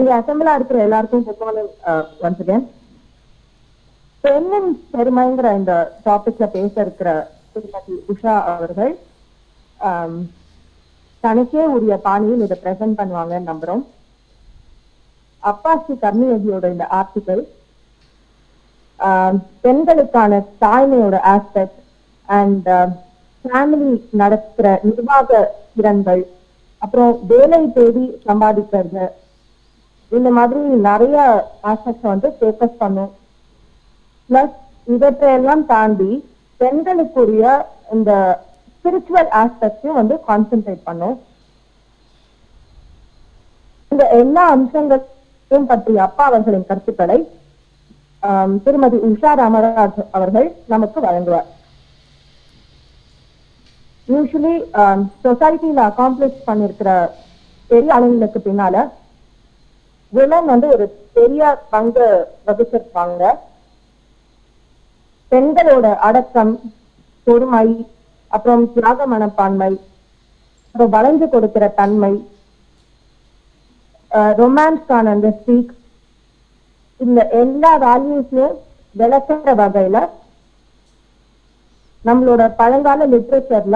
இங்க அசம்பிளா இருக்கிற எல்லாருக்கும் குட் மார்னிங் ஒன்ஸ் அகேன் பெண்ணின் பெருமைங்கிற இந்த டாபிக்ல பேச இருக்கிற திருமதி உஷா அவர்கள் ஆம், தனக்கே உரிய பாணியில் இதை பிரசன்ட் பண்ணுவாங்கன்னு நம்புறோம் அப்பா ஸ்ரீ கர்மயோகியோட இந்த ஆர்டிகல் பெண்களுக்கான தாய்மையோட ஆஸ்பெக்ட் அண்ட் ஃபேமிலி நடக்கிற நிர்வாக திறன்கள் அப்புறம் வேலை தேடி சம்பாதிக்கிறது இந்த மாதிரி நிறைய ஆஸ்பெக்ட்ஸ் வந்து ஃபோக்கஸ் பண்ணும் பிளஸ் இவற்றையெல்லாம் தாண்டி பெண்களுக்குரிய இந்த ஸ்பிரிச்சுவல் ஆஸ்பெக்டையும் வந்து கான்சென்ட்ரேட் பண்ணும் இந்த எல்லா அம்சங்களையும் பற்றிய அப்பா அவர்களின் கருத்துக்களை ஆம், திருமதி உஷா ராமராஜ் அவர்கள் நமக்கு வழங்குவார் யூஸ்வலி சொசைட்டில அகாம்ப்ளிஷ் பண்ணிருக்கிற பெரிய ஆளுங்களுக்கு பின்னால விமன் வந்து ஒரு பெரிய பங்கு வகிச்சிருப்பாங்க பெண்களோட அடக்கம் பொறுமை அப்புறம் தியாக மனப்பான்மை அப்புறம் வளைஞ்சு கொடுக்கிற தன்மை ரொமான்ஸ்க்கான அந்த ஸ்பீக் இந்த எல்லா வேல்யூஸ்லயும் விளக்குற வகையில நம்மளோட பழங்கால லிட்ரேச்சர்ல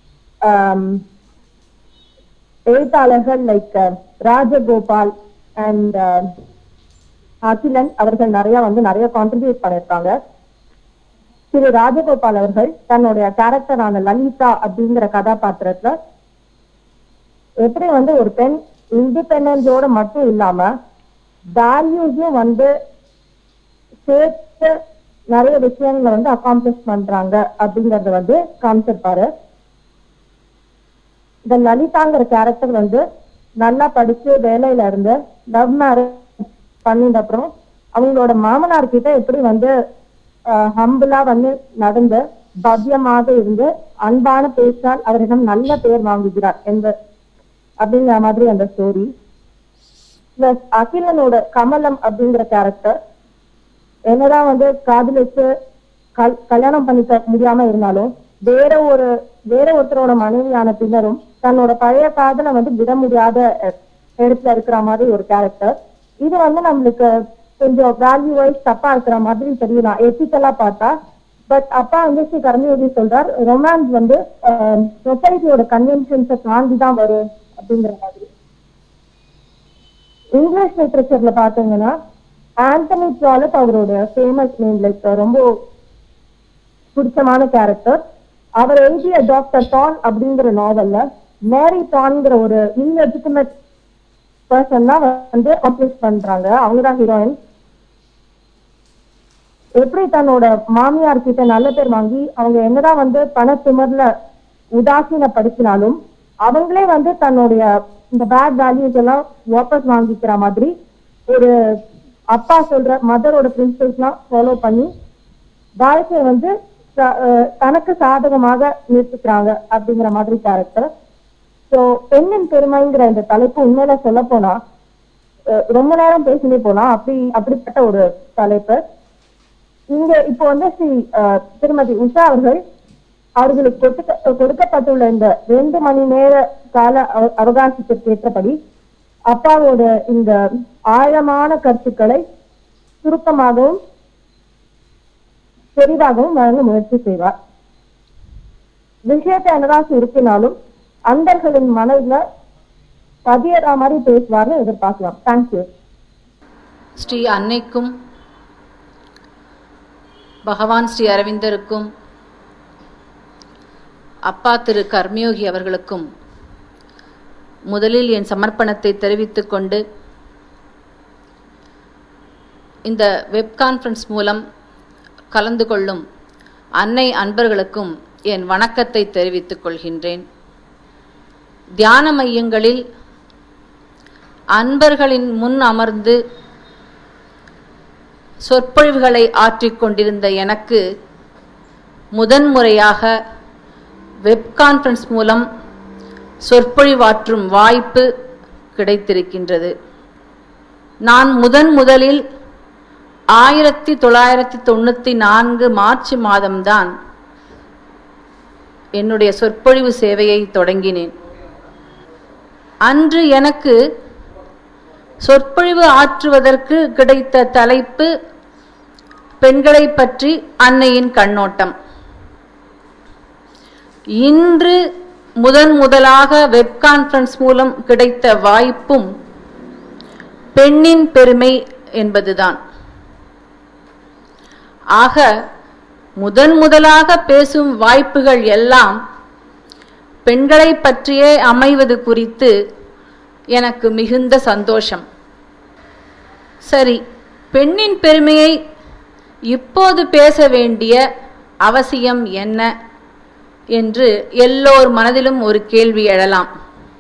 எழுத்தாளர்கள் லைக் ராஜகோபால் அண்ட் அகிலன் அவர்கள் நிறைய வந்து நிறைய கான்ட்ரிபியூட் பண்ணிருக்காங்க திரு ராஜகோபால் அவர்கள் தன்னுடைய கேரக்டரான லலிதா அப்படிங்கிற கதாபாத்திரத்துல எப்படி வந்து ஒரு பெண் இண்டிபெண்டன்ஸோட மட்டும் இல்லாம வேல்யூஸும் வந்து சேர்த்து நிறைய விஷயங்களை வந்து அகாம்ப்ளிஷ் பண்றாங்க அப்படிங்கறத வந்து காமிச்சிருப்பாரு இந்த லலிதாங்கிற கேரக்டர் வந்து நல்லா படிச்சு வேலையில இருந்து லவ் மேரேஜ் பண்ணிட்ட அப்புறம் அவங்களோட மாமனார் கிட்ட எப்படி வந்து ஹம்பிளா வந்து நடந்து பவ்யமாக இருந்து அன்பான பேச்சால் அவரிடம் நல்ல பேர் வாங்குகிறார் என்ற அப்படிங்கிற மாதிரி அந்த ஸ்டோரி பிளஸ் அகிலனோட கமலம் அப்படிங்கிற கேரக்டர் என்னதான் வந்து காதலிச்சு கல்- கல்யாணம் பண்ணிக்க முடியாம இருந்தாலும் வேற ஒரு வேற ஒருத்தரோட மனைவியான பின்னரும் தன்னோட பழைய காதலை வந்து விட முடியாத அஹ், இடத்துல இருக்கிற மாதிரி ஒரு கேரக்டர் இது வந்து நம்மளுக்கு கொஞ்சம் வேல்யூ வைஸ் தப்பா இருக்கிற மாதிரி தெரியலாம் எத்திக்கலா பார்த்தா பட் அப்பா வந்து ஸ்ரீ கர்மயோகி சொல்றார் ரொமான்ஸ் வந்து சொசைட்டியோட கன்வென்ஷன்ஸை தாண்டி தான் வரும் அப்படிங்கிற மாதிரி இங்கிலீஷ் லிட்ரேச்சர்ல பாத்தீங்கன்னா ஆண்டனி ட்ராலட் அவரோட ஃபேமஸ் நேம் லைக் ரொம்ப பிடிச்சமான கேரக்டர் அவர் எழுதிய டாக்டர் டான் அப்படிங்கிற நாவல்ல மேரி டான்ங்கிற ஒரு இன்லெஜிட்டிமேட் பர்சன் தான் வந்து அப்ளிஷ் பண்றாங்க அவங்க தான் ஹீரோயின் எப்படி தன்னோட மாமியார் கிட்ட நல்ல பேர் வாங்கி அவங்க என்னதான் வந்து பண திமிர்ல உதாசீனப்படுத்தினாலும் அவங்களே வந்து தன்னுடைய இந்த பேட் வேல்யூஸ் எல்லாம் வாபஸ் வாங்கிக்கிற மாதிரி ஒரு அப்பா சொல்ற மதரோட பிரின்சிபல்ஸ் எல்லாம் ஃபாலோ பண்ணி வாழ்க்கையை வந்து ச- அஹ் தனக்கு சாதகமாக நிறுத்திக்கிறாங்க அப்படிங்கிற மாதிரி கேரக்டர் சோ பெண்ணின் பெருமைங்கிற இந்த தலைப்பு உண்மையில சொல்ல போனா அஹ் ரொம்ப நேரம் பேசினே போலாம் அப்படி அப்படிப்பட்ட ஒரு தலைப்பு இங்க இப்போ வந்து ஸ்ரீ அஹ், திருமதி உஷா அவர்கள் அவர்களுக்கு கொடுக்க கொடுக்கப்பட்டுள்ள இந்த ரெண்டு மணி நேர கால அவ- அவகாசத்திற்கு ஏற்றபடி அப்பாவோட இந்த ஆழமான கருத்துக்களை சுருக்கமாகவும் பெரிதாகவும் வழங்க முயற்சி செய்வார் விஷயத்தை என்னதான் சுருக்கினாலும் அன்பர்களின் மனதுல பதியறா மாதிரி பேசுவார்னு எதிர்பார்க்கலாம் தேங்க்யூ ஸ்ரீ அன்னைக்கும் பகவான் ஸ்ரீ அரவிந்தருக்கும் அப்பா திரு கர்மயோகி அவர்களுக்கும் முதலில் என் சமர்ப்பணத்தை தெரிவித்துக் கொண்டு இந்த வெப் கான்ஃபரன்ஸ் மூலம் கலந்து கொள்ளும் அன்னை அன்பர்களுக்கும் என் வணக்கத்தை தெரிவித்துக் கொள்கின்றேன் தியான மையங்களில் அன்பர்களின் முன் அமர்ந்து சொற்பொழிவுகளை ஆற்றிக் கொண்டிருந்த எனக்கு முதன்முறையாக வெப் கான்ஃபரன்ஸ் மூலம் சொற்பொழிவாற்றும் வாய்ப்பு கிடைத்திருக்கின்றது நான் முதன் முதலில் ஆயிரத்தி தொள்ளாயிரத்தி தொண்ணூத்தி நான்கு மார்ச் மாதம்தான் என்னுடைய சொற்பொழிவு சேவையை தொடங்கினேன் அன்று எனக்கு சொற்பொழிவு ஆற்றுவதற்கு கிடைத்த தலைப்பு பெண்களை பற்றி அன்னையின் கண்ணோட்டம் இன்று முதன் முதலாக வெப் கான்ஃபரன்ஸ் மூலம் கிடைத்த வாய்ப்பும் பெண்ணின் பெருமை என்பதுதான் ஆக முதன் முதலாக பேசும் வாய்ப்புகள் எல்லாம் பெண்களை பற்றியே அமைவது குறித்து எனக்கு மிகுந்த சந்தோஷம் சரி பெண்ணின் பெருமையை இப்போது பேச வேண்டிய அவசியம் என்ன என்று எல்லோர் மனதிலும் ஒரு கேள்வி எழலாம்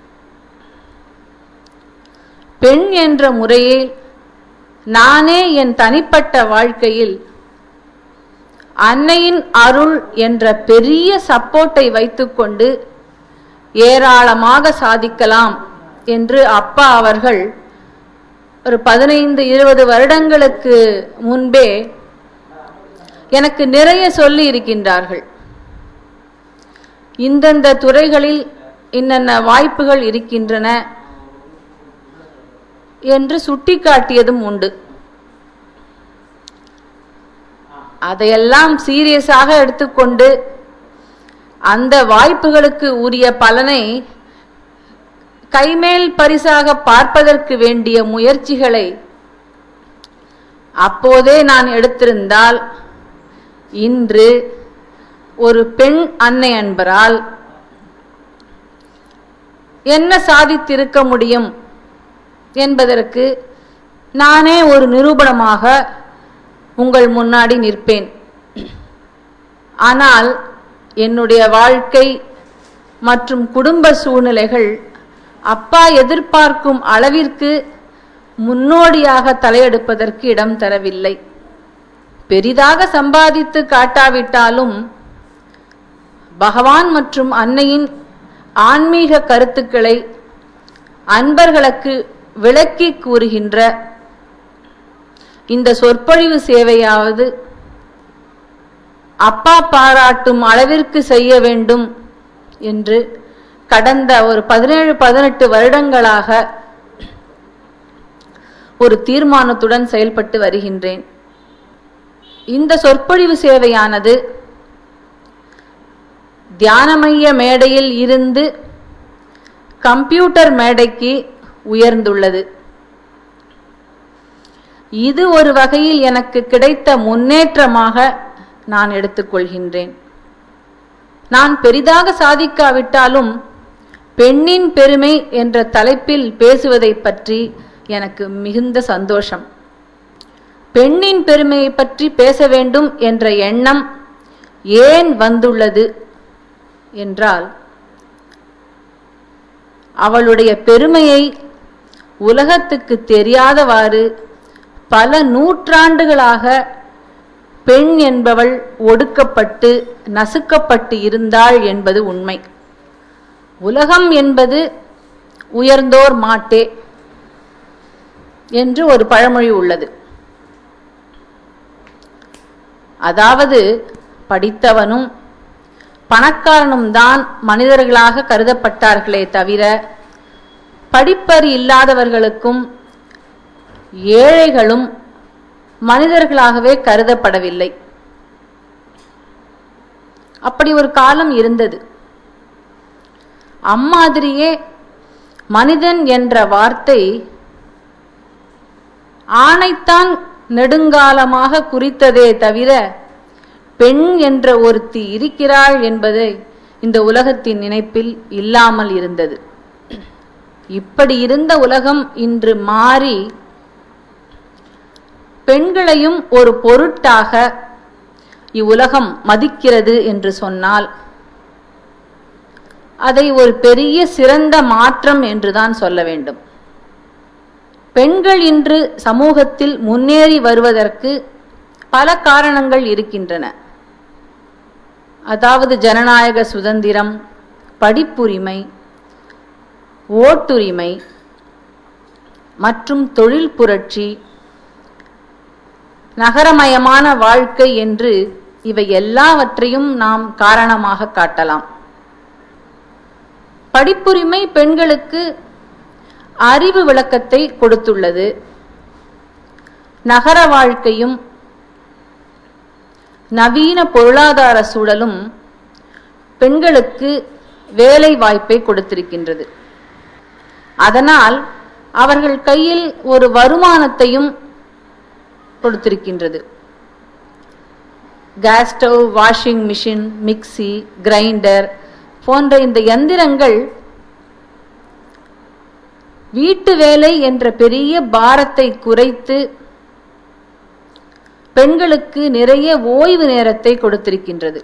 பெண் என்ற முறையில் நானே என் தனிப்பட்ட வாழ்க்கையில் அன்னையின் அருள் என்ற பெரிய சப்போர்ட்டை வைத்துக்கொண்டு ஏராளமாக சாதிக்கலாம் என்று அப்பா அவர்கள் ஒரு பதினைந்து இருபது வருடங்களுக்கு முன்பே எனக்கு நிறைய சொல்லி இருக்கின்றார்கள் இந்தந்த துறைகளில் இன்னென்ன வாய்ப்புகள் இருக்கின்றன என்று சுட்டிக்காட்டியதும் உண்டு அதையெல்லாம் சீரியஸாக எடுத்துக்கொண்டு அந்த வாய்ப்புகளுக்கு உரிய பலனை கைமேல் பரிசாக பார்ப்பதற்கு வேண்டிய முயற்சிகளை அப்போதே நான் எடுத்திருந்தால் இன்று ஒரு பெண் அன்னை அன்பரால் என்ன சாதித்திருக்க முடியும் என்பதற்கு நானே ஒரு நிரூபணமாக உங்கள் முன்னாடி நிற்பேன் ஆனால் என்னுடைய வாழ்க்கை மற்றும் குடும்ப சூழ்நிலைகள் அப்பா எதிர்பார்க்கும் அளவிற்கு முன்னோடியாக தலையெடுப்பதற்கு இடம் தரவில்லை பெரிதாக சம்பாதித்து காட்டாவிட்டாலும் பகவான் மற்றும் அன்னையின் ஆன்மீக கருத்துக்களை அன்பர்களுக்கு விளக்கி கூறுகின்ற இந்த சொற்பொழிவு சேவையாவது அப்பா பாராட்டும் அளவிற்கு செய்ய வேண்டும் என்று கடந்த ஒரு பதினேழு பதினெட்டு வருடங்களாக ஒரு தீர்மானத்துடன் செயல்பட்டு வருகின்றேன் இந்த சொற்பொழிவு சேவையானது தியானமைய மேடையில் இருந்து கம்ப்யூட்டர் மேடைக்கு உயர்ந்துள்ளது இது ஒரு வகையில் எனக்கு கிடைத்த முன்னேற்றமாக நான் எடுத்துக்கொள்கின்றேன் நான் பெரிதாக சாதிக்காவிட்டாலும் பெண்ணின் பெருமை என்ற தலைப்பில் பேசுவதை பற்றி எனக்கு மிகுந்த சந்தோஷம் பெண்ணின் பெருமையை பற்றி பேச வேண்டும் என்ற எண்ணம் ஏன் வந்துள்ளது என்றால் அவளுடைய பெருமையை உலகத்துக்கு தெரியாதவாறு பல நூற்றாண்டுகளாக பெண் என்பவள் ஒடுக்கப்பட்டு நசுக்கப்பட்டு இருந்தாள் என்பது உண்மை உலகம் என்பது உயர்ந்தோர் மாட்டே என்று ஒரு பழமொழி உள்ளது அதாவது படித்தவனும் பணக்காரனும் தான் மனிதர்களாக கருதப்பட்டார்களே தவிர படிப்பறி இல்லாதவர்களுக்கும் ஏழைகளும் மனிதர்களாகவே கருதப்படவில்லை அப்படி ஒரு காலம் இருந்தது அம்மாதிரியே மனிதன் என்ற வார்த்தை ஆணைத்தான் நெடுங்காலமாக குறித்ததே தவிர பெண் என்ற ஒருத்தி இருக்கிறாள் என்பதை இந்த உலகத்தின் நினைப்பில் இல்லாமல் இருந்தது இப்படி இருந்த உலகம் இன்று மாறி பெண்களையும் ஒரு பொருட்டாக இவ்வுலகம் மதிக்கிறது என்று சொன்னால் அதை ஒரு பெரிய சிறந்த மாற்றம் என்றுதான் சொல்ல வேண்டும் பெண்கள் இன்று சமூகத்தில் முன்னேறி வருவதற்கு பல காரணங்கள் இருக்கின்றன அதாவது ஜனநாயக சுதந்திரம் படிப்புரிமை ஓட்டுரிமை மற்றும் தொழில் புரட்சி நகரமயமான வாழ்க்கை என்று இவை எல்லாவற்றையும் நாம் காரணமாக காட்டலாம் படிப்புரிமை பெண்களுக்கு அறிவு விளக்கத்தை கொடுத்துள்ளது நகர வாழ்க்கையும் நவீன பொருளாதார சூழலும் பெண்களுக்கு வேலை வாய்ப்பை கொடுத்திருக்கின்றது அதனால் அவர்கள் கையில் ஒரு வருமானத்தையும் கொடுத்திருக்கின்றது gas stove washing machine mixie grinder போன்ற இந்த எந்திரங்கள் வீட்டு வேலை என்ற பெரிய பாரத்தை குறைத்து பெண்களுக்கு நிறைய ஓய்வு நேரத்தை கொடுத்திருக்கின்றது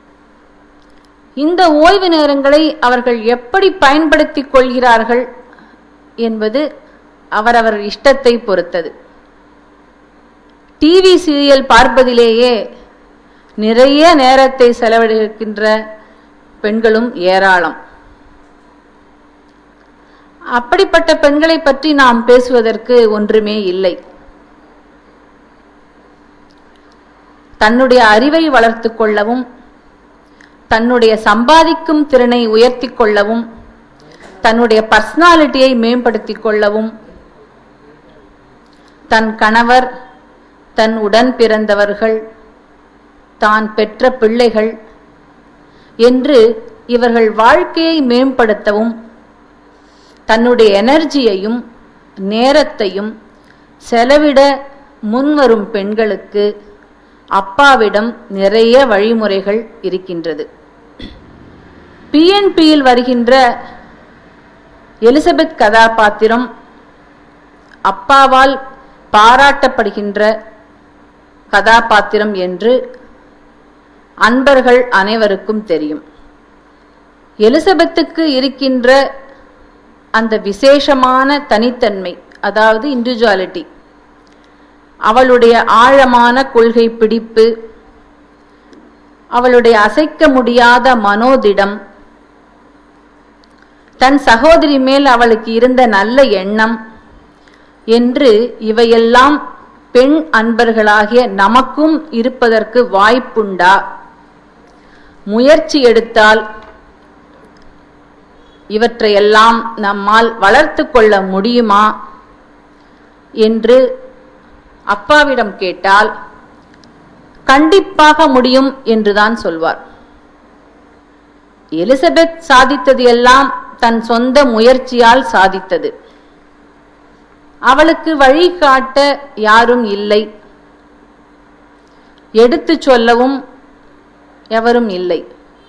இந்த ஓய்வு நேரங்களை அவர்கள் எப்படி பயன்படுத்திக் கொள்கிறார்கள் என்பது அவரவர் இஷ்டத்தை பொறுத்தது டிவி சீரியல் பார்ப்பதிலேயே நிறைய நேரத்தை செலவிடுகின்ற பெண்களும் ஏராளம் அப்படிப்பட்ட பெண்களை பற்றி நாம் பேசுவதற்கு ஒன்றுமே இல்லை தன்னுடைய அறிவை வளர்த்து கொள்ளவும் தன்னுடைய சம்பாதிக்கும் திறனை உயர்த்தி கொள்ளவும் தன்னுடைய பர்சனாலிட்டியை மேம்படுத்திக் கொள்ளவும் தன் கணவர் தன் உடன் பிறந்தவர்கள் தான் பெற்ற பிள்ளைகள் என்று இவர்கள் வாழ்க்கையை மேம்படுத்தவும் தன்னுடைய எனர்ஜியையும் நேரத்தையும் செலவிட முன்வரும் பெண்களுக்கு அப்பாவிடம் நிறைய வழிமுறைகள் இருக்கின்றது பிஎன்பியில் வருகின்ற எலிசபெத் கதாபாத்திரம் அப்பாவால் பாராட்டப்படுகின்ற கதாபாத்திரம் என்று அன்பர்கள் அனைவருக்கும் தெரியும் எலிசபெத்துக்கு இருக்கின்ற அந்த விசேஷமான தனித்தன்மை அதாவது இண்டிவிஜுவாலிட்டி அவளுடைய ஆழமான கொள்கை பிடிப்பு அவளுடைய அசைக்க முடியாத மனோதிடம் தன் சகோதரி மேல் அவளுக்கு இருந்த நல்ல எண்ணம் என்று இவையெல்லாம் பெண் அன்பர்களாகிய நமக்கும் இருப்பதற்கு வாய்ப்புண்டா முயற்சி எடுத்தால் இவற்றையெல்லாம் நம்மால் வளர்த்து கொள்ள முடியுமா என்று அப்பாவிடம் கேட்டால் கண்டிப்பாக முடியும் என்றுதான் சொல்வார் எலிசபெத் சாதித்தது எல்லாம் தன் சொந்த முயற்சியால் சாதித்தது அவளுக்கு வழிகாட்ட யாரும் இல்லை எடுத்துச் சொல்லவும் எவரும் இல்லை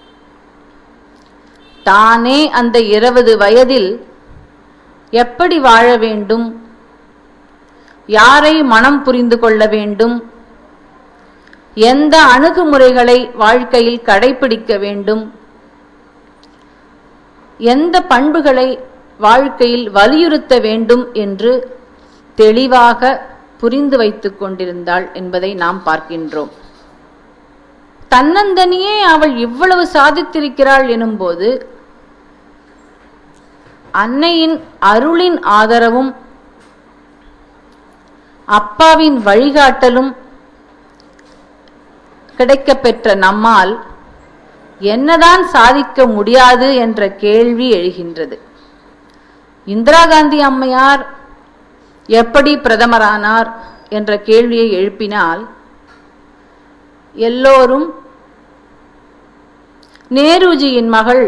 தானே அந்த இருபது வயதில் எப்படி வாழ வேண்டும் யாரை மனம் புரிந்து கொள்ள வேண்டும் எந்த அணுகுமுறைகளை வாழ்க்கையில் கடைபிடிக்க வேண்டும் எந்த பண்புகளை வாழ்க்கையில் வலியுறுத்த வேண்டும் என்று தெளிவாக புரிந்து வைத்துக் கொண்டிருந்தாள் என்பதை நாம் பார்க்கின்றோம் தன்னந்தனியே அவள் இவ்வளவு சாதித்திருக்கிறாள் எனும்போது அன்னையின் அருளின் ஆதரவும் அப்பாவின் வழிகாட்டலும் கிடைக்கப்பெற்ற நம்மால் என்னதான் சாதிக்க முடியாது என்ற கேள்வி எழுகின்றது இந்திரா காந்தி அம்மையார் எப்படி பிரதமரானார் என்ற கேள்வியை எழுப்பினால் எல்லோரும் நேருஜியின் மகள்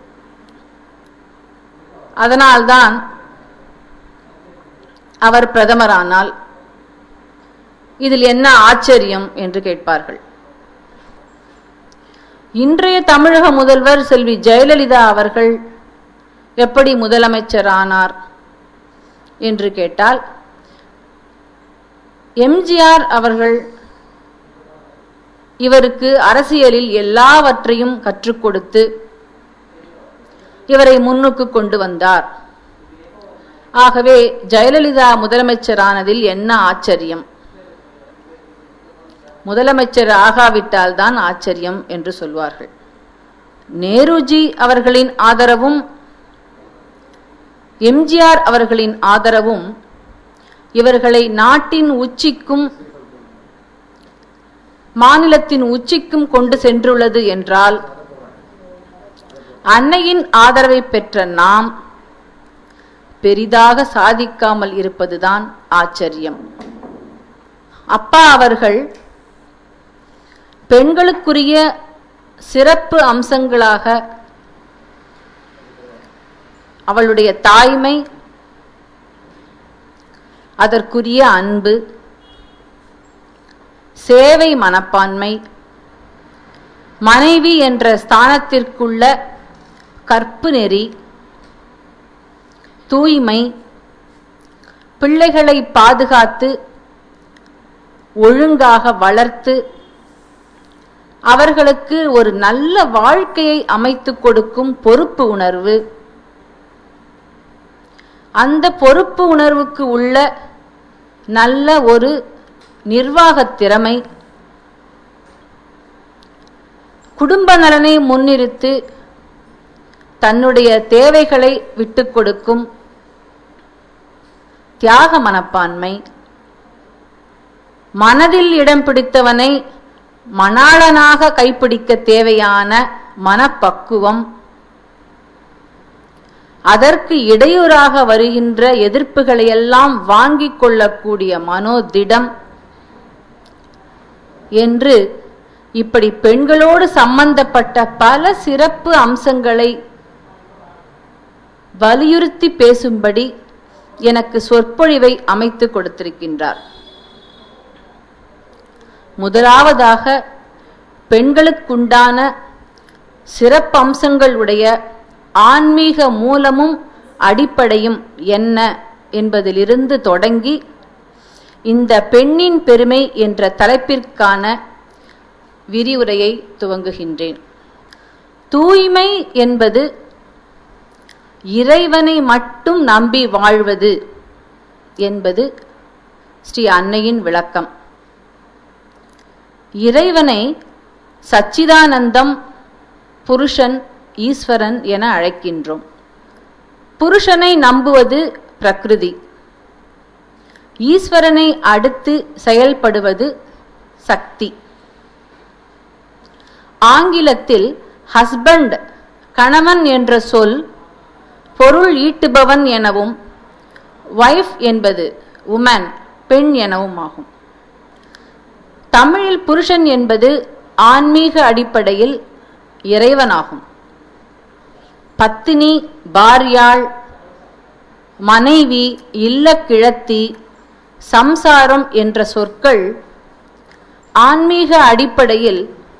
அதனால்தான் அவர் பிரதமரானால் இதில் என்ன ஆச்சரியம் என்று கேட்பார்கள் இன்றைய தமிழக முதல்வர் செல்வி ஜெயலலிதா அவர்கள் எப்படி முதலமைச்சர் ஆனார் என்று கேட்டால் எம்ஜிஆர் அவர்கள் இவருக்கு அரசியலில் எல்லாவற்றையும் கற்றுக் கொடுத்து இவரை முன்னுக்கு கொண்டு வந்தார் ஆகவே ஜெயலலிதா முதலமைச்சரானதில் என்ன ஆச்சரியம் முதலமைச்சர் ஆகாவிட்டால் தான் ஆச்சரியம் என்று சொல்வார்கள் நேருஜி அவர்களின் ஆதரவும் எம்ஜிஆர் அவர்களின் ஆதரவும் இவர்களை நாட்டின் உச்சிக்கும் மாநிலத்தின் உச்சிக்கும் கொண்டு சென்றுள்ளது என்றால் அன்னையின் ஆதரவை பெற்ற நாம் பெரிதாக சாதிக்காமல் இருப்பதுதான் ஆச்சரியம் அப்பா அவர்கள் பெண்களுக்குரிய சிறப்பு அம்சங்களாக அவளுடைய தாய்மை அதற்குரிய அன்பு சேவை மனப்பான்மை மனைவி என்ற ஸ்தானத்திற்குள்ள கற்பு நெறி தூய்மை பிள்ளைகளை பாதுகாத்து ஒழுங்காக வளர்த்து அவர்களுக்கு ஒரு நல்ல வாழ்க்கையை அமைத்துக் கொடுக்கும் பொறுப்பு உணர்வு அந்த பொறுப்பு உணர்வுக்கு உள்ள நல்ல ஒரு நிர்வாகத் திறமை குடும்ப நலனை முன்னிறுத்து தன்னுடைய தேவைகளை விட்டுக் கொடுக்கும் தியாக மனப்பான்மை மனதில் இடம் பிடித்தவனை மணாளனாக கைப்பிடிக்க தேவையான மனப்பக்குவம் அதற்கு இடையூறாக வருகின்ற எதிர்ப்புகளையெல்லாம் வாங்கிக் கொள்ளக்கூடிய மனோதிடம் என்று இப்படி பெண்களோடு சம்பந்தப்பட்ட பல சிறப்பு அம்சங்களை வலியுறுத்தி பேசும்படி எனக்கு சொற்பொழிவை அமைத்து கொடுத்திருக்கின்றார் முதலாவதாக பெண்களுக்குண்டான சிறப்பம்சங்கள் உடைய ஆன்மீக மூலமும் அடிப்படையும் என்ன என்பதிலிருந்து தொடங்கி இந்த பெண்ணின் பெருமை என்ற தலைப்பிற்கான விரிவுரையை துவங்குகின்றேன் தூய்மை என்பது இறைவனை மட்டும் நம்பி வாழ்வது என்பது ஸ்ரீ அன்னையின் விளக்கம் இறைவனை சச்சிதானந்தம் புருஷன் ஈஸ்வரன் என அழைக்கின்றோம் புருஷனை நம்புவது பிரகிருதி ஈஸ்வரனை அடுத்து செயல்படுவது சக்தி ஆங்கிலத்தில் ஹஸ்பண்ட் கணவன் என்ற சொல் பொருள் ஈட்டுபவன் எனவும் வைஃப் என்பது உமன் பெண் எனவும் ஆகும் தமிழில் புருஷன் என்பது ஆன்மீக அடிப்படையில் இறைவனாகும் பத்தினி பாரியாள் மனைவி இல்லக்கிழத்தி சம்சாரம் என்ற சொற்கள் ஆன்மீக அடிப்படையில்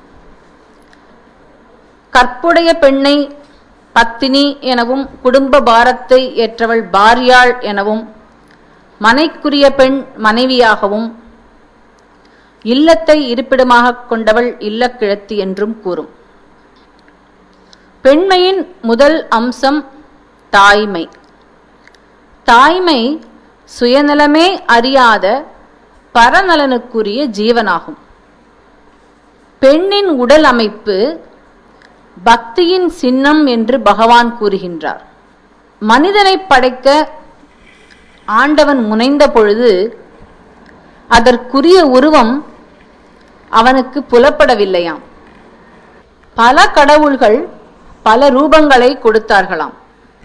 கற்புடைய பெண்ணை பத்தினி எனவும் குடும்ப பாரத்தை ஏற்றவள் பாரியாள் எனவும் மனைக்குரிய பெண் மனைவியாகவும் இல்லத்தை இருப்பிடமாக கொண்டவள் இல்லக்கிழத்தி என்றும் கூறும் பெண்மையின் முதல் அம்சம் தாய்மை தாய்மை சுயநலமே அறியாத பரநலனுக்குரிய ஜீவனாகும் பெண்ணின் உடல் அமைப்பு பக்தியின் சின்னம் என்று பகவான் கூறுகின்றார் மனிதனை படைக்க ஆண்டவன் முனைந்த பொழுது அதற்குரிய உருவம் அவனுக்கு புலப்படவில்லையாம் பல கடவுள்கள் பல ரூபங்களை கொடுத்தார்களாம்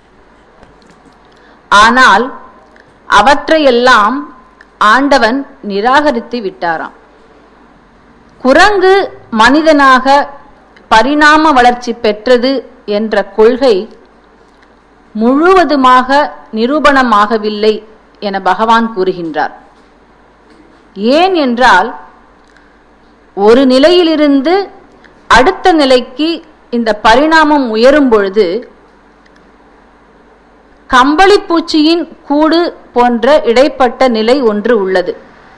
ஆனால் அவற்றையெல்லாம் ஆண்டவன் நிராகரித்து விட்டாராம் குரங்கு மனிதனாக பரிணாம வளர்ச்சி பெற்றது என்ற கொள்கை முழுவதுமாக நிரூபணமாகவில்லை என பகவான் கூறுகின்றார் ஏன் என்றால் ஒரு நிலையிலிருந்து அடுத்த நிலைக்கு இந்த பரிணாமம் உயரும் பொழுது கம்பளிப்பூச்சியின் கூடு போன்ற இடைப்பட்ட நிலை ஒன்று உள்ளது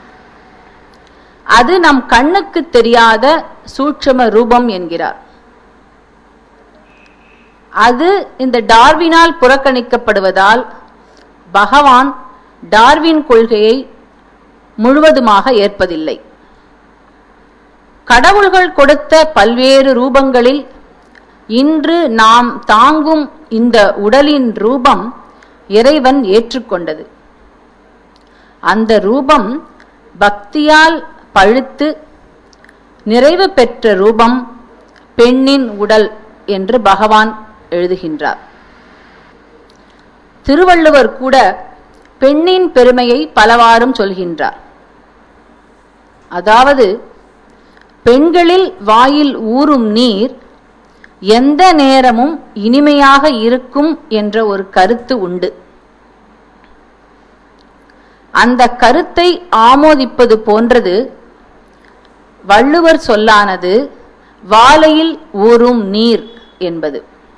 அது நம் கண்ணுக்கு தெரியாத சூட்சம ரூபம் என்கிறார் அது இந்த டார்வினால் புறக்கணிக்கப்படுவதால் பகவான் டார்வின் கொள்கையை முழுவதுமாக ஏற்பதில்லை கடவுள்கள் கொடுத்த பல்வேறு ரூபங்களில் இன்று நாம் தாங்கும் இந்த உடலின் ரூபம் இறைவன் ஏற்றுக்கொண்டது அந்த ரூபம் பக்தியால் பழுத்து நிறைவு பெற்ற ரூபம் பெண்ணின் உடல் என்று பகவான் எழுதுகின்றார் திருவள்ளுவர் கூட பெண்ணின் பெருமையை பலவாறும் சொல்கின்றார் அதாவது பெண்களில் வாயில் ஊறும் நீர் எந்த நேரமும் இனிமையாக இருக்கும் என்ற ஒரு கருத்து உண்டு அந்த கருத்தை ஆமோதிப்பது போன்றது வள்ளுவர் சொல்லானது வாலையில் ஊறும் நீர் என்பது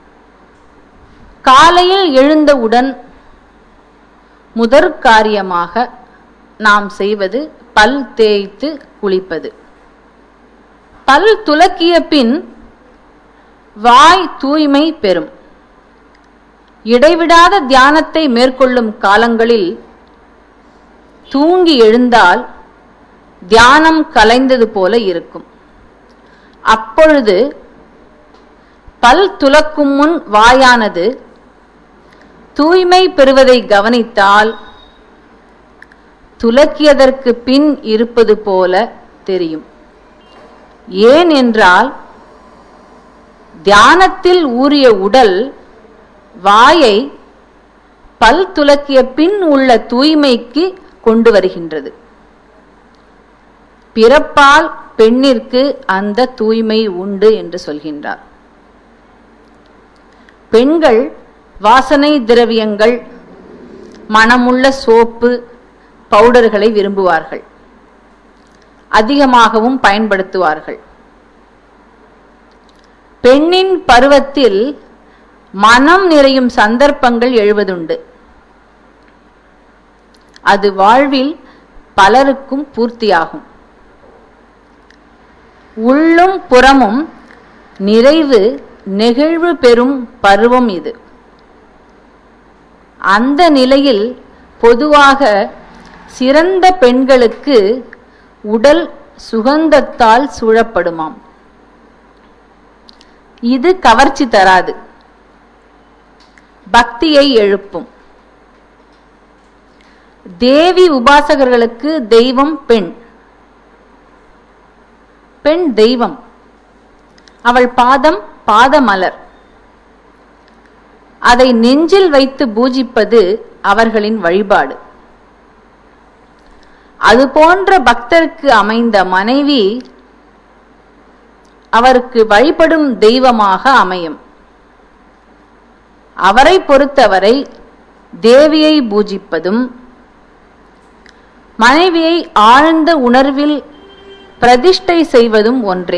காலையில் எழுந்தவுடன் முதற் காரியமாக நாம் செய்வது பல் தேய்த்து குளிப்பது பல் துலக்கிய பின் வாய் தூய்மை பெறும் இடைவிடாத தியானத்தை மேற்கொள்ளும் காலங்களில் தூங்கி எழுந்தால் தியானம் கலைந்தது போல இருக்கும் அப்பொழுது பல் துலக்கும் முன் வாயானது தூய்மை பெறுவதை கவனித்தால் துலக்கியதற்கு பின் இருப்பது போல தெரியும் ஏன் என்றால் தியானத்தில் ஊறிய உடல் வாயை பல் துலக்கிய பின் உள்ள தூய்மைக்கு கொண்டு வருகின்றது பிறப்பால் பெண்ணிற்கு அந்த தூய்மை உண்டு என்று சொல்கின்றார் பெண்கள் வாசனை திரவியங்கள் மனமுள்ள சோப்பு பவுடர்களை விரும்புவார்கள் அதிகமாகவும் பயன்படுத்துவார்கள் பெண்ணின் பருவத்தில் மனம் நிறையும் சந்தர்ப்பங்கள் எழுவதுண்டு அது வாழ்வில் பலருக்கும் பூர்த்தியாகும் உள்ளும் புறமும் நிறைவு நெகிழ்வு பெறும் பருவம் இது அந்த நிலையில் பொதுவாக சிறந்த பெண்களுக்கு உடல் சுகந்தத்தால் சூழப்படுமாம் இது கவர்ச்சி தராது பக்தியை எழுப்பும் தேவி உபாசகர்களுக்கு தெய்வம் பெண் பெண் தெய்வம் அவள் பாதம் பாதமலர் அதை நெஞ்சில் வைத்து பூஜிப்பது அவர்களின் வழிபாடு அது போன்ற பக்தருக்கு அமைந்த மனைவி அவருக்கு வழிபடும் தெய்வமாக அமையும் அவரை பொறுத்தவரை தேவியை பூஜிப்பதும் மனைவியை ஆழ்ந்த உணர்வில் பிரதிஷ்டை செய்வதும் ஒன்றே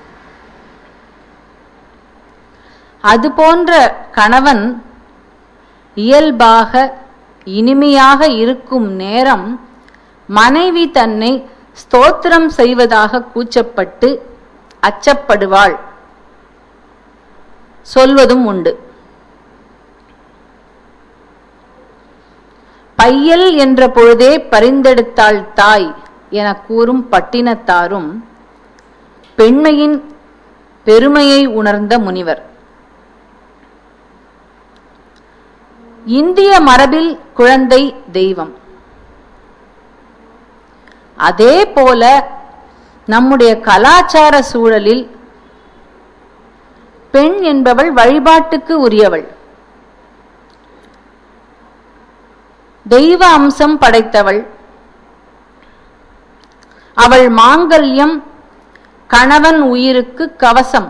அதுபோன்ற கணவன் இயல்பாக இனிமையாக இருக்கும் நேரம் மனைவி தன்னை ஸ்தோத்திரம் செய்வதாக கூச்சப்பட்டு அச்சப்படுவாள் சொல்வதும் உண்டு பையல் என்ற பொழுதே பரிந்தெடுத்தாள் தாய் என கூறும் பட்டினத்தாரும் பெண்மையின் பெருமையை உணர்ந்த முனிவர் இந்திய மரபில் குழந்தை தெய்வம் அதே போல நம்முடைய கலாச்சார சூழலில் பெண் என்பவள் வழிபாட்டுக்கு உரியவள் தெய்வ அம்சம் படைத்தவள் அவள் மாங்கல்யம் கணவன் உயிருக்கு கவசம்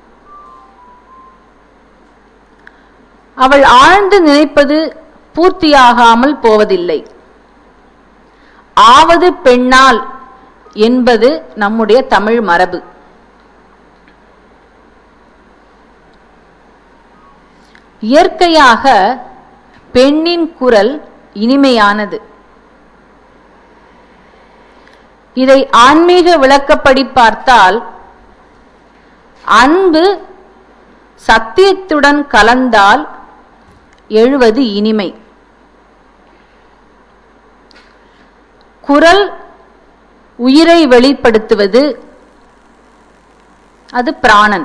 அவள் ஆழ்ந்து நினைப்பது பூர்த்தியாகாமல் போவதில்லை ஆவது பெண்ணால் என்பது நம்முடைய தமிழ் மரபு இயற்கையாக பெண்ணின் குரல் இனிமையானது இதை ஆன்மீக விளக்கப்படி பார்த்தால் அன்பு சத்தியத்துடன் கலந்தால் எழுவது இனிமை குரல் உயிரை வெளிப்படுத்துவது அது பிராணன்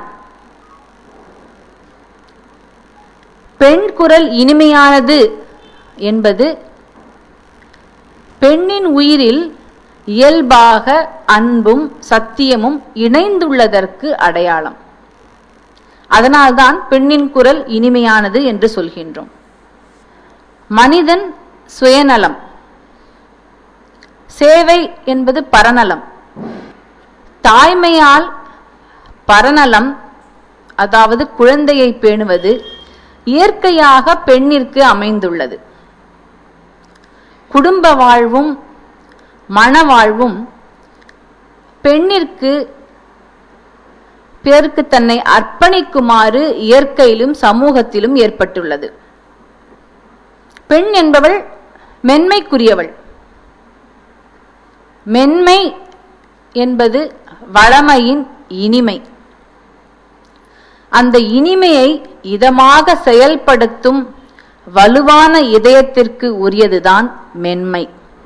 பெண் குரல் இனிமையானது என்பது பெண்ணின் உயிரில் இயல்பாக அன்பும் சத்தியமும் இணைந்துள்ளதற்கு அடையாளம் அதனால்தான் பெண்ணின் குரல் இனிமையானது என்று சொல்கின்றோம் மனிதன் சுயநலம் சேவை என்பது பரநலம் தாய்மையால் பரநலம் அதாவது குழந்தையை பேணுவது இயற்கையாக பெண்ணிற்கு அமைந்துள்ளது குடும்ப வாழ்வும் மணவாழ்வும் பெண்ணிற்கு பிறருக்கு தன்னை அர்ப்பணிக்குமாறு இயற்கையிலும் சமூகத்திலும் ஏற்பட்டுள்ளது பெண் என்பவள் மென்மைக்குரியவள் மென்மை என்பது வளமையின் இனிமை அந்த இனிமையை இதமாக செயல்படுத்தும் வலுவான இதயத்திற்கு உரியதுதான் மென்மை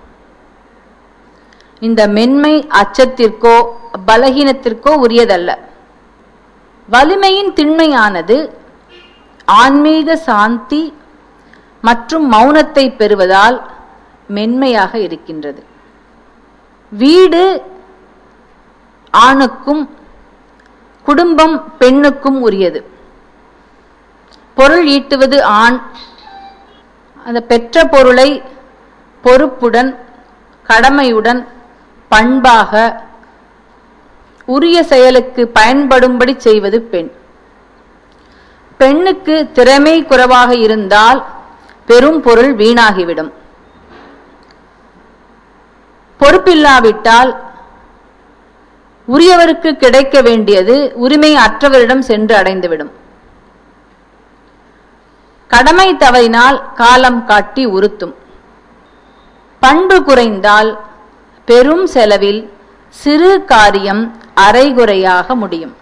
இந்த மென்மை அச்சத்திற்கோ பலகீனத்திற்கோ உரியதல்ல வலிமையின் திண்மையானது ஆன்மீக சாந்தி மற்றும் மௌனத்தை பெறுவதால் மென்மையாக இருக்கின்றது வீடு ஆணுக்கும் குடும்பம் பெண்ணுக்கும் உரியது பொருள் ஈட்டுவது ஆண் அந்த பெற்ற பொருளை பொறுப்புடன் கடமையுடன் பண்பாக உரிய செயலுக்கு பயன்படும்படி செய்வது பெண் பெண்ணுக்கு திறமை குறைவாக இருந்தால் பெரும் பொருள் வீணாகிவிடும் பொறுப்பில்லாவிட்டால் உரியவருக்கு கிடைக்க வேண்டியது உரிமை அற்றவரிடம் சென்று அடைந்துவிடும் கடமை தவறினால் காலம் காட்டி உறுத்தும் பண்பு குறைந்தால் பெரும் செலவில் சிறு காரியம் அரைகுறையாக முடியும்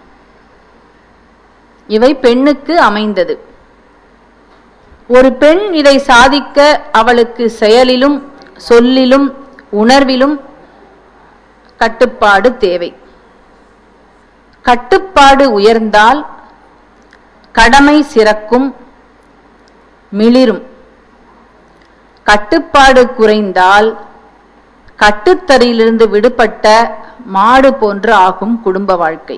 இவை பெண்ணுக்கு அமைந்தது ஒரு பெண் இதை சாதிக்க அவளுக்கு செயலிலும் சொல்லிலும் உணர்விலும் கட்டுப்பாடு தேவை கட்டுப்பாடு உயர்ந்தால் கடமை சிறக்கும் மிளிரும் கட்டுப்பாடு குறைந்தால் கட்டுத்தறியிலிருந்து விடுபட்ட மாடு போன்று ஆகும் குடும்ப வாழ்க்கை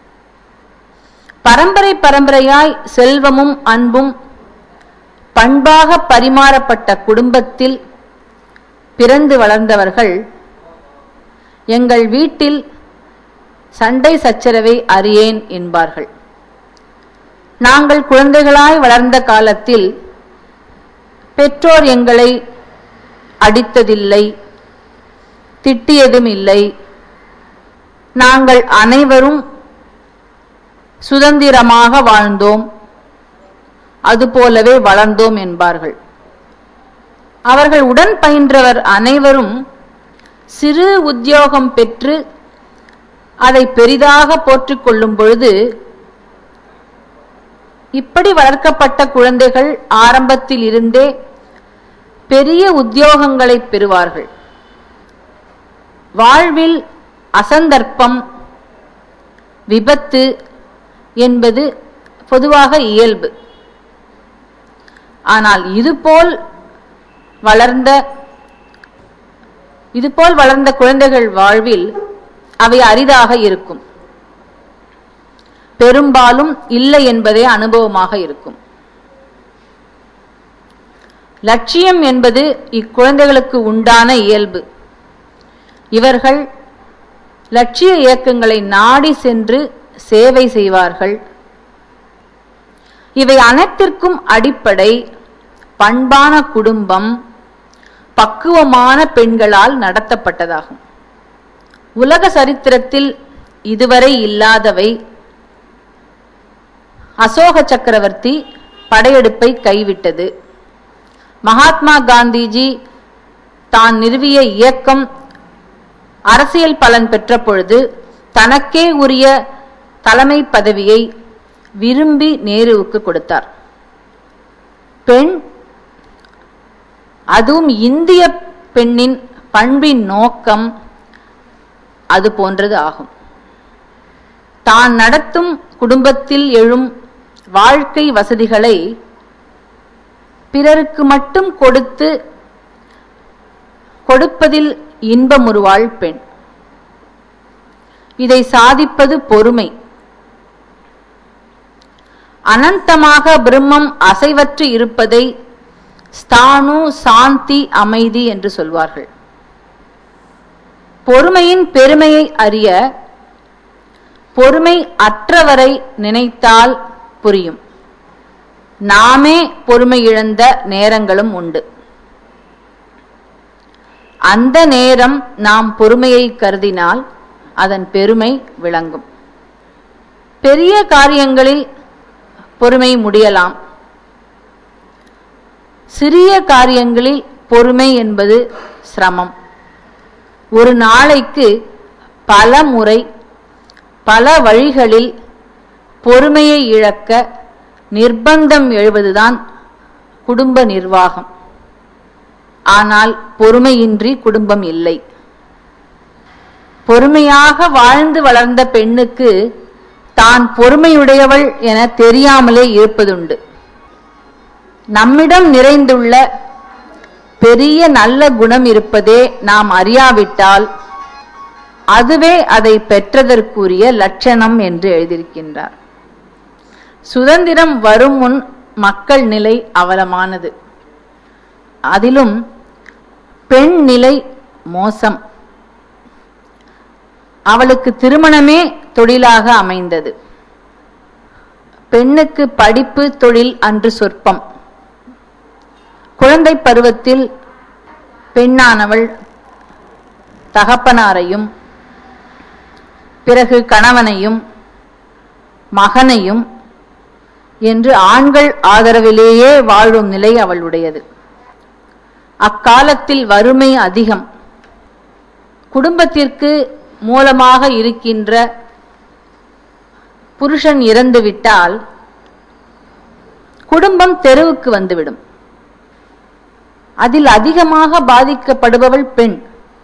பரம்பரை பரம்பரையாய் செல்வமும் அன்பும் பண்பாக பரிமாறப்பட்ட குடும்பத்தில் பிறந்து வளர்ந்தவர்கள் எங்கள் வீட்டில் சண்டை சச்சரவை அறியேன் என்பார்கள் நாங்கள் குழந்தைகளாய் வளர்ந்த காலத்தில் பெற்றோர் எங்களை அடித்ததில்லை திட்டியதும் இல்லை நாங்கள் அனைவரும் சுதந்திரமாக வாழ்ந்தோம் அதுபோலவே வளர்ந்தோம் என்பார்கள் அவர்கள் உடன் பயின்றவர் அனைவரும் சிறு உத்தியோகம் பெற்று அதை பெரிதாக போற்றிக் கொள்ளும் பொழுது இப்படி வளர்க்கப்பட்ட குழந்தைகள் ஆரம்பத்தில் இருந்தே பெரிய உத்தியோகங்களை பெறுவார்கள் வாழ்வில் அசந்தர்ப்பம் விபத்து என்பது பொதுவாக இயல்பு ஆனால் இதுபோல் வளர்ந்த இதுபோல் வளர்ந்த குழந்தைகள் வாழ்வில் அவை அரிதாக இருக்கும் பெரும்பாலும் இல்லை என்பதே அனுபவமாக இருக்கும் லட்சியம் என்பது இக்குழந்தைகளுக்கு உண்டான இயல்பு இவர்கள் லட்சிய இயக்கங்களை நாடி சென்று சேவை செய்வார்கள் இவை அனைத்திற்கும் அடிப்படை பண்பான குடும்பம் பக்குவமான பெண்களால் நடத்தப்பட்டதாகும் உலக சரித்திரத்தில் இதுவரை இல்லாதவை அசோக சக்கரவர்த்தி படையெடுப்பை கைவிட்டது மகாத்மா காந்திஜி தான் நிறுவிய இயக்கம் அரசியல் பலன் பெற்ற பொழுது தனக்கே உரிய தலைமை பதவியை விரும்பி நேருவுக்கு கொடுத்தார் பெண் அதுவும் இந்திய பெண்ணின் பண்பின் நோக்கம் அது போன்றது ஆகும் தான் நடத்தும் குடும்பத்தில் எழும் வாழ்க்கை வசதிகளை பிறருக்கு மட்டும் கொடுத்து கொடுப்பதில் இன்பமுறுவாள் பெண் இதை சாதிப்பது பொறுமை அனந்தமாக பிரம்மம் அசைவற்று இருப்பதை ஸ்தானு சாந்தி அமைதி என்று சொல்வார்கள் பொறுமையின் பெருமையை அறிய பொறுமை அற்றவரை நினைத்தால் புரியும் நாமே பொறுமை இழந்த நேரங்களும் உண்டு அந்த நேரம் நாம் பொறுமையை கருதினால் அதன் பெருமை விளங்கும் பெரிய காரியங்களில் பொறுமை முடியலாம் சிறிய காரியங்களில் பொறுமை என்பது சிரமம் ஒரு நாளைக்கு பல முறை பல வழிகளில் பொறுமையை இழக்க நிர்பந்தம் எழுவதுதான் குடும்ப நிர்வாகம் ஆனால் பொறுமையின்றி குடும்பம் இல்லை பொறுமையாக வாழ்ந்து வளர்ந்த பெண்ணுக்கு தான் பொறுமையுடையவள் என தெரியாமலே இருப்பதுண்டு நம்மிடம் நிறைந்துள்ள பெரிய நல்ல குணம் இருப்பதே நாம் அறியாவிட்டால் அதுவே அதை பெற்றதற்குரிய லட்சணம் என்று எழுதியிருக்கின்றார் சுதந்திரம் வரும் முன் மக்கள் நிலை அவலமானது அதிலும் பெண் நிலை மோசம் அவளுக்கு திருமணமே தொழிலாக அமைந்தது பெண்ணுக்கு படிப்பு தொழில் அன்று சொற்பம் குழந்தை பருவத்தில் பெண்ணானவள் தகப்பனாரையும் பிறகு கணவனையும் மகனையும் என்று ஆண்கள் ஆதரவிலேயே வாழும் நிலை அவளுடையது அக்காலத்தில் வறுமை அதிகம் குடும்பத்திற்கு மூலமாக இருக்கின்ற புருஷன் இறந்துவிட்டால் குடும்பம் தெருவுக்கு வந்துவிடும் அதில் அதிகமாக பாதிக்கப்படுபவள் பெண்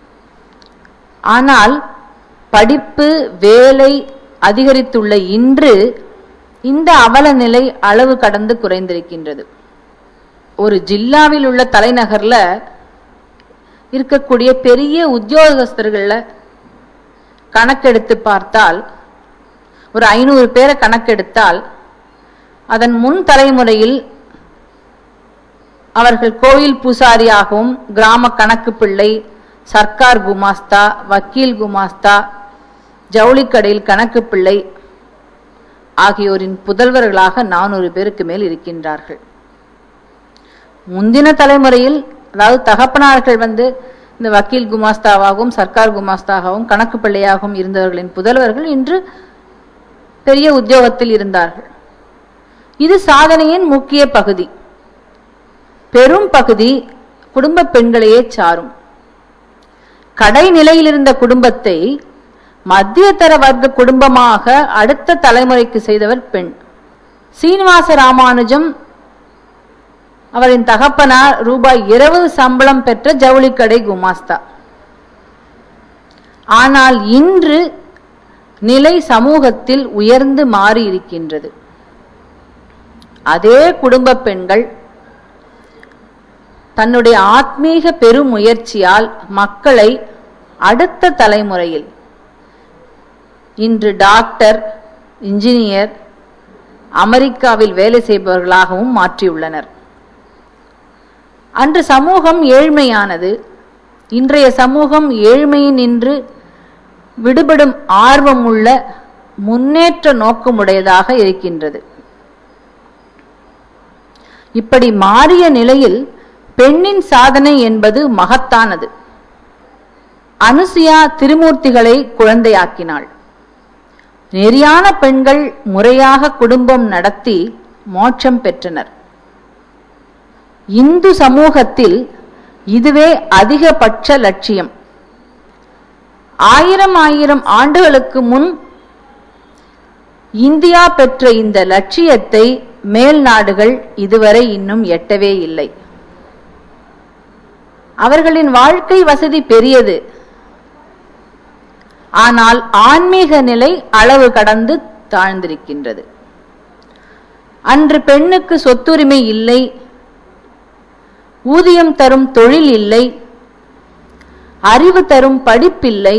ஆனால் படிப்பு வேலை அதிகரித்துள்ள இன்று இந்த அவல நிலை அளவு கடந்து குறைந்திருக்கின்றது ஒரு ஜில்லாவில் உள்ள தலைநகர்ல இருக்கக்கூடிய பெரிய உத்தியோகஸ்தர்கள்ல கணக்கெடுத்து பார்த்தால் ஒரு ஐநூறு பேரை கணக்கெடுத்தால் அதன் முன் தலைமுறையில் அவர்கள் கோயில் பூசாரியாகவும் கிராம கணக்கு பிள்ளை சர்க்கார் குமாஸ்தா வக்கீல் குமாஸ்தா ஜவுளிக்கடையில் கணக்கு பிள்ளை ஆகியோரின் புதல்வர்களாக நானூறு பேருக்கு மேல் இருக்கின்றார்கள் முந்தின தலைமுறையில் அதாவது தகப்பனார்கள் வந்து இந்த வக்கீல் குமாஸ்தாவாகவும் சர்க்கார் குமாஸ்தாகவும் கணக்கு பிள்ளையாகவும் இருந்தவர்களின் புதல்வர்கள் இன்று பெரிய உத்தியோகத்தில் இருந்தார்கள் இது சாதனையின் முக்கிய பகுதி பெரும் பகுதி குடும்ப பெண்களையே சாரும் கடைநிலையில் இருந்த குடும்பத்தை மத்தியதர வர்க்க குடும்பமாக அடுத்த தலைமுறைக்கு செய்தவர் பெண் சீனிவாச ராமானுஜம் அவரின் தகப்பனார் ரூபாய் இருபது சம்பளம் பெற்ற ஜவுளிக்கடை குமாஸ்தா ஆனால் இன்று நிலை சமூகத்தில் உயர்ந்து மாறி இருக்கின்றது அதே குடும்ப பெண்கள் தன்னுடைய ஆத்மீக பெருமுயற்சியால் மக்களை அடுத்த தலைமுறையில் இன்று டாக்டர் இன்ஜினியர் அமெரிக்காவில் வேலை செய்பவர்களாகவும் மாற்றியுள்ளனர் அன்று சமூகம் ஏழ்மையானது இன்றைய சமூகம் ஏழ்மையினின்று விடுபடும் ஆர்வமுள்ள முன்னேற்ற நோக்கமுடையதாக இருக்கின்றது இப்படி மாறிய நிலையில் பெண்ணின் சாதனை என்பது மகத்தானது அனுசுயா திருமூர்த்திகளை குழந்தையாக்கினாள் நெறியான பெண்கள் முறையாக குடும்பம் நடத்தி மோட்சம் பெற்றனர் இந்து சமூகத்தில் இதுவே அதிகபட்ச லட்சியம் ஆயிரம் ஆயிரம் ஆண்டுகளுக்கு முன் இந்தியா பெற்ற இந்த லட்சியத்தை மேல் நாடுகள் இதுவரை இன்னும் எட்டவே இல்லை அவர்களின் வாழ்க்கை வசதி பெரியது ஆனால் ஆன்மீக நிலை அளவு கடந்து தாழ்ந்திருக்கின்றது அன்று பெண்ணுக்கு சொத்துரிமை இல்லை ஊதியம் தரும் தொழில் இல்லை அறிவு தரும் படிப்பில்லை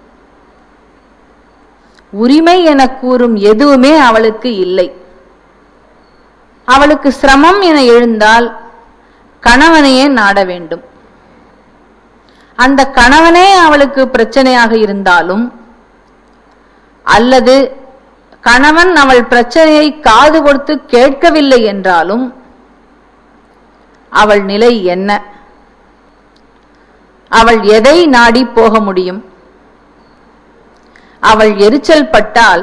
உரிமை என கூறும் எதுவுமே அவளுக்கு இல்லை அவளுக்கு சிரமம் என எழுந்தால் கணவனையே நாட வேண்டும் அந்த கணவனே அவளுக்கு பிரச்சனையாக இருந்தாலும் அல்லது கணவன் அவள் பிரச்சனையை காது கொடுத்து கேட்கவில்லை என்றாலும் அவள் நிலை என்ன அவள் எதை நாடி போக முடியும் அவள் எரிச்சல் பட்டால்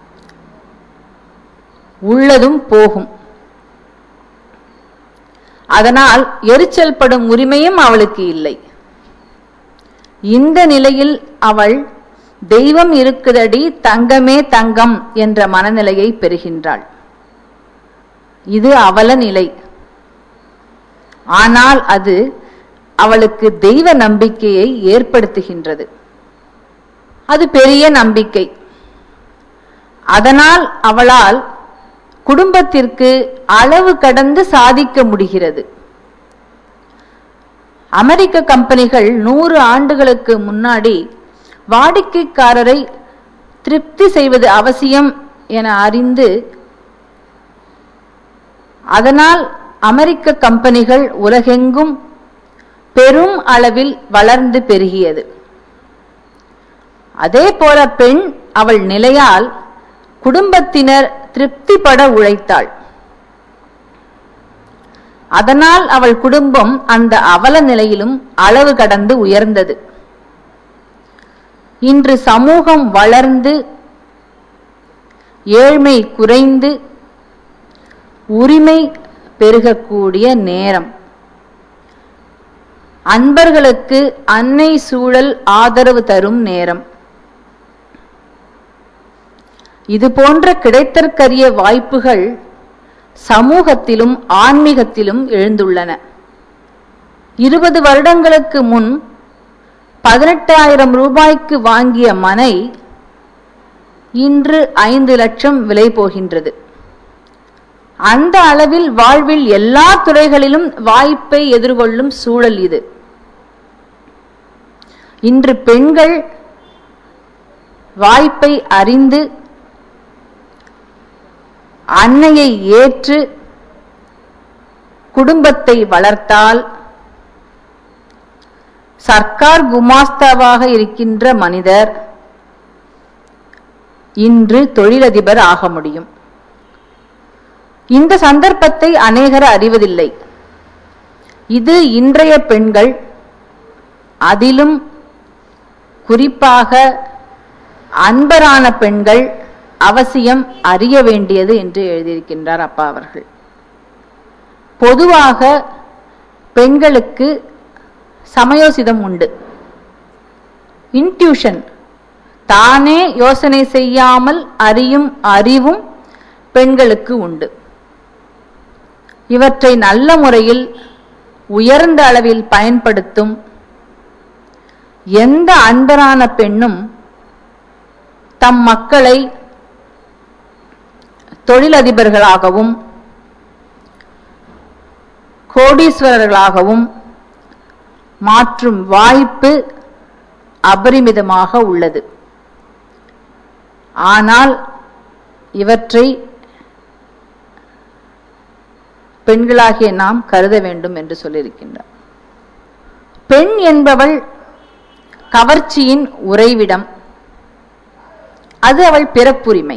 உள்ளதும் போகும் அதனால் எரிச்சல் படும் உரிமையும் அவளுக்கு இல்லை இந்த நிலையில் அவள் தெய்வம் இருக்குதடி தங்கமே தங்கம் என்ற மனநிலையை பெறுகின்றாள் இது அவல நிலை ஆனால் அது அவளுக்கு தெய்வ நம்பிக்கையை ஏற்படுத்துகின்றது அது பெரிய நம்பிக்கை அதனால் அவளால் குடும்பத்திற்கு அளவு கடந்து சாதிக்க முடிகிறது அமெரிக்க கம்பெனிகள் நூறு ஆண்டுகளுக்கு முன்னாடி வாடிக்கைக்காரரை திருப்தி செய்வது அவசியம் என அறிந்து அதனால் அமெரிக்க கம்பெனிகள் உலகெங்கும் பெரும் அளவில் வளர்ந்து பெருகியது அதே போல பெண் அவள் நிலையால் குடும்பத்தினர் திருப்திப்பட உழைத்தாள் அதனால் அவள் குடும்பம் அந்த அவல நிலையிலும் அளவு கடந்து உயர்ந்தது இன்று சமூகம் வளர்ந்து ஏழ்மை குறைந்து உரிமை பெருகக்கூடிய நேரம் அன்பர்களுக்கு அன்னை சூழல் ஆதரவு தரும் நேரம் இது போன்ற கிடைத்தற்கரிய வாய்ப்புகள் சமூகத்திலும் ஆன்மீகத்திலும் எழுந்துள்ளன இருபது வருடங்களுக்கு முன் பதினெட்டாயிரம் ரூபாய்க்கு வாங்கிய மனை இன்று ஐந்து லட்சம் விலை போகின்றது அந்த அளவில் வாழ்வில் எல்லா துறைகளிலும் வாய்ப்பை எதிர்கொள்ளும் சூழல் இது இன்று பெண்கள் வாய்ப்பை அறிந்து அன்னையை ஏற்று குடும்பத்தை வளர்த்தால் சர்க்கார் குமாஸ்தாவாக இருக்கின்ற மனிதர் இன்று தொழிலதிபர் ஆக முடியும் இந்த சந்தர்ப்பத்தை அநேகர் அறிவதில்லை இது இன்றைய பெண்கள் அதிலும் குறிப்பாக அன்பரான பெண்கள் அவசியம் அறிய வேண்டியது என்று எழுதியிருக்கின்றார் அப்பா அவர்கள் பொதுவாக பெண்களுக்கு சமயோசிதம் உண்டு இன்ட்யூஷன் தானே யோசனை செய்யாமல் அறியும் அறிவும் பெண்களுக்கு உண்டு இவற்றை நல்ல முறையில் உயர்ந்த அளவில் பயன்படுத்தும் எந்த அன்பரான பெண்ணும் தம் மக்களை தொழிலதிபர்களாகவும் கோடீஸ்வரர்களாகவும் மாற்றும் வாய்ப்பு அபரிமிதமாக உள்ளது ஆனால் இவற்றை பெண்களாகிய நாம் கருத வேண்டும் என்று சொல்லியிருக்கின்றார் பெண் என்பவள் கவர்ச்சியின் உறைவிடம் அது அவள் பிறப்புரிமை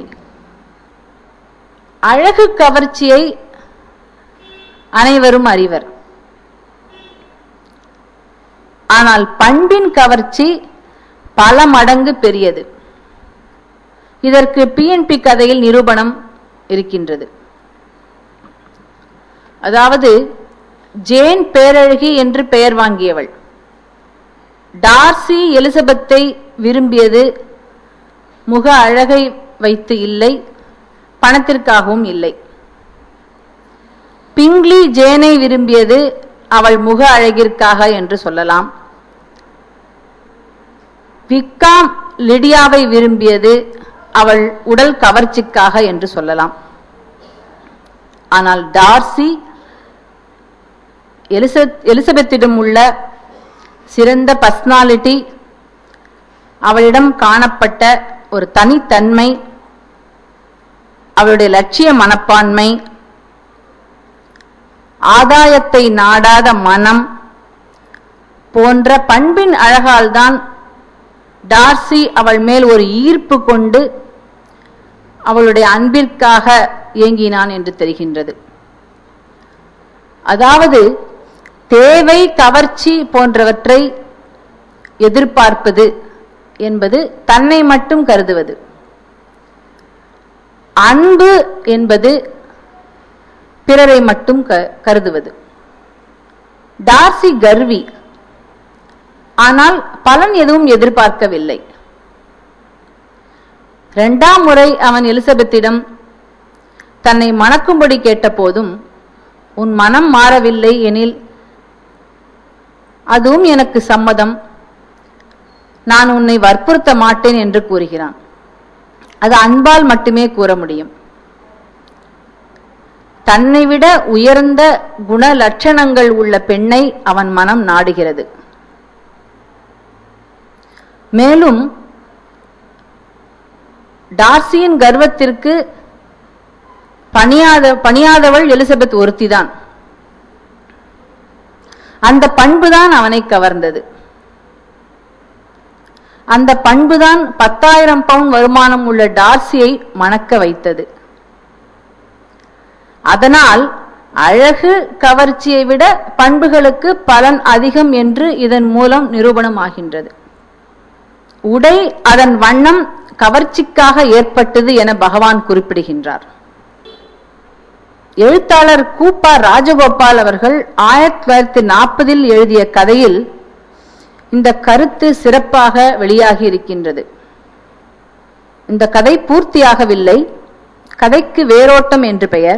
அழகு கவர்ச்சியை அனைவரும் அறிவர் ஆனால் பண்பின் கவர்ச்சி பல மடங்கு பெரியது இதற்கு பிஎன்பி கதையில் நிரூபணம் இருக்கின்றது அதாவது ஜேன் பேரழகி என்று பெயர் வாங்கியவள் டார்சி எலிசபெத்தை விரும்பியது முக அழகை வைத்து இல்லை பணத்திற்காகவும் இல்லை பிங்லி ஜேனை விரும்பியது அவள் முக அழகிற்காக என்று சொல்லலாம் விக்காம் லிடியாவை விரும்பியது அவள் உடல் கவர்ச்சிக்காக என்று சொல்லலாம் ஆனால் டார்சி எலிச எலிசபெத்திடம் உள்ள சிறந்த பர்சனாலிட்டி அவளிடம் காணப்பட்ட ஒரு தனித்தன்மை அவளுடைய லட்சிய மனப்பான்மை ஆதாயத்தை நாடாத மனம் போன்ற பண்பின் அழகால்தான் டார்சி அவள் மேல் ஒரு ஈர்ப்பு கொண்டு அவளுடைய அன்பிற்காக ஏங்கினான் என்று தெரிகின்றது அதாவது தேவை கவர்ச்சி போன்றவற்றை எதிர்பார்ப்பது என்பது தன்னை மட்டும் கருதுவது அன்பு என்பது பிறரை மட்டும் க- கருதுவது டார்சி கர்வி ஆனால் பலன் எதுவும் எதிர்பார்க்கவில்லை இரண்டாம் முறை அவன் எலிசபெத்திடம் தன்னை மணக்கும்படி கேட்டபோதும் உன் மனம் மாறவில்லை எனில் அதுவும் எனக்கு சம்மதம் நான் உன்னை வற்புறுத்த மாட்டேன் என்று கூறுகிறான் அது அன்பால் மட்டுமே கூற முடியும் தன்னை விட உயர்ந்த குண லட்சணங்கள் உள்ள பெண்ணை அவன் மனம் நாடுகிறது மேலும் டார்சியின் கர்வத்திற்கு பணியாத பணியாதவள் எலிசபெத் ஒருத்திதான் அந்த பண்புதான் அவனை கவர்ந்தது அந்த பண்புதான் பத்தாயிரம் பவுண்ட் வருமானம் உள்ள டார்சியை மணக்க வைத்தது அதனால் அழகு கவர்ச்சியை விட பண்புகளுக்கு பலன் அதிகம் என்று இதன் மூலம் நிரூபணமாகின்றது உடை அதன் வண்ணம் கவர்ச்சிக்காக ஏற்பட்டது என பகவான் குறிப்பிடுகின்றார் எழுத்தாளர் கூப்பா ராஜகோபால் அவர்கள் ஆயிரத்தி தொள்ளாயிரத்தி நாற்பதில் எழுதிய கதையில் இந்த கருத்து சிறப்பாக வெளியாகி இருக்கின்றது இந்த கதை பூர்த்தியாகவில்லை கதைக்கு வேரோட்டம் என்று பெயர்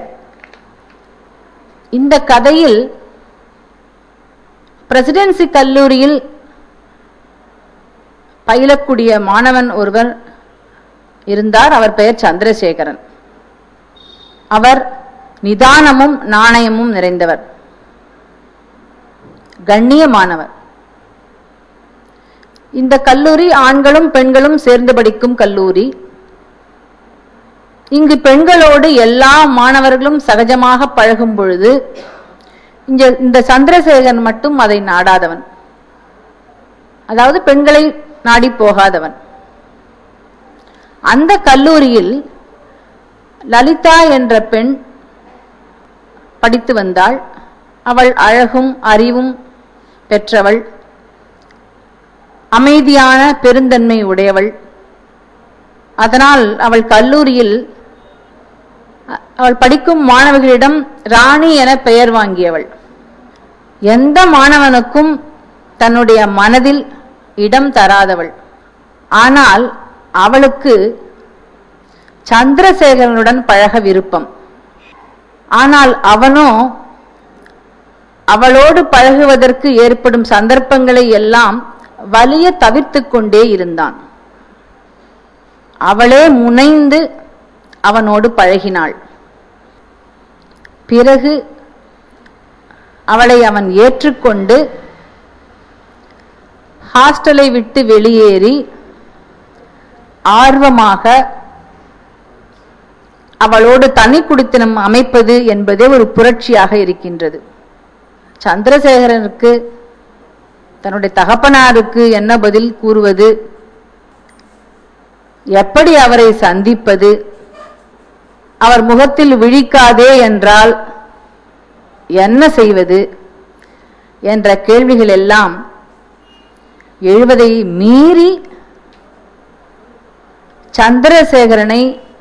இந்த கதையில் பிரசிடென்சி கல்லூரியில் பயிலக்கூடிய மாணவன் ஒருவர் இருந்தார் அவர் பெயர் சந்திரசேகரன் அவர் நிதானமும் நாணயமும் நிறைந்தவர் கண்ணியமானவர் இந்த கல்லூரி ஆண்களும் பெண்களும் சேர்ந்து படிக்கும் கல்லூரி இங்கு பெண்களோடு எல்லா மாணவர்களும் சகஜமாக பழகும் பொழுது இங்க இந்த சந்திரசேகரன் மட்டும் அதை நாடாதவன் அதாவது பெண்களை நாடி போகாதவன் அந்த கல்லூரியில் லலிதா என்ற பெண் படித்து வந்தாள் அவள் அழகும் அறிவும் பெற்றவள் அமைதியான பெருந்தன்மை உடையவள் அதனால் அவள் கல்லூரியில் அ- அவள் படிக்கும் மாணவர்களிடம் ராணி என பெயர் வாங்கியவள் எந்த மாணவனுக்கும் தன்னுடைய மனதில் இடம் தராதவள் ஆனால் அவளுக்கு சந்திரசேகரனுடன் பழக விருப்பம் ஆனால் அவனோ அவளோடு பழகுவதற்கு ஏற்படும் சந்தர்ப்பங்களை எல்லாம் வலிய தவிர்த்து கொண்டே இருந்தான் அவளே முனைந்து அவனோடு பழகினாள் பிறகு அவளை அவன் ஏற்றுக்கொண்டு ஹாஸ்டலை விட்டு வெளியேறி ஆர்வமாக அவளோடு தனி குடித்தனம் அமைப்பது என்பதே ஒரு புரட்சியாக இருக்கின்றது சந்திரசேகரனுக்கு தன்னுடைய தகப்பனாருக்கு என்ன பதில் கூறுவது எப்படி அவரை சந்திப்பது அவர் முகத்தில் விழிக்காதே என்றால் என்ன செய்வது என்ற கேள்விகள் எல்லாம் எழுவதை மீறி சந்திரசேகரனை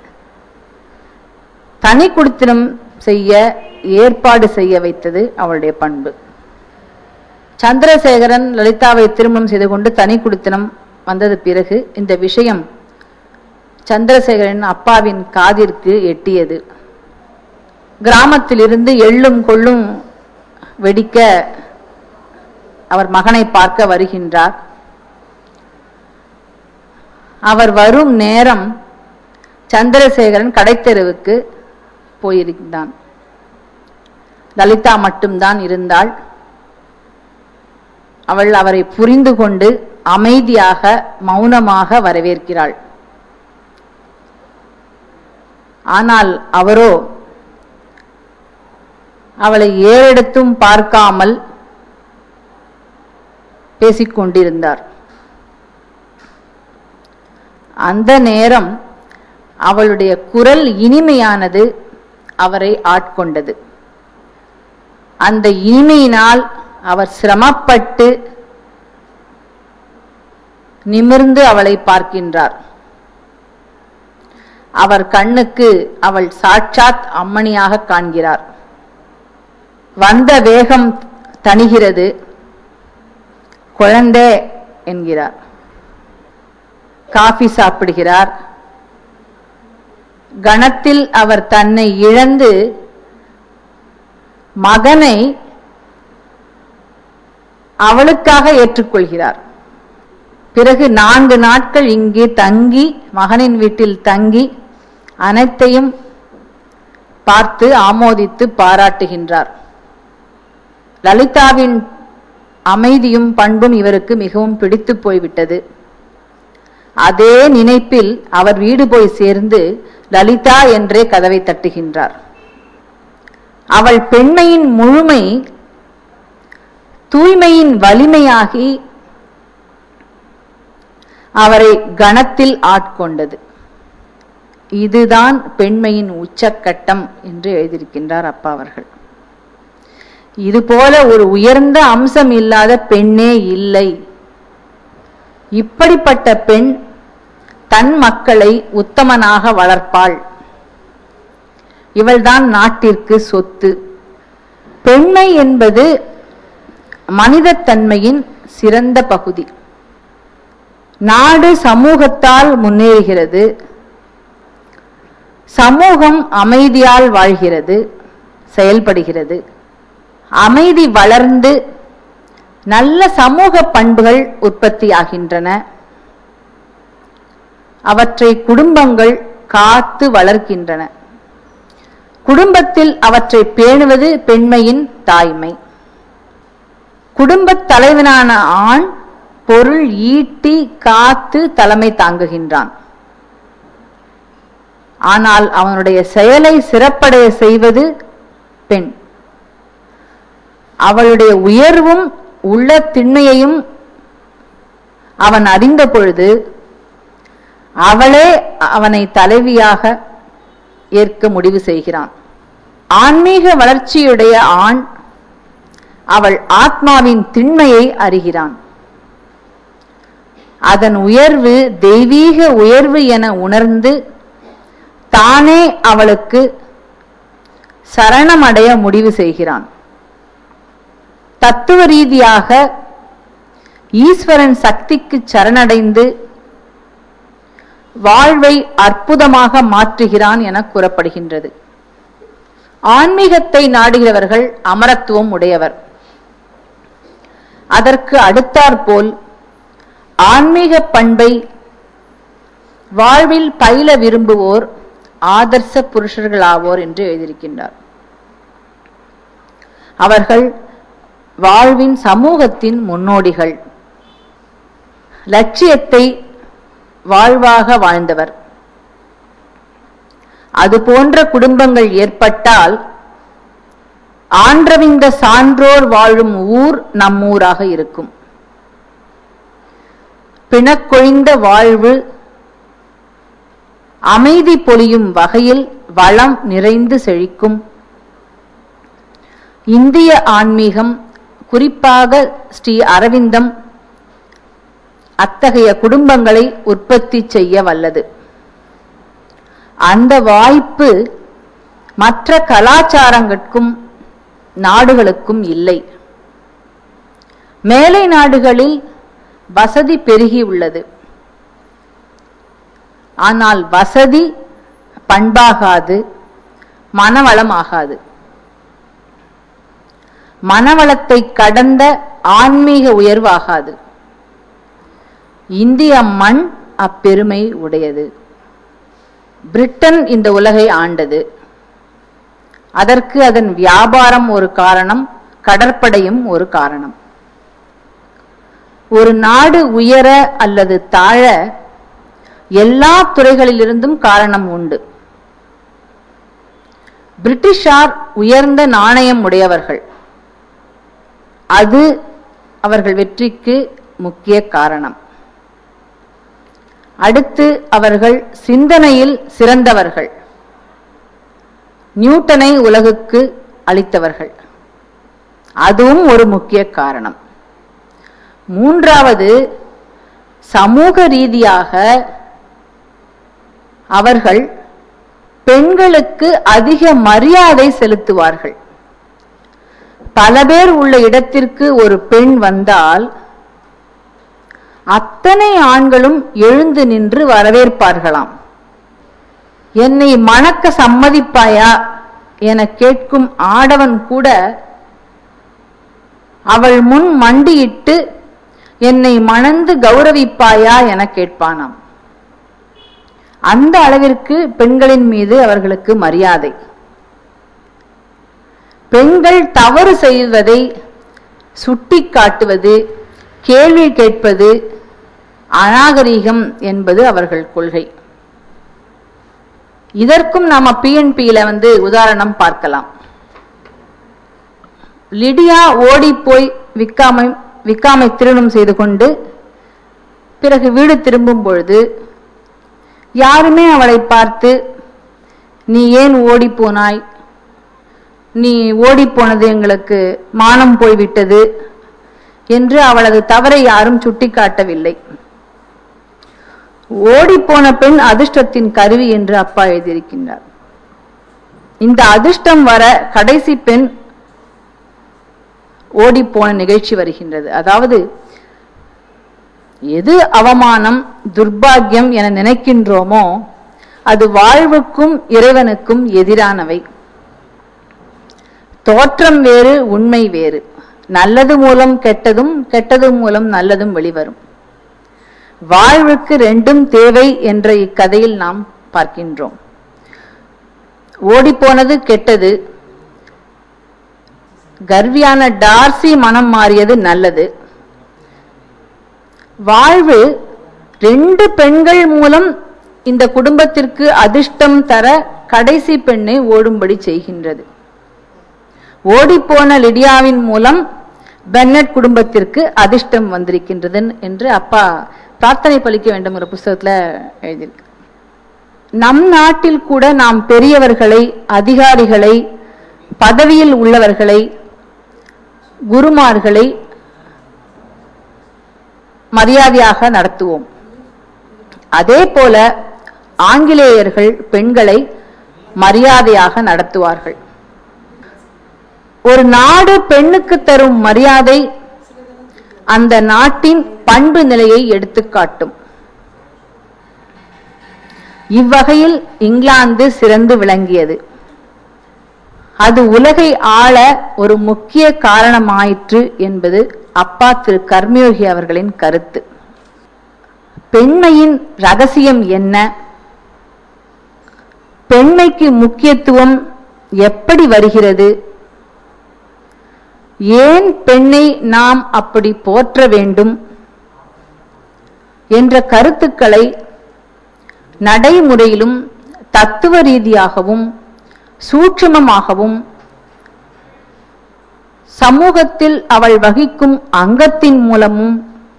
தனி குடித்தனம் செய்ய ஏற்பாடு செய்ய வைத்தது அவளுடைய பண்பு சந்திரசேகரன் லலிதாவை திருமணம் செய்து கொண்டு தனி குடித்தனம் வந்தது பிறகு இந்த விஷயம் சந்திரசேகரன் அப்பாவின் காதிற்கு எட்டியது கிராமத்திலிருந்து எள்ளும் கொள்ளும் வெடிக்க அவர் மகனை பார்க்க வருகின்றார் அவர் வரும் நேரம் சந்திரசேகரன் கடைத்தெருவுக்கு போயிருந்தான் லலிதா மட்டும்தான் இருந்தாள் அவள் அவரை புரிந்து கொண்டு அமைதியாக மௌனமாக வரவேற்கிறாள் ஆனால் அவரோ அவளை ஏறெடுத்தும் பார்க்காமல் பேசிக் கொண்டிருந்தார் அந்த நேரம் அவளுடைய குரல் இனிமையானது அவரை ஆட்கொண்டது அந்த இனிமையினால் அவர் சிரமப்பட்டு நிமிர்ந்து அவளை பார்க்கின்றார் அவர் கண்ணுக்கு அவள் சாட்சாத் அம்மணியாக காண்கிறார் வந்த வேகம் தணிகிறது குழந்தே என்கிறார் காஃபி சாப்பிடுகிறார் கணத்தில் அவர் தன்னை இழந்து மகனை அவளுக்காக ஏற்றுக்கொள்கிறார் பிறகு நான்கு நாட்கள் இங்கே தங்கி மகனின் வீட்டில் தங்கி அனைத்தையும் பார்த்து ஆமோதித்து பாராட்டுகின்றார் லலிதாவின் அமைதியும் பண்பும் இவருக்கு மிகவும் பிடித்து போய்விட்டது அதே நினைப்பில் அவர் வீடு போய் சேர்ந்து லலிதா என்றே கதவை தட்டுகின்றார் அவள் பெண்மையின் முழுமை தூய்மையின் வலிமையாகி அவரை கணத்தில் ஆட்கொண்டது இதுதான் பெண்மையின் உச்சக்கட்டம் என்று எழுதியிருக்கின்றார் அப்பா அவர்கள் இது போல ஒரு உயர்ந்த அம்சம் இல்லாத பெண்ணே இல்லை இப்படிப்பட்ட பெண் தன் மக்களை உத்தமனாக வளர்ப்பாள் இவள்தான் நாட்டிற்கு சொத்து பெண்மை என்பது மனிதத்தன்மையின் சிறந்த பகுதி நாடு சமூகத்தால் முன்னேறுகிறது சமூகம் அமைதியால் வாழ்கிறது செயல்படுகிறது அமைதி வளர்ந்து நல்ல சமூக பண்புகள் உற்பத்தியாகின்றன அவற்றை குடும்பங்கள் காத்து வளர்க்கின்றன குடும்பத்தில் அவற்றை பேணுவது பெண்மையின் தாய்மை குடும்பத் தலைவனான ஆண் பொருள் ஈட்டி காத்து தலைமை தாங்குகின்றான் ஆனால் அவனுடைய செயலை சிறப்படைய செய்வது பெண் அவளுடைய உயர்வும் உள்ள திண்மையையும் அவன் அறிந்த பொழுது அவளே அவனை தலைவியாக ஏற்க முடிவு செய்கிறான் ஆன்மீக வளர்ச்சியுடைய ஆண் அவள் ஆத்மாவின் திண்மையை அறிகிறான் அதன் உயர்வு தெய்வீக உயர்வு என உணர்ந்து தானே அவளுக்கு சரணமடைய முடிவு செய்கிறான் தத்துவ ரீதியாக ஈஸ்வரன் சக்திக்கு சரணடைந்து வாழ்வை அற்புதமாக மாற்றுகிறான் என கூறப்படுகின்றது ஆன்மீகத்தை நாடுகிறவர்கள் அமரத்துவம் உடையவர் அதற்கு அடுத்தாற்போல் ஆன்மீக பண்பை வாழ்வில் பயில விரும்புவோர் ஆதர்ச புருஷர்களாவோர் என்று எழுதியிருக்கின்றார் அவர்கள் வாழ்வின் சமூகத்தின் முன்னோடிகள் லட்சியத்தை வாழ்வாக வாழ்ந்தவர் அது போன்ற குடும்பங்கள் ஏற்பட்டால் ஆன்றவிந்த சான்றோர் வாழும் ஊர் நம்மூராக இருக்கும் பிணக்கொழிந்த வாழ்வு அமைதி பொலியும் வகையில் வளம் நிறைந்து செழிக்கும் இந்திய ஆன்மீகம் குறிப்பாக ஸ்ரீ அரவிந்தம் அத்தகைய குடும்பங்களை உற்பத்தி செய்ய வல்லது அந்த வாய்ப்பு மற்ற கலாச்சாரங்களுக்கும் நாடுகளுக்கும் இல்லை மேலை நாடுகளில் வசதி பெருகி உள்ளது ஆனால் வசதி பண்பாகாது மனவளம் ஆகாது மனவளத்தை கடந்த ஆன்மீக உயர்வாகாது இந்திய மண் அப்பெருமை உடையது பிரிட்டன் இந்த உலகை ஆண்டது அதற்கு அதன் வியாபாரம் ஒரு காரணம் கடற்படையும் ஒரு காரணம் ஒரு நாடு உயர அல்லது தாழ எல்லா துறைகளிலிருந்தும் காரணம் உண்டு பிரிட்டிஷார் உயர்ந்த நாணயம் உடையவர்கள் அது அவர்கள் வெற்றிக்கு முக்கிய காரணம் அடுத்து அவர்கள் சிந்தனையில் சிறந்தவர்கள் நியூட்டனை உலகுக்கு அளித்தவர்கள் அதுவும் ஒரு முக்கிய காரணம் மூன்றாவது சமூக ரீதியாக அவர்கள் பெண்களுக்கு அதிக மரியாதை செலுத்துவார்கள் பல பேர் உள்ள இடத்திற்கு ஒரு பெண் வந்தால் அத்தனை ஆண்களும் எழுந்து நின்று வரவேற்பார்களாம் என்னை மணக்க சம்மதிப்பாயா என கேட்கும் ஆடவன் கூட அவள் முன் மண்டியிட்டு என்னை மணந்து கௌரவிப்பாயா என கேட்பானாம் அந்த அளவிற்கு பெண்களின் மீது அவர்களுக்கு மரியாதை பெண்கள் தவறு செய்வதை சுட்டி காட்டுவது கேள்வி கேட்பது அநாகரீகம் என்பது அவர்கள் கொள்கை இதற்கும் நாம பிஎன்பியில வந்து உதாரணம் பார்க்கலாம் லிடியா ஓடி போய் விக்காமை விக்காமை திருமணம் செய்து கொண்டு பிறகு வீடு திரும்பும் பொழுது யாருமே அவளை பார்த்து நீ ஏன் ஓடி போனாய் நீ ஓடி போனது எங்களுக்கு மானம் போய்விட்டது என்று அவளது தவறை யாரும் சுட்டிக்காட்டவில்லை ஓடிப்போன பெண் அதிர்ஷ்டத்தின் கருவி என்று அப்பா எழுதியிருக்கின்றார் இந்த அதிர்ஷ்டம் வர கடைசி பெண் ஓடிப்போன நிகழ்ச்சி வருகின்றது அதாவது எது அவமானம் துர்பாக்கியம் என நினைக்கின்றோமோ அது வாழ்வுக்கும் இறைவனுக்கும் எதிரானவை தோற்றம் வேறு உண்மை வேறு நல்லது மூலம் கெட்டதும் கெட்டது மூலம் நல்லதும் வெளிவரும் வாழ்வுக்கு ரெண்டும் தேவை என்ற இக்கதையில் நாம் பார்க்கின்றோம் ஓடிப்போனது கெட்டது கர்வியான டார்சி மனம் மாறியது நல்லது வாழ்வு ரெண்டு பெண்கள் மூலம் இந்த குடும்பத்திற்கு அதிர்ஷ்டம் தர கடைசி பெண்ணை ஓடும்படி செய்கின்றது ஓடிப்போன லிடியாவின் மூலம் பென்னட் குடும்பத்திற்கு அதிர்ஷ்டம் வந்திருக்கின்றது என்று அப்பா பிரார்த்தனை பலிக்க வேண்டும் ஒரு புஸ்தகத்துல எழுதியிருக்கு நம் நாட்டில் கூட நாம் பெரியவர்களை அதிகாரிகளை பதவியில் உள்ளவர்களை குருமார்களை மரியாதையாக நடத்துவோம் அதே போல ஆங்கிலேயர்கள் பெண்களை மரியாதையாக நடத்துவார்கள் ஒரு நாடு பெண்ணுக்கு தரும் மரியாதை அந்த நாட்டின் பண்பு நிலையை எடுத்துக்காட்டும் இவ்வகையில் இங்கிலாந்து சிறந்து விளங்கியது அது உலகை ஆள ஒரு முக்கிய காரணமாயிற்று என்பது அப்பா திரு கர்மயோகி அவர்களின் கருத்து பெண்மையின் ரகசியம் என்ன பெண்மைக்கு முக்கியத்துவம் எப்படி வருகிறது ஏன் பெண்ணை நாம் அப்படி போற்ற வேண்டும் என்ற கருத்துக்களை நடைமுறையிலும் தத்துவ ரீதியாகவும் சூட்சுமமாகவும் சமூகத்தில் அவள் வகிக்கும் அங்கத்தின் மூலமும்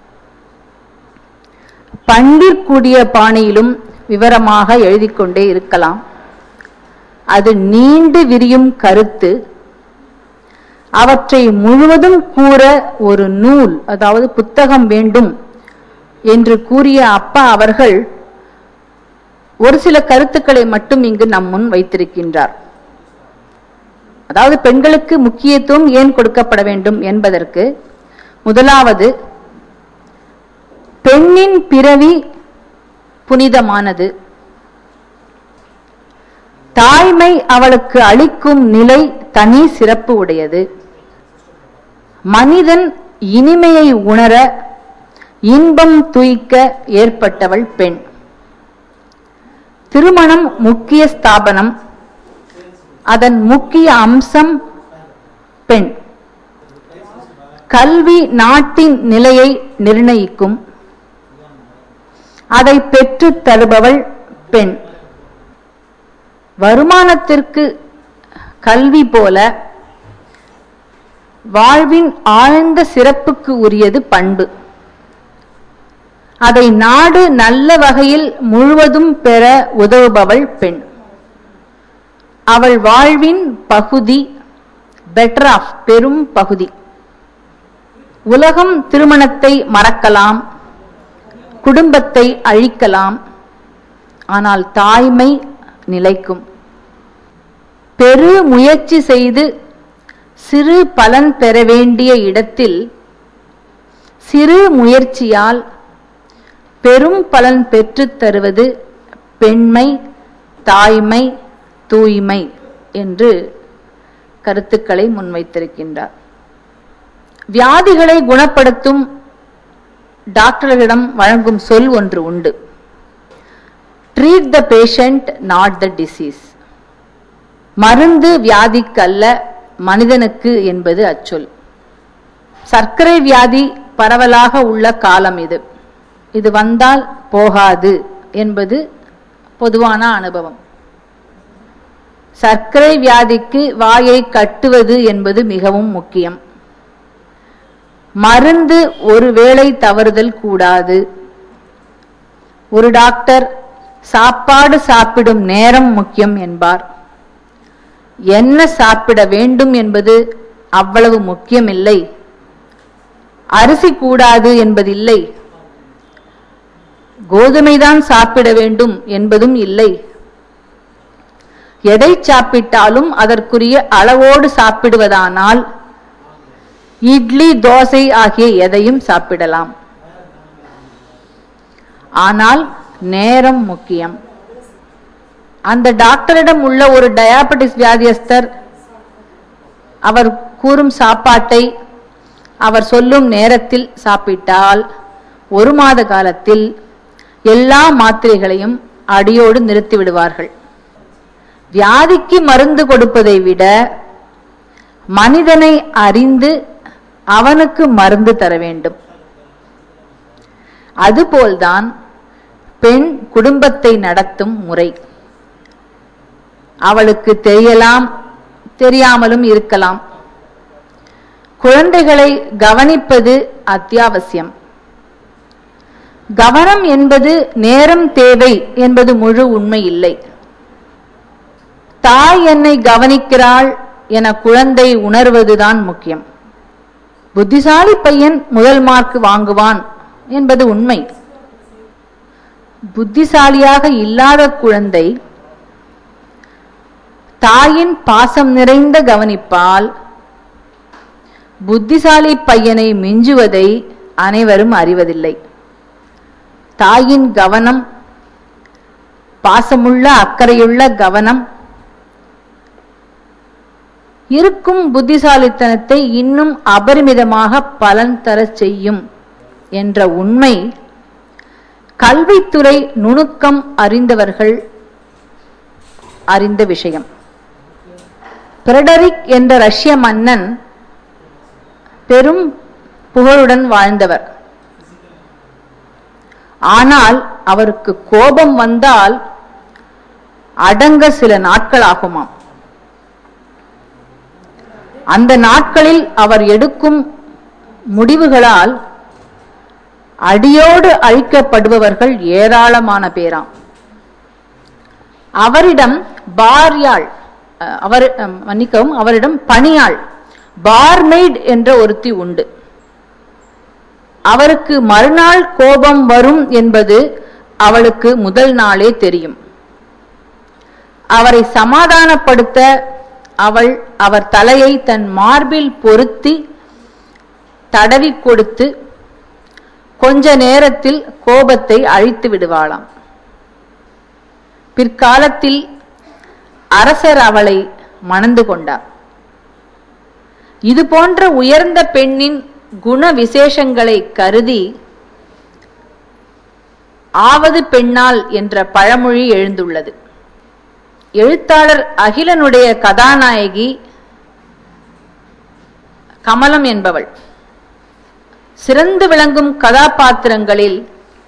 பண்டிற்கூடிய பாணியிலும் விவரமாக எழுதிக் கொண்டே இருக்கலாம் அது நீண்டு விரியும் கருத்து அவற்றை முழுவதும் கூற ஒரு நூல் அதாவது புத்தகம் வேண்டும் என்று கூறிய அப்பா அவர்கள் ஒரு சில கருத்துக்களை மட்டும் இங்கு நம் முன் வைத்திருக்கின்றார் அதாவது பெண்களுக்கு முக்கியத்துவம் ஏன் கொடுக்கப்பட வேண்டும் என்பதற்கு முதலாவது பெண்ணின் பிறவி புனிதமானது தாய்மை அவளுக்கு அளிக்கும் நிலை தனி சிறப்பு உடையது மனிதன் இனிமையை உணர இன்பம் துய்க்க ஏற்பட்டவள் பெண் திருமணம் முக்கிய ஸ்தாபனம் அதன் முக்கிய அம்சம் பெண் கல்வி நாட்டின் நிலையை நிர்ணயிக்கும் அதை பெற்றுத் தருபவள் பெண் வருமானத்திற்கு கல்வி போல வாழ்வின் ஆழ்ந்த சிறப்புக்கு உரியது பண்பு அதை நாடு நல்ல வகையில் முழுவதும் பெற உதவுபவள் பெண் அவள் வாழ்வின் பகுதி பெட்டர் ஆஃப் பெரும் பகுதி உலகம் திருமணத்தை மறக்கலாம் குடும்பத்தை அழிக்கலாம் ஆனால் தாய்மை நிலைக்கும் பெரு முயற்சி செய்து சிறு பலன் பெற வேண்டிய இடத்தில் சிறு முயற்சியால் பெரும் பலன் பெற்றுத் தருவது பெண்மை தாய்மை தூய்மை என்று கருத்துக்களை முன்வைத்திருக்கின்றார் வியாதிகளை குணப்படுத்தும் டாக்டர்களிடம் வழங்கும் சொல் ஒன்று உண்டு treat the patient not the disease மருந்து வியாதிக்கல்ல மனிதனுக்கு என்பது அச்சொல் சர்க்கரை வியாதி பரவலாக உள்ள காலம் இது இது வந்தால் போகாது என்பது பொதுவான அனுபவம் சர்க்கரை வியாதிக்கு வாயை கட்டுவது என்பது மிகவும் முக்கியம் மருந்து ஒருவேளை தவறுதல் கூடாது ஒரு டாக்டர் சாப்பாடு சாப்பிடும் நேரம் முக்கியம் என்பார் என்ன சாப்பிட வேண்டும் என்பது அவ்வளவு முக்கியமில்லை அரிசி கூடாது என்பதில்லை கோதுமைதான் சாப்பிட வேண்டும் என்பதும் இல்லை எதை சாப்பிட்டாலும் அதற்குரிய அளவோடு சாப்பிடுவதானால் இட்லி தோசை ஆகிய எதையும் சாப்பிடலாம் ஆனால் நேரம் முக்கியம் அந்த டாக்டரிடம் உள்ள ஒரு டயாபெட்டிஸ் வியாதியஸ்தர் அவர் கூறும் சாப்பாட்டை அவர் சொல்லும் நேரத்தில் சாப்பிட்டால் ஒரு மாத காலத்தில் எல்லா மாத்திரைகளையும் அடியோடு நிறுத்தி விடுவார்கள் வியாதிக்கு மருந்து கொடுப்பதை விட மனிதனை அறிந்து அவனுக்கு மருந்து தர வேண்டும் அதுபோல்தான் பெண் குடும்பத்தை நடத்தும் முறை அவளுக்கு தெரியலாம் தெரியாமலும் இருக்கலாம் குழந்தைகளை கவனிப்பது அத்தியாவசியம் கவனம் என்பது நேரம் தேவை என்பது முழு உண்மை இல்லை தாய் என்னை கவனிக்கிறாள் என குழந்தை உணர்வதுதான் முக்கியம் புத்திசாலி பையன் முதல் மார்க் வாங்குவான் என்பது உண்மை புத்திசாலியாக இல்லாத குழந்தை தாயின் பாசம் நிறைந்த கவனிப்பால் புத்திசாலி பையனை மிஞ்சுவதை அனைவரும் அறிவதில்லை தாயின் கவனம் பாசமுள்ள அக்கறையுள்ள கவனம் இருக்கும் புத்திசாலித்தனத்தை இன்னும் அபரிமிதமாக பலன் தரச் செய்யும் என்ற உண்மை கல்வித்துறை நுணுக்கம் அறிந்தவர்கள் அறிந்த விஷயம் பிரெடரிக் என்ற ரஷ்ய மன்னன் பெரும் புகழுடன் வாழ்ந்தவர் ஆனால் அவருக்கு கோபம் வந்தால் அடங்க சில நாட்கள் ஆகுமாம் அந்த நாட்களில் அவர் எடுக்கும் முடிவுகளால் அடியோடு அழிக்கப்படுபவர்கள் ஏராளமான பேராம் அவரிடம் பார்யாள் அஹ், அவர் அஹ், மன்னிக்கவும் அவரிடம் பணியாள் பார்மெய்ட் என்ற ஒருத்தி உண்டு அவருக்கு மறுநாள் கோபம் வரும் என்பது அவளுக்கு முதல் நாளே தெரியும் அவரை சமாதானப்படுத்த அவள் அவர் தலையை தன் மார்பில் பொருத்தி தடவி கொடுத்து கொஞ்ச நேரத்தில் கோபத்தை அழித்து விடுவாளாம் பிற்காலத்தில் அரசர் அவளை மணந்து கொண்டார் இது போன்ற உயர்ந்த பெண்ணின் குண விசேஷங்களை கருதி ஆவது பெண்ணால் என்ற பழமொழி எழுந்துள்ளது எழுத்தாளர் அகிலனுடைய கதாநாயகி கமலம் என்பவள் சிறந்து விளங்கும் கதாபாத்திரங்களில்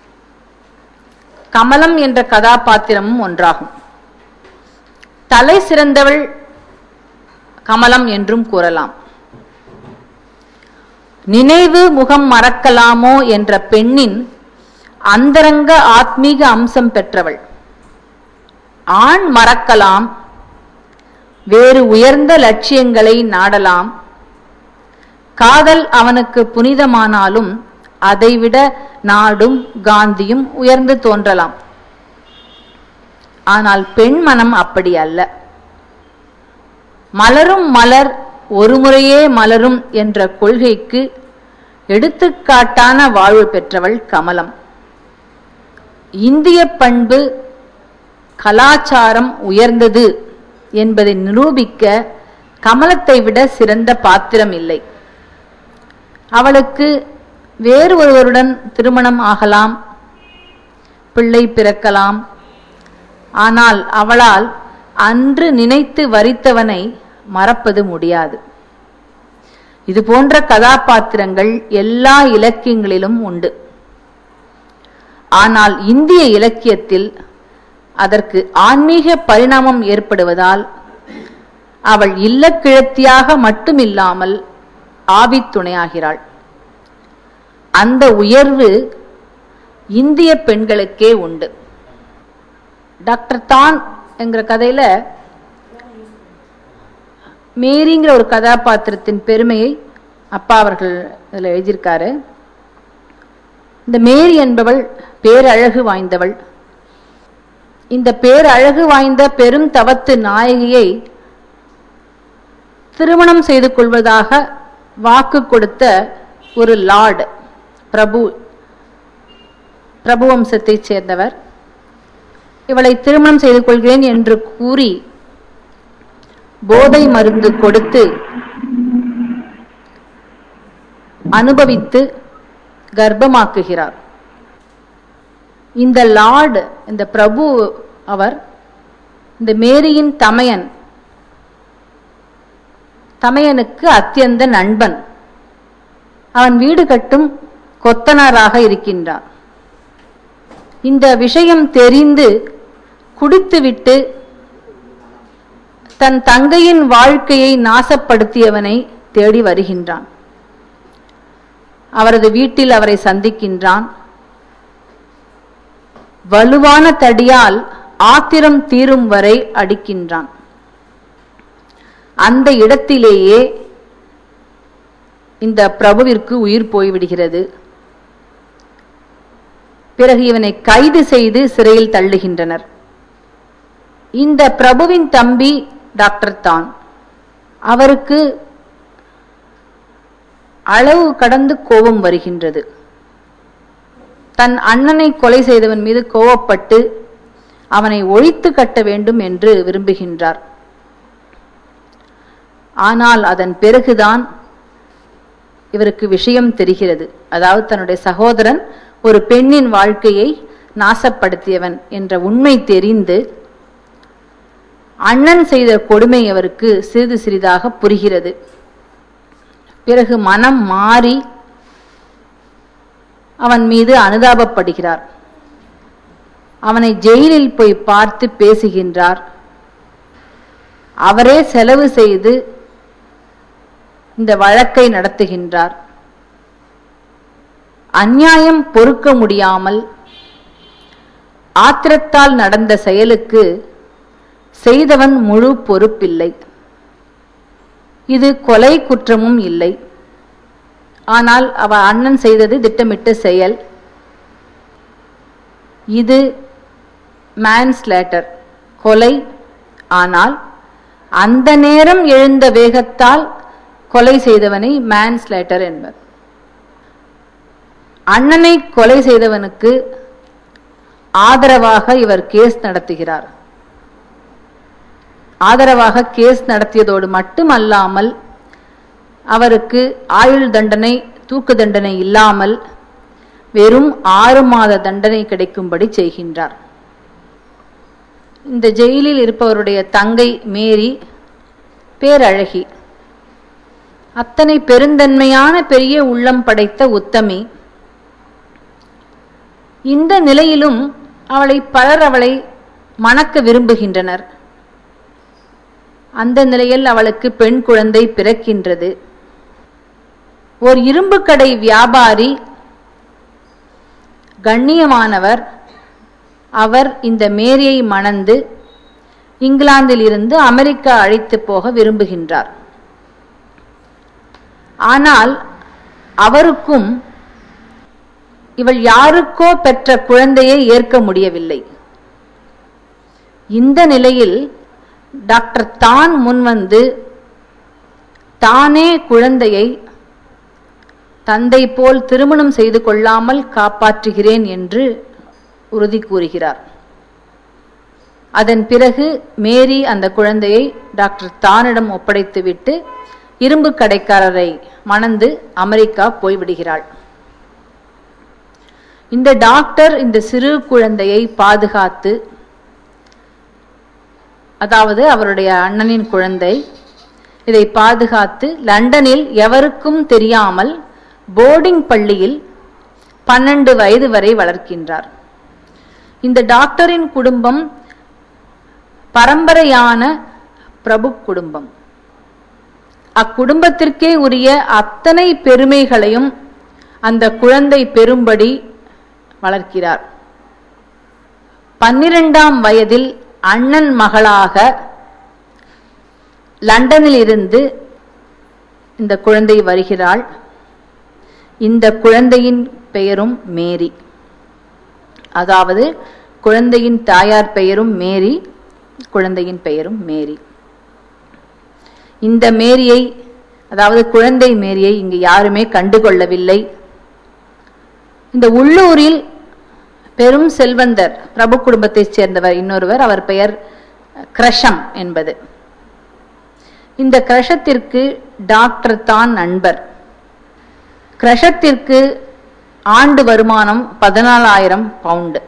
கமலம் என்ற கதாபாத்திரமும் ஒன்றாகும் தலை சிறந்தவள் கமலம் என்றும் கூறலாம் நினைவு முகம் மறக்கலாமோ என்ற பெண்ணின் அந்தரங்க ஆத்மீக அம்சம் பெற்றவள் ஆண் மறக்கலாம் வேறு உயர்ந்த லட்சியங்களை நாடலாம் காதல் அவனுக்கு புனிதமானாலும் அதைவிட நாடும் காந்தியும் உயர்ந்து தோன்றலாம் ஆனால் பெண் மனம் அப்படி அல்ல மலரும் மலர் ஒரு முறையே மலரும் என்ற கொள்கைக்கு எடுத்துக்காட்டான வாழ்வு பெற்றவள் கமலம் இந்திய பண்பு கலாச்சாரம் உயர்ந்தது என்பதை நிரூபிக்க கமலத்தை விட சிறந்த பாத்திரம் இல்லை அவளுக்கு வேறு ஒருவருடன் திருமணம் ஆகலாம் பிள்ளை பிறக்கலாம் ஆனால் அவளால் அன்று நினைத்து வரித்தவனை மறப்பது முடியாது இது போன்ற கதாபாத்திரங்கள் எல்லா இலக்கியங்களிலும் உண்டு ஆனால் இந்திய இலக்கியத்தில் அதற்கு ஆன்மீக பரிணாமம் ஏற்படுவதால் அவள் இல்லக்கிழத்தியாக மட்டுமில்லாமல் ஆவித்துணையாகிறாள் அந்த உயர்வு இந்திய பெண்களுக்கே உண்டு டாக்டர் தான் என்கிற கதையில மேரிங்கிற ஒரு கதாபாத்திரத்தின் பெருமையை அப்பா அவர்கள் இதில் எழுதியிருக்காரு இந்த மேரி என்பவள் பேரழகு வாய்ந்தவள் இந்த பேரழகு வாய்ந்த பெரும் தவத்து நாயகியை திருமணம் செய்து கொள்வதாக வாக்கு கொடுத்த ஒரு லார்டு பிரபு பிரபு வம்சத்தைச் சேர்ந்தவர் இவளை திருமணம் செய்து கொள்கிறேன் என்று கூறி போதை மருந்து கொடுத்து அனுபவித்து கர்ப்பமாக்குகிறார் இந்த லார்டு இந்த பிரபு அவர் இந்த மேரியின் தமையன் தமையனுக்கு அத்தியந்த நண்பன் அவன் வீடு கட்டும் கொத்தனாராக இருக்கின்றான் இந்த விஷயம் தெரிந்து குடித்துவிட்டு தன் தங்கையின் வாழ்க்கையை நாசப்படுத்தியவனை தேடி வருகின்றான் அவரது வீட்டில் அவரை சந்திக்கின்றான் வலுவான தடியால் ஆத்திரம் தீரும் வரை அடிக்கின்றான் அந்த இடத்திலேயே இந்த பிரபுவிற்கு உயிர் போய்விடுகிறது பிறகு இவனை கைது செய்து சிறையில் தள்ளுகின்றனர் இந்த பிரபுவின் தம்பி டாக்டர் தான் அவருக்கு அளவு கடந்து கோபம் வருகின்றது தன் அண்ணனை கொலை செய்தவன் மீது கோவப்பட்டு அவனை ஒழித்து கட்ட வேண்டும் என்று விரும்புகின்றார் ஆனால் அதன் பிறகுதான் இவருக்கு விஷயம் தெரிகிறது அதாவது தன்னுடைய சகோதரன் ஒரு பெண்ணின் வாழ்க்கையை நாசப்படுத்தியவன் என்ற உண்மை தெரிந்து அண்ணன் செய்த கொடுமை அவருக்கு சிறிது சிறிதாக புரிகிறது பிறகு மனம் மாறி அவன் மீது அனுதாபப்படுகிறார் அவனை ஜெயிலில் போய் பார்த்து பேசுகின்றார் அவரே செலவு செய்து இந்த வழக்கை நடத்துகின்றார் அந்நியாயம் பொறுக்க முடியாமல் ஆத்திரத்தால் நடந்த செயலுக்கு செய்தவன் முழு பொறுப்பில்லை இது கொலை குற்றமும் இல்லை ஆனால் அவ அண்ணன் செய்தது திட்டமிட்ட செயல் இது மேன்ஸ்லேட்டர் கொலை ஆனால் அந்த நேரம் எழுந்த வேகத்தால் கொலை செய்தவனை மேன்ஸ்லேட்டர் என்பர் அண்ணனை கொலை செய்தவனுக்கு ஆதரவாக இவர் கேஸ் நடத்துகிறார் ஆதரவாக கேஸ் நடத்தியதோடு மட்டுமல்லாமல் அவருக்கு ஆயுள் தண்டனை தூக்கு தண்டனை இல்லாமல் வெறும் ஆறு மாத தண்டனை கிடைக்கும்படி செய்கின்றார் இந்த ஜெயிலில் இருப்பவருடைய தங்கை மேரி பேரழகி அத்தனை பெருந்தன்மையான பெரிய உள்ளம் படைத்த உத்தமி இந்த நிலையிலும் அவளை பலர் அவளை மணக்க விரும்புகின்றனர் அந்த நிலையில் அவளுக்கு பெண் குழந்தை பிறக்கின்றது ஓர் இரும்பு கடை வியாபாரி கண்ணியமானவர் அவர் இந்த மேரியை மணந்து இங்கிலாந்தில் இருந்து அமெரிக்கா அழைத்து போக விரும்புகின்றார் ஆனால் அவருக்கும் இவள் யாருக்கோ பெற்ற குழந்தையை ஏற்க முடியவில்லை இந்த நிலையில் டாக்டர் தான் முன்வந்து தானே குழந்தையை தந்தை போல் திருமணம் செய்து கொள்ளாமல் காப்பாற்றுகிறேன் என்று உறுதி கூறுகிறார் அதன் பிறகு மேரி அந்த குழந்தையை டாக்டர் தானிடம் ஒப்படைத்துவிட்டு இரும்பு கடைக்காரரை மணந்து அமெரிக்கா போய்விடுகிறாள் இந்த டாக்டர் இந்த சிறு குழந்தையை பாதுகாத்து அதாவது அவருடைய அண்ணனின் குழந்தை இதை பாதுகாத்து லண்டனில் எவருக்கும் தெரியாமல் போர்டிங் பள்ளியில் பன்னெண்டு வயது வரை வளர்க்கின்றார் இந்த டாக்டரின் குடும்பம் பரம்பரையான பிரபு குடும்பம் அக்குடும்பத்திற்கே உரிய அத்தனை பெருமைகளையும் அந்த குழந்தை பெறும்படி வளர்க்கிறார் பன்னிரெண்டாம் வயதில் அண்ணன் மகளாக லண்டனில் இருந்து இந்த குழந்தை வருகிறாள் இந்த குழந்தையின் பெயரும் மேரி அதாவது குழந்தையின் தாயார் பெயரும் மேரி குழந்தையின் பெயரும் மேரி இந்த மேரியை அதாவது குழந்தை மேரியை இங்கு யாருமே கண்டுகொள்ளவில்லை இந்த உள்ளூரில் பெரும் செல்வந்தர் பிரபு குடும்பத்தைச் சேர்ந்தவர் இன்னொருவர் அவர் பெயர் கிரஷம் என்பது இந்த கிரஷத்திற்கு டாக்டர் தான் நண்பர் கிரஷத்திற்கு ஆண்டு வருமானம் பதினாலாயிரம் பவுண்டு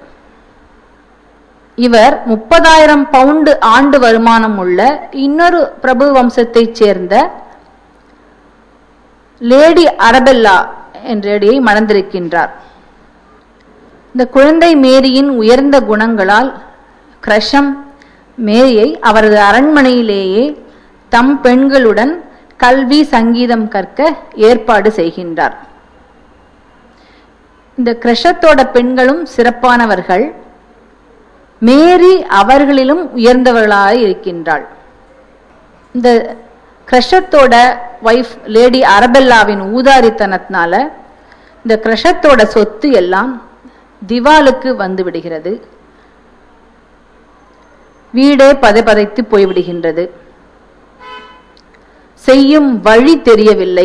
இவர் முப்பதாயிரம் பவுண்டு ஆண்டு வருமானம் உள்ள இன்னொரு பிரபு வம்சத்தைச் சேர்ந்த லேடி அரபெல்லா என்ற லேடியை மணந்திருக்கின்றார் இந்த குழந்தை மேரியின் உயர்ந்த குணங்களால் கிரஷம் மேரியை அவரது அரண்மனையிலேயே தம் பெண்களுடன் கல்வி சங்கீதம் கற்க ஏற்பாடு செய்கின்றார் இந்த கிரஷத்தோட பெண்களும் சிறப்பானவர்கள் மேரி அவர்களிலும் உயர்ந்தவர்களாக இருக்கின்றாள் இந்த கிரஷத்தோட ஒய்ஃப் லேடி அரபெல்லாவின் ஊதாரித்தனத்தினால இந்த கிரஷத்தோட சொத்து எல்லாம் திவாலுக்கு வந்து விடுகிறது வீடே பதைபதைத்து போய்விடுகின்றது செய்யும் வழி தெரியவில்லை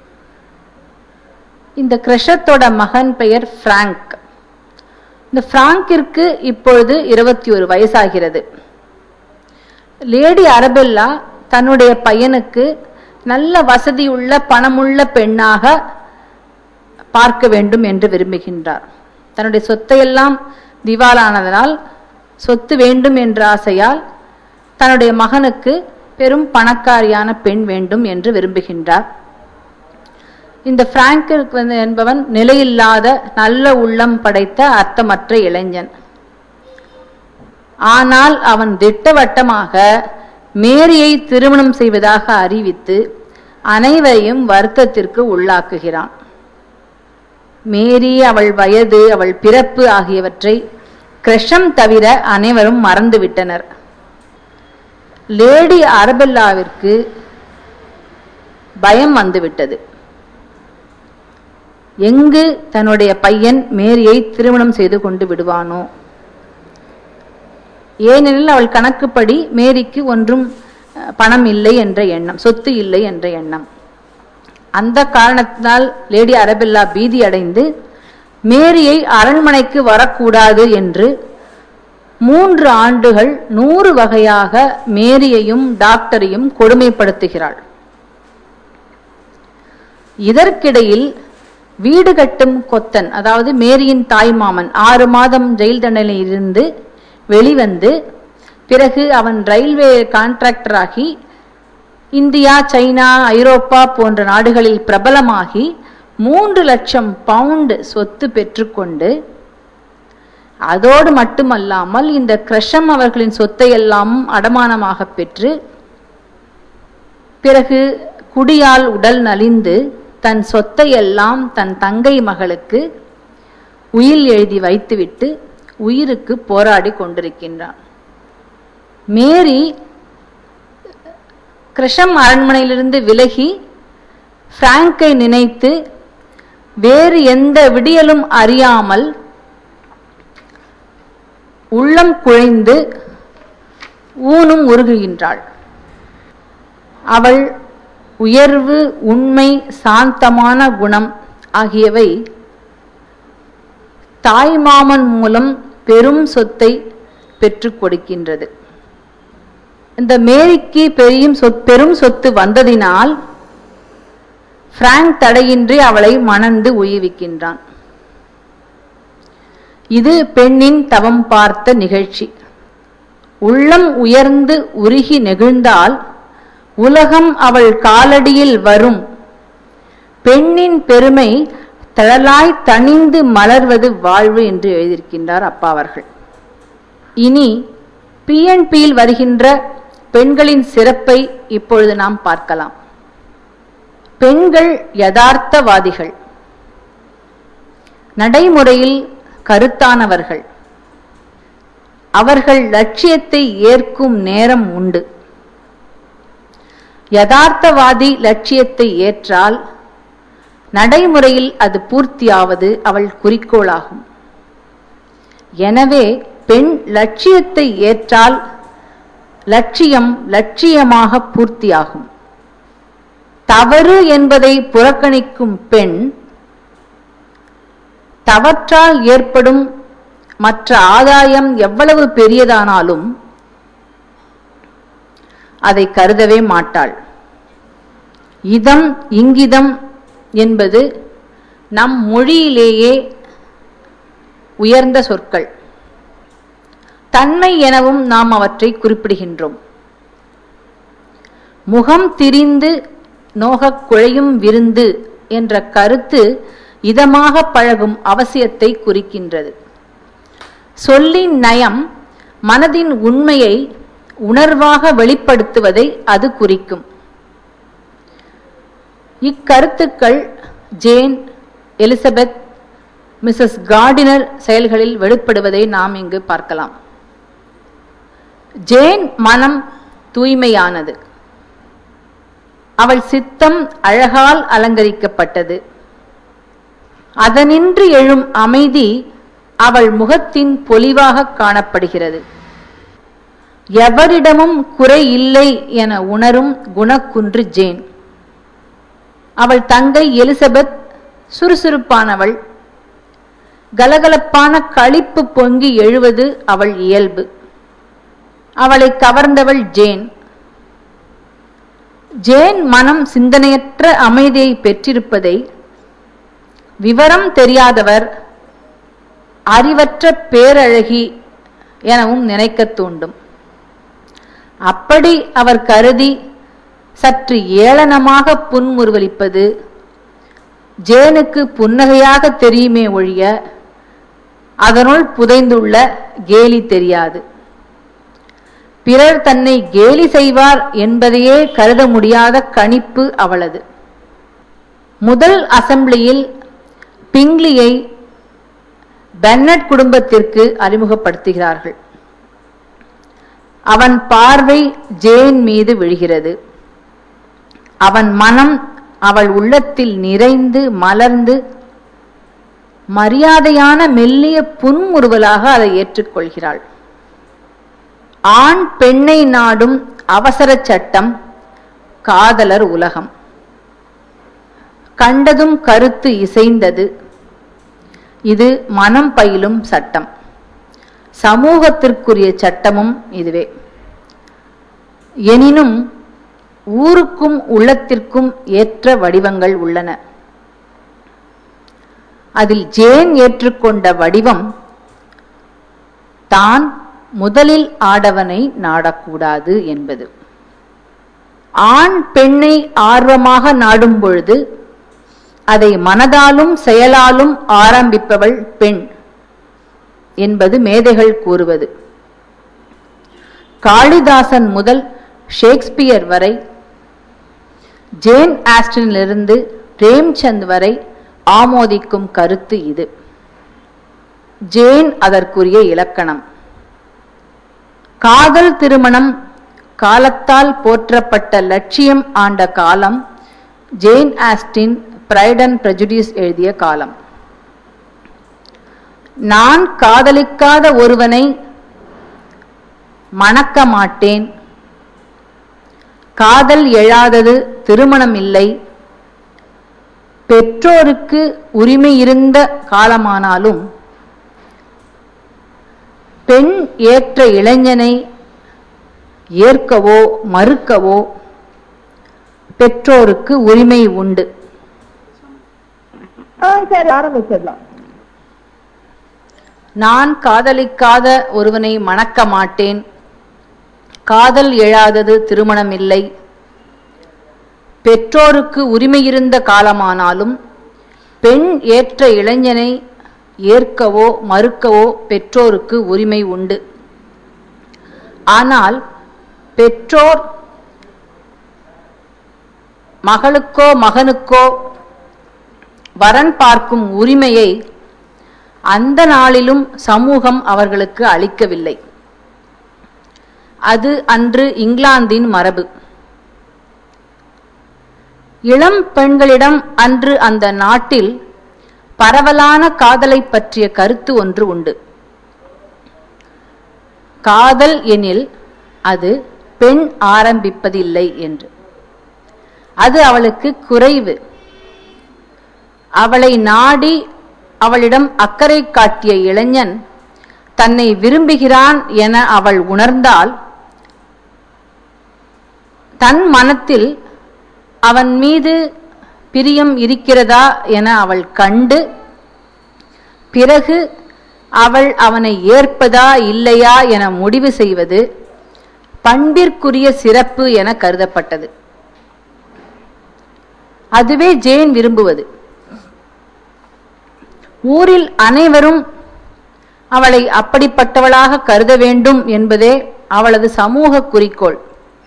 இந்த கிரஷத்தோட மகன் பெயர் பிராங்க் இந்த பிராங்கிற்கு இப்பொழுது இருபத்தி ஒரு வயசாகிறது லேடி அரபெல்லா தன்னுடைய பையனுக்கு நல்ல வசதியுள்ள பணமுள்ள பெண்ணாக பார்க்க வேண்டும் என்று விரும்புகின்றார் தன்னுடைய சொத்தையெல்லாம் திவாலானதனால் சொத்து வேண்டும் என்ற ஆசையால் தன்னுடைய மகனுக்கு பெரும் பணக்காரியான பெண் வேண்டும் என்று விரும்புகின்றார் இந்த பிராங்கிற்கு வந்து என்பவன் நிலையில்லாத நல்ல உள்ளம் படைத்த அர்த்தமற்ற இளைஞன் ஆனால் அவன் திட்டவட்டமாக மேரியை திருமணம் செய்வதாக அறிவித்து அனைவரையும் வருத்தத்திற்கு உள்ளாக்குகிறான் மேரி அவள் வயது அவள் பிறப்பு ஆகியவற்றை கிரஷம் தவிர அனைவரும் மறந்துவிட்டனர் லேடி அரபெல்லாவிற்கு பயம் வந்துவிட்டது எங்கு தன்னுடைய பையன் மேரியை திருமணம் செய்து கொண்டு விடுவானோ ஏனெனில் அவள் கணக்குப்படி மேரிக்கு ஒன்றும் அஹ், பணம் இல்லை என்ற எண்ணம் சொத்து இல்லை என்ற எண்ணம் அந்த காரணத்தினால் லேடி அரபெல்லா பீதி அடைந்து மேரியை அரண்மனைக்கு வரக்கூடாது என்று மூன்று ஆண்டுகள் நூறு வகையாக மேரியையும் டாக்டரையும் கொடுமைப்படுத்துகிறாள் இதற்கிடையில் வீடு கட்டும் கொத்தன் அதாவது மேரியின் தாய்மாமன் ஆறு மாதம் ஜெயில் தண்டனையில் இருந்து வெளிவந்து பிறகு அவன் ரயில்வே கான்ட்ராக்டராகி இந்தியா சைனா ஐரோப்பா போன்ற நாடுகளில் பிரபலமாகி மூன்று லட்சம் பவுண்டு சொத்து பெற்றுக்கொண்டு அதோடு மட்டுமல்லாமல் இந்த கிரஷம் அவர்களின் சொத்தை எல்லாம் அடமானமாக பெற்று பிறகு குடியால் உடல் நலிந்து தன் சொத்தையெல்லாம் தன் தங்கை மகளுக்கு உயில் எழுதி வைத்துவிட்டு உயிருக்கு போராடி கொண்டிருக்கின்றான் மேரி கிருஷம் அரண்மனையிலிருந்து விலகி பிராங்கை நினைத்து வேறு எந்த விடியலும் அறியாமல் உள்ளம் குழைந்து ஊனும் உருகுகின்றாள் அவள் உயர்வு உண்மை சாந்தமான குணம் ஆகியவை தாய்மாமன் மூலம் பெரும் சொத்தை பெற்றுக் கொடுக்கின்றது இந்த மேரிக்கு பெரியும் சொத் பெரும் சொத்து வந்ததினால் பிராங்க் தடையின்றி அவளை மணந்து உயிர்விக்கின்றான் இது பெண்ணின் தவம் பார்த்த நிகழ்ச்சி உள்ளம் உயர்ந்து உருகி நெகிழ்ந்தால் உலகம் அவள் காலடியில் வரும் பெண்ணின் பெருமை தழலாய் தணிந்து மலர்வது வாழ்வு என்று எழுதியிருக்கின்றார் அப்பா அவர்கள் இனி பிஎன்பியில் வருகின்ற பெண்களின் சிறப்பை இப்பொழுது நாம் பார்க்கலாம் பெண்கள் யதார்த்தவாதிகள் நடைமுறையில் கருத்தானவர்கள் அவர்கள் லட்சியத்தை ஏற்கும் நேரம் உண்டு யதார்த்தவாதி லட்சியத்தை ஏற்றால் நடைமுறையில் அது பூர்த்தியாவது அவள் குறிக்கோளாகும் எனவே பெண் லட்சியத்தை ஏற்றால் லட்சியம் லட்சியமாக பூர்த்தியாகும் தவறு என்பதை புறக்கணிக்கும் பெண் தவற்றால் ஏற்படும் மற்ற ஆதாயம் எவ்வளவு பெரியதானாலும் அதை கருதவே மாட்டாள் இதம் இங்கிதம் என்பது நம் மொழியிலேயே உயர்ந்த சொற்கள் தன்மை எனவும் நாம் அவற்றை குறிப்பிடுகின்றோம் முகம் திரிந்து நோகக் குழையும் விருந்து என்ற கருத்து இதமாக பழகும் அவசியத்தை குறிக்கின்றது சொல்லின் நயம் மனதின் உண்மையை உணர்வாக வெளிப்படுத்துவதை அது குறிக்கும் இக்கருத்துக்கள் ஜேன் எலிசபெத் மிசஸ் கார்டினர் செயல்களில் வெளிப்படுவதை நாம் இங்கு பார்க்கலாம் ஜேன் மனம் தூய்மையானது அவள் சித்தம் அழகால் அலங்கரிக்கப்பட்டது அதனின்று எழும் அமைதி அவள் முகத்தின் பொலிவாக காணப்படுகிறது எவரிடமும் குறை இல்லை என உணரும் குணக்குன்று ஜேன் அவள் தங்கை எலிசபெத் சுறுசுறுப்பானவள் கலகலப்பான களிப்பு பொங்கி எழுவது அவள் இயல்பு அவளை கவர்ந்தவள் ஜேன் ஜேன் மனம் சிந்தனையற்ற அமைதியை பெற்றிருப்பதை விவரம் தெரியாதவர் அறிவற்ற பேரழகி எனவும் நினைக்கத் தூண்டும் அப்படி அவர் கருதி சற்று ஏளனமாக புன்முறுவலிப்பது ஜேனுக்கு புன்னகையாக தெரியுமே ஒழிய அதனுள் புதைந்துள்ள கேலி தெரியாது பிறர் தன்னை கேலி செய்வார் என்பதையே கருத முடியாத கணிப்பு அவளது முதல் அசம்பிளியில் பிங்லியை பென்னட் குடும்பத்திற்கு அறிமுகப்படுத்துகிறார்கள் அவன் பார்வை ஜேன் மீது விழுகிறது அவன் மனம் அவள் உள்ளத்தில் நிறைந்து மலர்ந்து மரியாதையான மெல்லிய புன்முறுவலாக அதை ஏற்றுக்கொள்கிறாள் ஆண் பெண்ணை நாடும் அவசர சட்டம் காதலர் உலகம் கண்டதும் கருத்து இசைந்தது இது மனம் பயிலும் சட்டம் சமூகத்திற்குரிய சட்டமும் இதுவே எனினும் ஊருக்கும் உள்ளத்திற்கும் ஏற்ற வடிவங்கள் உள்ளன அதில் ஜேன் ஏற்றுக்கொண்ட வடிவம் தான் முதலில் ஆடவனை நாடக்கூடாது என்பது ஆண் பெண்ணை ஆர்வமாக நாடும் பொழுது அதை மனதாலும் செயலாலும் ஆரம்பிப்பவள் பெண் என்பது மேதைகள் கூறுவது காளிதாசன் முதல் ஷேக்ஸ்பியர் வரை ஜேன் ஆஸ்டனிலிருந்து பிரேம்சந்த் வரை ஆமோதிக்கும் கருத்து இது ஜேன் அதற்குரிய இலக்கணம் காதல் திருமணம் காலத்தால் போற்றப்பட்ட லட்சியம் ஆண்ட காலம் Jane Austen Pride and Prejudice எழுதிய காலம் நான் காதலிக்காத ஒருவனை மணக்க மாட்டேன் காதல் எழாதது திருமணம் இல்லை பெற்றோருக்கு உரிமை இருந்த காலமானாலும் பெண் ஏற்ற இளைஞனை ஏற்கவோ மறுக்கவோ பெற்றோருக்கு உரிமை உண்டு ஆ சரி ஆரம்பிச்சிடலாம் நான் காதலிக்காத ஒருவனை மணக்க மாட்டேன் காதல் எழாதது திருமணம் இல்லை பெற்றோருக்கு உரிமையிருந்த காலமானாலும் பெண் ஏற்ற இளைஞனை ஏற்கவோ மறுக்கவோ பெற்றோருக்கு உரிமை உண்டு ஆனால் பெற்றோர் மகளுக்கோ மகனுக்கோ வரன் பார்க்கும் உரிமையை அந்த நாளிலும் சமூகம் அவர்களுக்கு அளிக்கவில்லை அது அன்று இங்கிலாந்தின் மரபு இளம் பெண்களிடம் அன்று அந்த நாட்டில் பரவலான காதலை பற்றிய கருத்து ஒன்று உண்டு காதல் எனில் அது பெண் ஆரம்பிப்பதில்லை என்று அது அவளுக்கு குறைவு அவளை நாடி அவளிடம் அக்கறை காட்டிய இளைஞன் தன்னை விரும்புகிறான் என அவள் உணர்ந்தால் தன் மனத்தில் அவன் மீது பிரியம் இருக்கிறதா என அவள் கண்டு பிறகு அவள் அவனை ஏற்பதா இல்லையா என முடிவு செய்வது பண்பிற்குரிய சிறப்பு என கருதப்பட்டது அதுவே ஜேன் விரும்புவது ஊரில் அனைவரும் அவளை அப்படிப்பட்டவளாக கருத வேண்டும் என்பதே அவளது சமூக குறிக்கோள்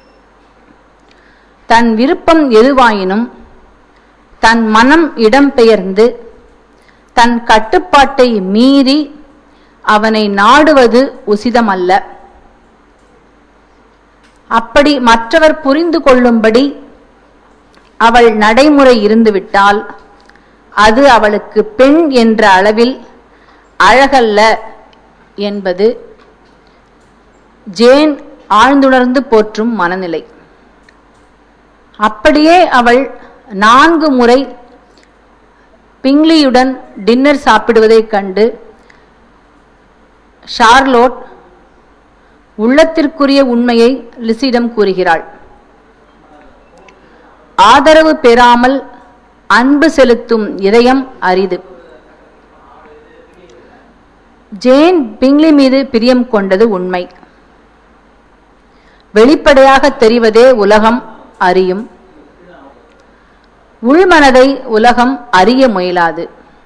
தன் விருப்பம் எதுவாயினும் தன் மனம் இடம்பெயர்ந்து தன் கட்டுப்பாட்டை மீறி அவனை நாடுவது உசிதமல்ல அப்படி மற்றவர் புரிந்து கொள்ளும்படி அவள் நடைமுறை இருந்துவிட்டால் அது அவளுக்கு பெண் என்ற அளவில் அழகல்ல என்பது ஜேன் ஆழ்ந்துணர்ந்து போற்றும் மனநிலை அப்படியே அவள் நான்கு முறை பிங்லியுடன் டின்னர் சாப்பிடுவதைக் கண்டு ஷார்லோட் உள்ளத்திற்குரிய உண்மையை லிசிடம் கூறுகிறாள் ஆதரவு பெறாமல் அன்பு செலுத்தும் இதயம் அரிது ஜேன் பிங்லி மீது பிரியம் கொண்டது உண்மை வெளிப்படையாக தெரிவதே உலகம் அறியும் உள்மனதை உலகம் அறிய முயலாது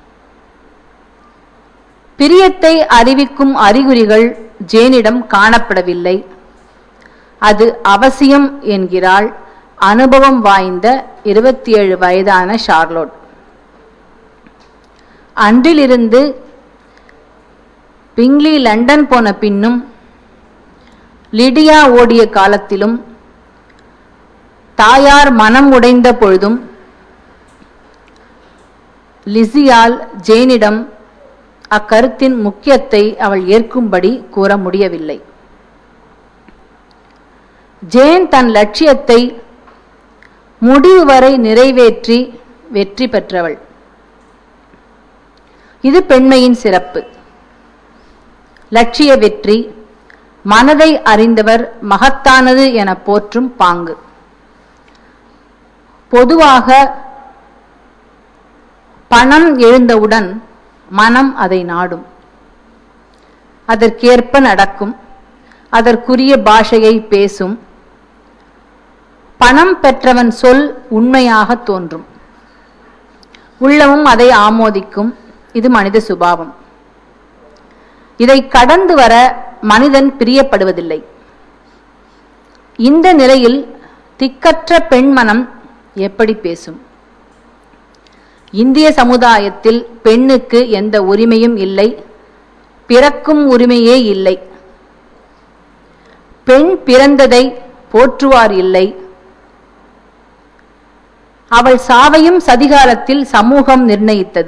பிரியத்தை அறிவிக்கும் அறிகுறிகள் ஜேனிடம் காணப்படவில்லை அது அவசியம் என்கிறாள் அனுபவம் வாய்ந்த இருபத்தி ஏழு வயதான ஷார்லோட் அன்றிலிருந்து பிங்லி லண்டன் போன பின்னும் லிடியா ஓடிய காலத்திலும் தாயார் மனம் உடைந்த பொழுதும் லிசியால் ஜேனிடம் அக்கருத்தின் முக்கியத்தை அவள் ஏற்கும்படி கூற முடியவில்லை ஜேன் தன் லட்சியத்தை முடிவு வரை நிறைவேற்றி வெற்றி பெற்றவள் இது பெண்மையின் சிறப்பு லட்சிய வெற்றி மனதை அறிந்தவர் மகத்தானது என போற்றும் பாங்கு பொதுவாக பணம் எழுந்தவுடன் மனம் அதை நாடும் அதற்கேற்ப நடக்கும் அதற்குரிய பாஷையை பேசும் பணம் பெற்றவன் சொல் உண்மையாக தோன்றும் உள்ளமும் அதை ஆமோதிக்கும் இது மனித சுபாவம் இதை கடந்து வர மனிதன் பிரியப்படுவதில்லை இந்த நிலையில் திக்கற்ற பெண்மனம் எப்படி பேசும் இந்திய சமுதாயத்தில் பெண்ணுக்கு எந்த உரிமையும் இல்லை பிறக்கும் உரிமையே இல்லை பெண் பிறந்ததை போற்றுவார் இல்லை அவள் சாவையும் சதிகாலத்தில் சமூகம் நிர்ணயித்தது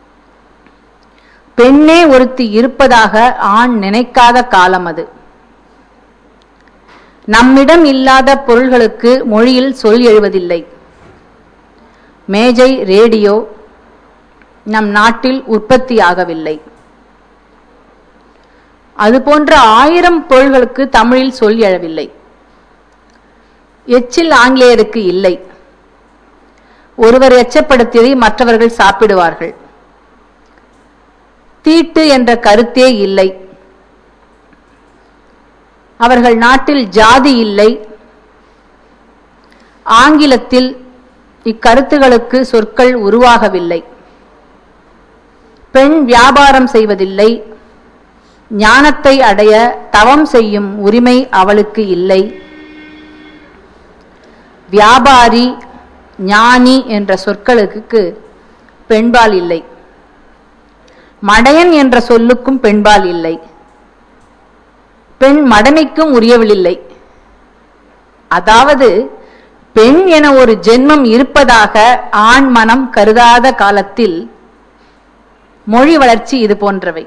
பெண்ணே ஒருத்தி இருப்பதாக ஆண் நினைக்காத காலம் அது நம்மிடம் இல்லாத பொருள்களுக்கு மொழியில் சொல் எழுவதில்லை மேஜை ரேடியோ நம் நாட்டில் உற்பத்தியாகவில்லை அதுபோன்ற ஆயிரம் பொருள்களுக்கு தமிழில் சொல் எழவில்லை எச்சில் ஆங்கிலேயருக்கு இல்லை ஒருவர் எச்சப்படுத்தியதை மற்றவர்கள் சாப்பிடுவார்கள் தீட்டு என்ற கருத்தே இல்லை அவர்கள் நாட்டில் ஜாதி இல்லை ஆங்கிலத்தில் இக்கருத்துகளுக்கு சொற்கள் உருவாகவில்லை பெண் வியாபாரம் செய்வதில்லை ஞானத்தை அடைய தவம் செய்யும் உரிமை அவளுக்கு இல்லை வியாபாரி ஞானி என்ற சொற்களுக்கு பெண்பால் இல்லை மடையன் என்ற சொல்லுக்கும் பெண்பால் இல்லை பெண் மடமைக்கும் உரியவளில்லை அதாவது பெண் என ஒரு ஜென்மம் இருப்பதாக ஆண் மனம் கருதாத காலத்தில் மொழி வளர்ச்சி இது போன்றவை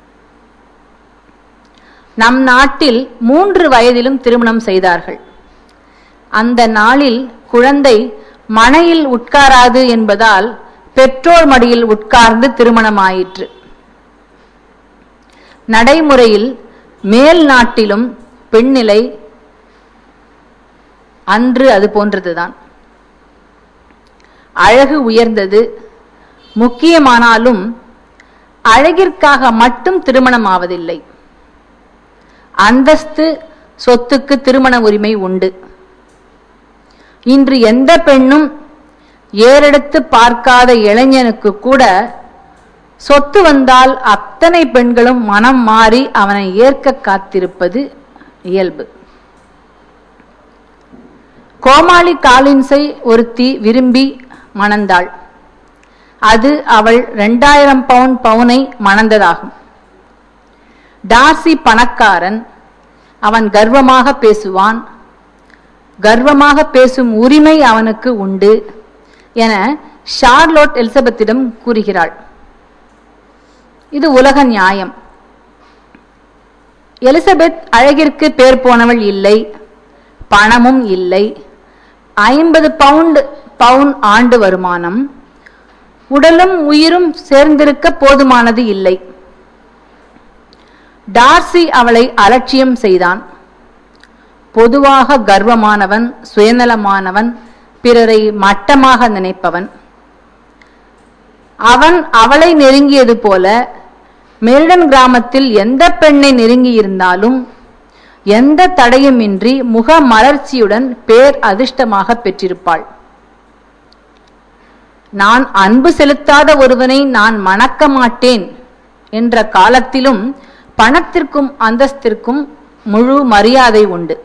நம் நாட்டில் மூன்று வயதிலும் திருமணம் செய்தார்கள் அந்த நாளில் குழந்தை மனையில் உட்காராது என்பதால் பெற்றோர் மடியில் உட்கார்ந்து திருமணமாயிற்று நடைமுறையில் மேல் நாட்டிலும் பெண்ணிலை அன்று அது போன்றதுதான் அழகு உயர்ந்தது முக்கியமானாலும் அழகிற்காக மட்டும் திருமணம் ஆவதில்லை அந்தஸ்து சொத்துக்கு திருமண உரிமை உண்டு இன்று எந்த பெண்ணும் ஏறெடுத்து பார்க்காத இளைஞனுக்கு கூட சொத்து வந்தால் அத்தனை பெண்களும் மனம் மாறி அவனை ஏற்க காத்திருப்பது இயல்பு கோமாளி காலின்ஸை ஒருத்தி விரும்பி மணந்தாள் அது அவள் இரண்டாயிரம் பவுன் பவுனை மணந்ததாகும் டார்சி பணக்காரன் அவன் கர்வமாக பேசுவான் கர்வமாக பேசும் உரிமை அவனுக்கு உண்டு என ஷார்லோட் எலிசபெத்திடம் கூறுகிறாள் இது உலக நியாயம் எலிசபெத் அழகிற்கு பேர் போனவள் இல்லை பணமும் இல்லை ஐம்பது பவுண்ட் பவுன் ஆண்டு வருமானம் உடலும் உயிரும் சேர்ந்திருக்க போதுமானது இல்லை டார்சி அவளை அலட்சியம் செய்தான் பொதுவாக கர்வமானவன் சுயநலமானவன் பிறரை மட்டமாக நினைப்பவன் அவன் அவளை நெருங்கியது போல மெரிடன் கிராமத்தில் எந்த பெண்ணை நெருங்கி இருந்தாலும் எந்த தடையுமின்றி முக மலர்ச்சியுடன் பேர் அதிர்ஷ்டமாக பெற்றிருப்பாள் நான் அன்பு செலுத்தாத ஒருவனை நான் மணக்க மாட்டேன் என்ற காலத்திலும் பணத்திற்கும் அந்தஸ்திற்கும் முழு மரியாதை உண்டு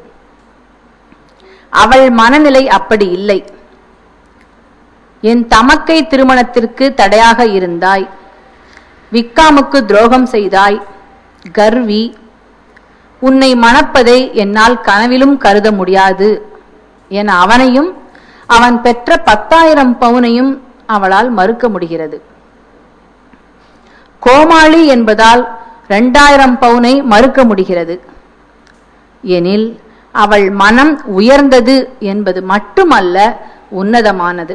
அவள் மனநிலை அப்படி இல்லை என் தமக்கை திருமணத்திற்கு தடையாக இருந்தாய் விக்காமுக்கு துரோகம் செய்தாய் கர்வி உன்னை மணப்பதை என்னால் கனவிலும் கருத முடியாது என அவனையும் அவன் பெற்ற பத்தாயிரம் பவுனையும் அவளால் மறுக்க முடிகிறது கோமாளி என்பதால் இரண்டாயிரம் பவுனை மறுக்க முடிகிறது எனில் அவள் மனம் உயர்ந்தது என்பது மட்டுமல்ல உன்னதமானது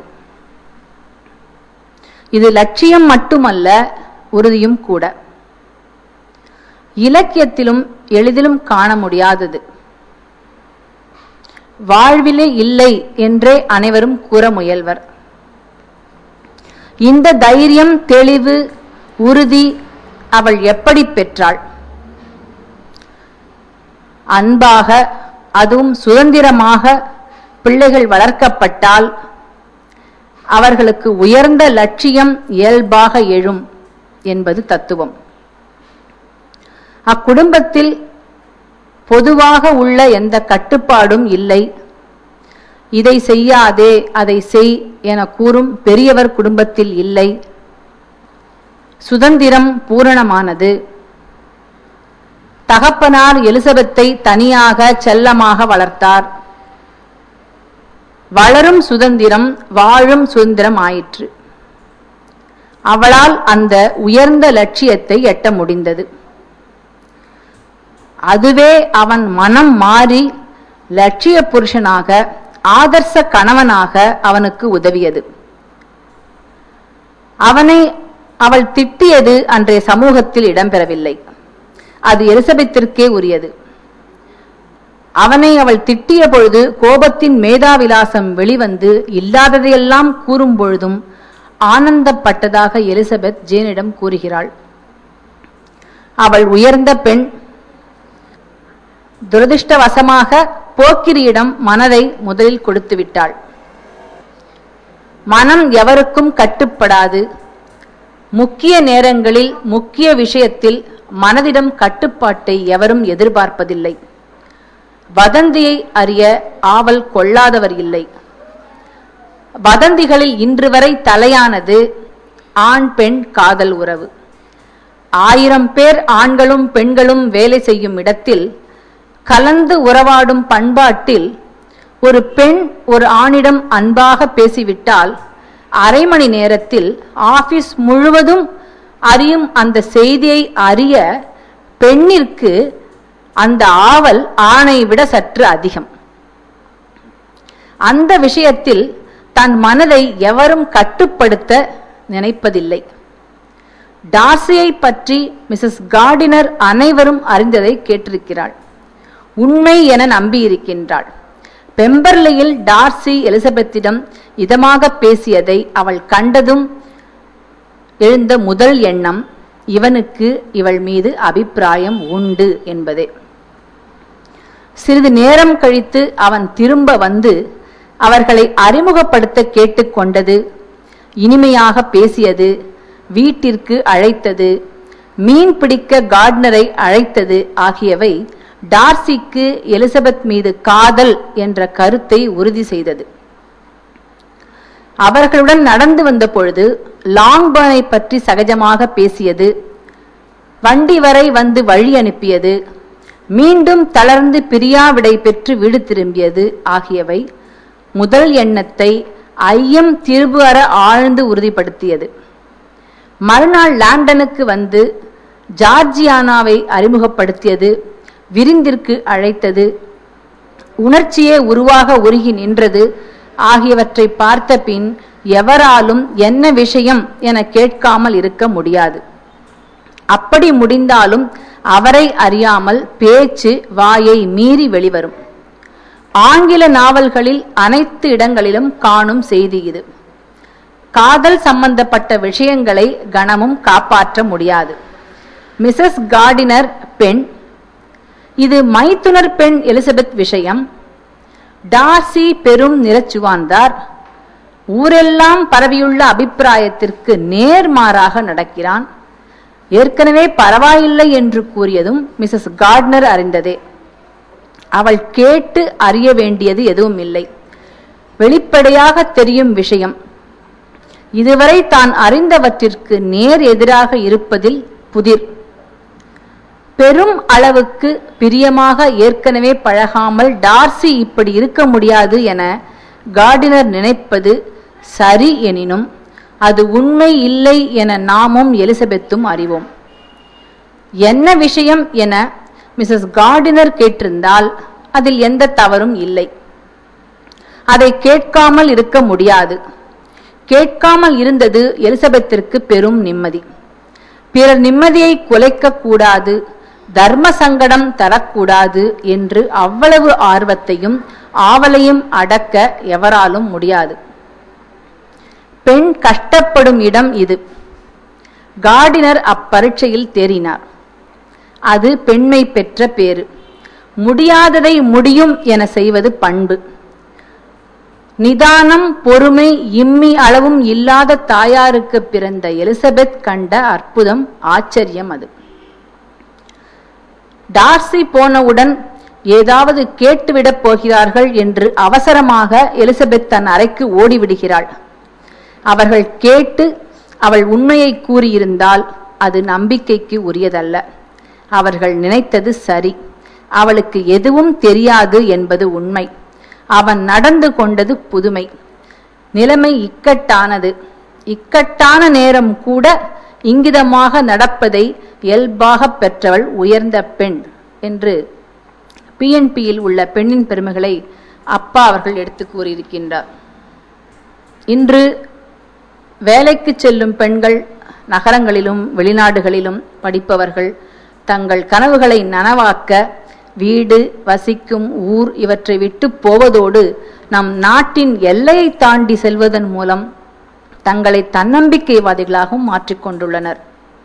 இது லட்சியம் மட்டுமல்ல உறுதியும் கூட இலக்கியத்திலும் எளிதிலும் காண முடியாதது வாழ்விலே இல்லை என்றே அனைவரும் கூற முயல்வர் இந்த தைரியம் தெளிவு உறுதி அவள் எப்படி பெற்றாள் அன்பாக அதுவும் சுதந்திரமாக பிள்ளைகள் வளர்க்கப்பட்டால் அவர்களுக்கு உயர்ந்த லட்சியம் இயல்பாக எழும் என்பது தத்துவம் அக்குடும்பத்தில் பொதுவாக உள்ள எந்த கட்டுப்பாடும் இல்லை இதை செய்யாதே அதை செய் என கூறும் பெரியவர் குடும்பத்தில் இல்லை சுதந்திரம் பூரணமானது தகப்பனார் எலிசபெத்தை தனியாக செல்லமாக வளர்த்தார் வளரும் சுதந்திரம் வாழும் சுதந்திரம் ஆயிற்று அவளால் அந்த உயர்ந்த லட்சியத்தை எட்ட முடிந்தது அதுவே அவன் மனம் மாறி லட்சிய புருஷனாக ஆதர்ச கணவனாக அவனுக்கு உதவியது அவனை அவள் திட்டியது அன்றைய சமூகத்தில் இடம்பெறவில்லை அது எலிசபெத்திற்கே உரியது அவனை அவள் திட்டிய பொழுது கோபத்தின் மேதாவிலாசம் வெளிவந்து இல்லாததையெல்லாம் கூறும் பொழுதும் ஆனந்தப்பட்டதாக எலிசபெத் ஜேனிடம் கூறுகிறாள் அவள் உயர்ந்த பெண் துரதிருஷ்டவசமாக போக்கிரியிடம் மனதை முதலில் கொடுத்து விட்டாள் மனம் எவருக்கும் கட்டுப்படாது முக்கிய நேரங்களில் முக்கிய விஷயத்தில் மனதிடம் கட்டுப்பாட்டை எவரும் எதிர்பார்ப்பதில்லை வதந்தியை அறிய ஆவல் கொள்ளாதவர் இல்லை வதந்திகளில் இன்று வரை தலையானது ஆண் பெண் காதல் உறவு ஆயிரம் பேர் ஆண்களும் பெண்களும் வேலை செய்யும் இடத்தில் கலந்து உறவாடும் பண்பாட்டில் ஒரு பெண் ஒரு ஆணிடம் அன்பாக பேசிவிட்டால் அரை மணி நேரத்தில் ஆபீஸ் முழுவதும் அறியும் அந்த செய்தியை அறிய பெண்ணிற்கு அந்த ஆவல் ஆணை விட சற்று அதிகம் அந்த விஷயத்தில் தன் மனதை எவரும் கட்டுப்படுத்த நினைப்பதில்லை டார்சியை பற்றி மிஸ்ஸஸ் கார்டினர் அனைவரும் அறிந்ததை கேட்டிருக்கிறாள் உண்மை என நம்பியிருக்கின்றாள் பெம்பர்லியில் டார்சி எலிசபெத்திடம் இதமாக பேசியதை அவள் கண்டதும் எழுந்த முதல் எண்ணம் இவனுக்கு இவள் மீது அபிப்பிராயம் உண்டு என்பதே சிறிது நேரம் கழித்து அவன் திரும்ப வந்து அவர்களை அறிமுகப்படுத்த கேட்டுக்கொண்டது இனிமையாக பேசியது வீட்டிற்கு அழைத்தது மீன் பிடிக்க கார்ட்னரை அழைத்தது ஆகியவை டார்சிக்கு எலிசபெத் மீது காதல் என்ற கருத்தை உறுதி செய்தது அவர்களுடன் நடந்து வந்த பொழுது லாங்பர்னை பற்றி சகஜமாக பேசியது வண்டி வரை வந்து வழி அனுப்பியது மீண்டும் தளர்ந்து பிரியாவிடை பெற்று வீடு திரும்பியது ஆகியவை முதல் எண்ணத்தை ஐயம் திரும்பு அற ஆழ்ந்து உறுதிப்படுத்தியது மறுநாள் லாண்டனுக்கு வந்து ஜார்ஜியானாவை அறிமுகப்படுத்தியது விருந்திற்கு அழைத்தது உணர்ச்சியே உருவாக உருகி நின்றது ஆகியவற்றை பார்த்த பின் எவராலும் என்ன விஷயம் என கேட்காமல் இருக்க முடியாது அப்படி முடிந்தாலும் அவரை அறியாமல் பேச்சு வாயை மீறி வெளிவரும் ஆங்கில நாவல்களில் அனைத்து இடங்களிலும் காணும் செய்தி இது காதல் சம்பந்தப்பட்ட விஷயங்களை கணமும் காப்பாற்ற முடியாது மிசஸ் கார்டினர் பெண் இது மைத்துனர் பெண் எலிசபெத் விஷயம் டார்சி பெரும் நிறச்சுவாந்தார் ஊரெல்லாம் பரவியுள்ள அபிப்பிராயத்திற்கு நேர்மாறாக நடக்கிறான் ஏற்கனவே பரவாயில்லை என்று கூறியதும் மிசஸ் கார்ட்னர் அறிந்ததே அவள் கேட்டு அறிய வேண்டியது எதுவும் இல்லை வெளிப்படையாக தெரியும் விஷயம் இதுவரை தான் அறிந்தவற்றிற்கு நேர் எதிராக இருப்பதில் புதிர் பெரும் அளவுக்கு பிரியமாக ஏற்கனவே பழகாமல் டார்சி இப்படி இருக்க முடியாது என கார்டினர் நினைப்பது சரி எனினும் அது உண்மை இல்லை என நாமும் எலிசபெத்தும் அறிவோம் என்ன விஷயம் என மிஸ்ஸஸ் கார்டினர் கேட்டிருந்தால் அதில் எந்த தவறும் இல்லை அதை கேட்காமல் இருக்க முடியாது கேட்காமல் இருந்தது எலிசபெத்திற்கு பெரும் நிம்மதி பிறர் நிம்மதியை குலைக்க கூடாது தர்ம சங்கடம் தரக்கூடாது என்று அவ்வளவு ஆர்வத்தையும் ஆவலையும் அடக்க எவராலும் முடியாது பெண் கஷ்டப்படும் இடம் இது கார்டினர் அப்பரீட்சையில் தேறினார் அது பெண்மை பெற்ற பேரு முடியாததை முடியும் என செய்வது பண்பு நிதானம் பொறுமை இம்மி அளவும் இல்லாத தாயாருக்கு பிறந்த எலிசபெத் கண்ட அற்புதம் ஆச்சரியம் அது டார்சி போனவுடன் ஏதாவது கேட்டுவிடப் போகிறார்கள் என்று அவசரமாக எலிசபெத் தன் அறைக்கு ஓடிவிடுகிறாள் அவர்கள் கேட்டு அவள் உண்மையை கூறியிருந்தால் அது நம்பிக்கைக்கு உரியதல்ல அவர்கள் நினைத்தது சரி அவளுக்கு எதுவும் தெரியாது என்பது உண்மை அவன் நடந்து கொண்டது புதுமை நிலைமை இக்கட்டானது இக்கட்டான நேரம் கூட இங்கிதமாக நடப்பதை இயல்பாகப் பெற்றவள் உயர்ந்த பெண் என்று பிஎன்பியில் உள்ள பெண்ணின் பெருமைகளை அப்பா அவர்கள் எடுத்து கூறியிருக்கின்றார் இன்று வேலைக்கு செல்லும் பெண்கள் நகரங்களிலும் வெளிநாடுகளிலும் படிப்பவர்கள் தங்கள் கனவுகளை நனவாக்க வீடு வசிக்கும் ஊர் இவற்றை விட்டு போவதோடு நம் நாட்டின் எல்லையை தாண்டி செல்வதன் மூலம் தங்களை தன்னம்பிக்கைவாதிகளாகவும் மாற்றிக்கொண்டுள்ளனர்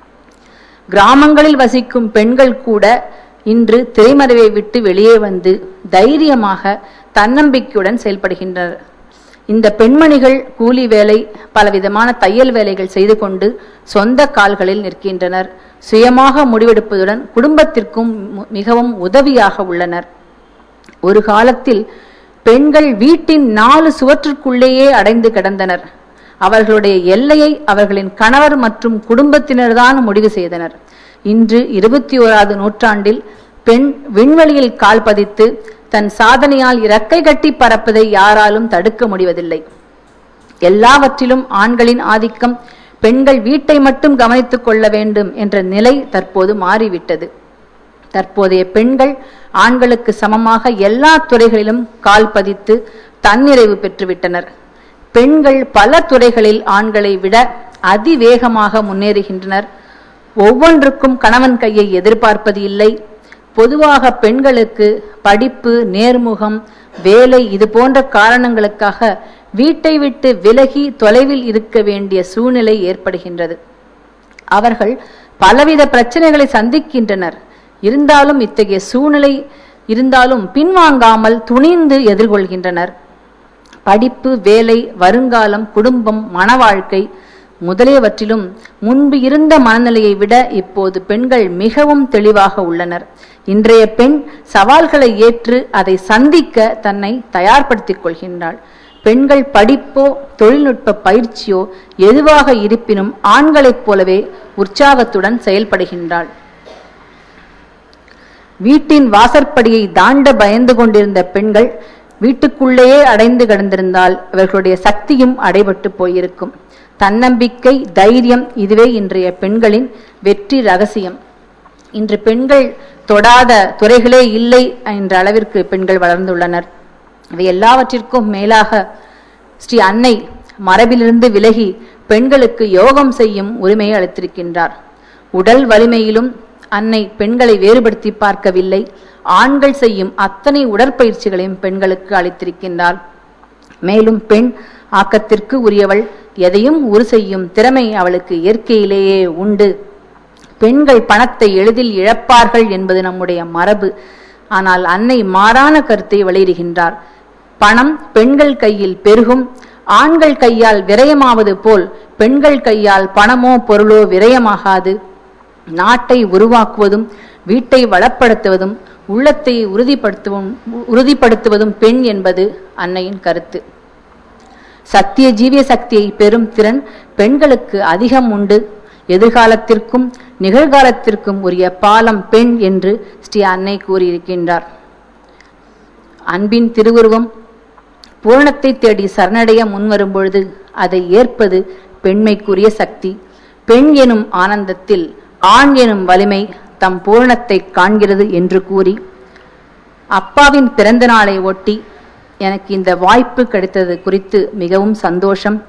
கிராமங்களில் வசிக்கும் பெண்கள் கூட இன்று திரைமறைவை விட்டு வெளியே வந்து தைரியமாக தன்னம்பிக்கையுடன் செயல்படுகின்றனர் இந்த பெண்மணிகள் கூலி வேலை பலவிதமான தையல் வேலைகள் செய்து கொண்டு சொந்த கால்களில் நிற்கின்றனர் சுயமாக முடிவெடுப்பதுடன் குடும்பத்திற்கும் மு- மிகவும் உதவியாக உள்ளனர் ஒரு காலத்தில் பெண்கள் வீட்டின் நாலு சுவற்றுக்குள்ளேயே அடைந்து கிடந்தனர் அவர்களுடைய எல்லையை அவர்களின் கணவர் மற்றும் குடும்பத்தினர்தான் முடிவு செய்தனர் இன்று இருபத்தி ஓராவது நூற்றாண்டில் பெண் விண்வெளியில் கால் பதித்து தன் சாதனையால் இறக்கை கட்டி பறப்பதை யாராலும் தடுக்க முடிவதில்லை எல்லாவற்றிலும் ஆண்களின் ஆதிக்கம் பெண்கள் வீட்டை மட்டும் கவனித்துக் கொள்ள வேண்டும் என்ற நிலை தற்போது மாறிவிட்டது தற்போதைய பெண்கள் ஆண்களுக்கு சமமாக எல்லா துறைகளிலும் கால் பதித்து தன்னிறைவு பெற்றுவிட்டனர் பெண்கள் பல துறைகளில் ஆண்களை விட அதிவேகமாக முன்னேறுகின்றனர் ஒவ்வொன்றுக்கும் கணவன் கையை எதிர்பார்ப்பது இல்லை பொதுவாக பெண்களுக்கு படிப்பு நேர்முகம் வேலை இது போன்ற காரணங்களுக்காக வீட்டை விட்டு விலகி தொலைவில் இருக்க வேண்டிய சூழ்நிலை ஏற்படுகின்றது அவர்கள் பலவித பிரச்சனைகளை சந்திக்கின்றனர் இருந்தாலும் இத்தகைய சூழ்நிலை இருந்தாலும் பின்வாங்காமல் துணிந்து எதிர்கொள்கின்றனர் படிப்பு வேலை வருங்காலம் குடும்பம் மன வாழ்க்கை முதலியவற்றிலும் முன்பு இருந்த மனநிலையை விட இப்போது பெண்கள் மிகவும் தெளிவாக உள்ளனர் இன்றைய பெண் சவால்களை ஏற்று அதை சந்திக்க தன்னை தயார்படுத்திக் கொள்கின்றாள் பெண்கள் படிப்போ தொழில்நுட்ப பயிற்சியோ எதுவாக இருப்பினும் ஆண்களைப் போலவே உற்சாகத்துடன் செயல்படுகின்றாள் வீட்டின் வாசற்படியை தாண்ட பயந்து கொண்டிருந்த பெண்கள் வீட்டுக்குள்ளேயே அடைந்து கிடந்திருந்தால் இவர்களுடைய சக்தியும் அடைபட்டு போயிருக்கும் தன்னம்பிக்கை தைரியம் இதுவே இன்றைய பெண்களின் வெற்றி ரகசியம் இன்று பெண்கள் தொடாத துறைகளே இல்லை என்ற அளவிற்கு பெண்கள் வளர்ந்துள்ளனர் இவை எல்லாவற்றிற்கும் மேலாக ஸ்ரீ அன்னை மரபிலிருந்து விலகி பெண்களுக்கு யோகம் செய்யும் உரிமையை அளித்திருக்கின்றார் உடல் வலிமையிலும் அன்னை பெண்களை வேறுபடுத்தி பார்க்கவில்லை ஆண்கள் செய்யும் அத்தனை உடற்பயிற்சிகளையும் பெண்களுக்கு அளித்திருக்கின்றார் மேலும் பெண் ஆக்கத்திற்கு உரியவள் எதையும் உரு செய்யும் திறமை அவளுக்கு இயற்கையிலேயே உண்டு பெண்கள் பணத்தை எளிதில் இழப்பார்கள் என்பது நம்முடைய மரபு ஆனால் அன்னை மாறான கருத்தை வெளியிடுகின்றார் பணம் பெண்கள் கையில் பெருகும் ஆண்கள் கையால் விரயமாவது போல் பெண்கள் கையால் பணமோ பொருளோ விரயமாகாது நாட்டை உருவாக்குவதும் வீட்டை வளப்படுத்துவதும் உள்ளத்தை உறுதிப்படுத்துவதும் உறுதிப்படுத்துவதும் பெண் என்பது அன்னையின் கருத்து சத்திய ஜீவிய சக்தியை பெறும் திறன் பெண்களுக்கு அதிகம் உண்டு எதிர்காலத்திற்கும் நிகழ்காலத்திற்கும் உரிய பாலம் பெண் என்று ஸ்ரீ அன்னை கூறியிருக்கின்றார் அன்பின் திருவுருவம் பூரணத்தை தேடி சரணடைய முன்வரும் பொழுது அதை ஏற்பது பெண்மைக்குரிய சக்தி பெண் எனும் ஆனந்தத்தில் ஆண் எனும் வலிமை தம் பூரணத்தை காண்கிறது என்று கூறி அப்பாவின் பிறந்த நாளை ஒட்டி எனக்கு இந்த வாய்ப்பு கிடைத்தது குறித்து மிகவும் சந்தோஷம்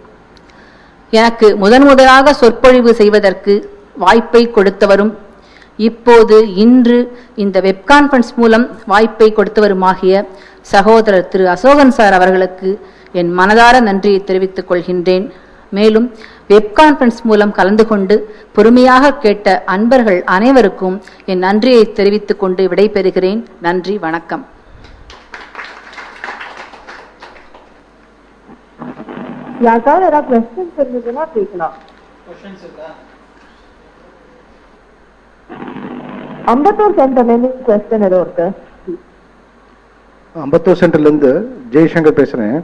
எனக்கு முதன் முதலாக சொற்பொழிவு செய்வதற்கு வாய்ப்பை கொடுத்தவரும் இப்போது இன்று இந்த வெப் கான்ஃபரன்ஸ் மூலம் வாய்ப்பை கொடுத்தவருமாகிய சகோதரர் திரு அசோகன் சார் அவர்களுக்கு என் மனதார நன்றியை தெரிவித்துக் கொள்கின்றேன் மேலும் வெப் கான்ஃபரன்ஸ் மூலம் கலந்து கொண்டு பொறுமையாக கேட்ட அன்பர்கள் அனைவருக்கும் என் நன்றியை தெரிவித்துக் கொண்டு விடைபெறுகிறேன் நன்றி வணக்கம் யாருக்காவது ஏதாவது கொஸ்டின்ஸ் இருந்ததுன்னா கேட்கலாம் அம்பத்தூர் சென்டர்ல இருந்து கொஸ்டின் ஏதோ இருக்கு அம்பத்தூர் சென்டர்லேருந்து ஜெய்சங்கர் பேசுகிறேன்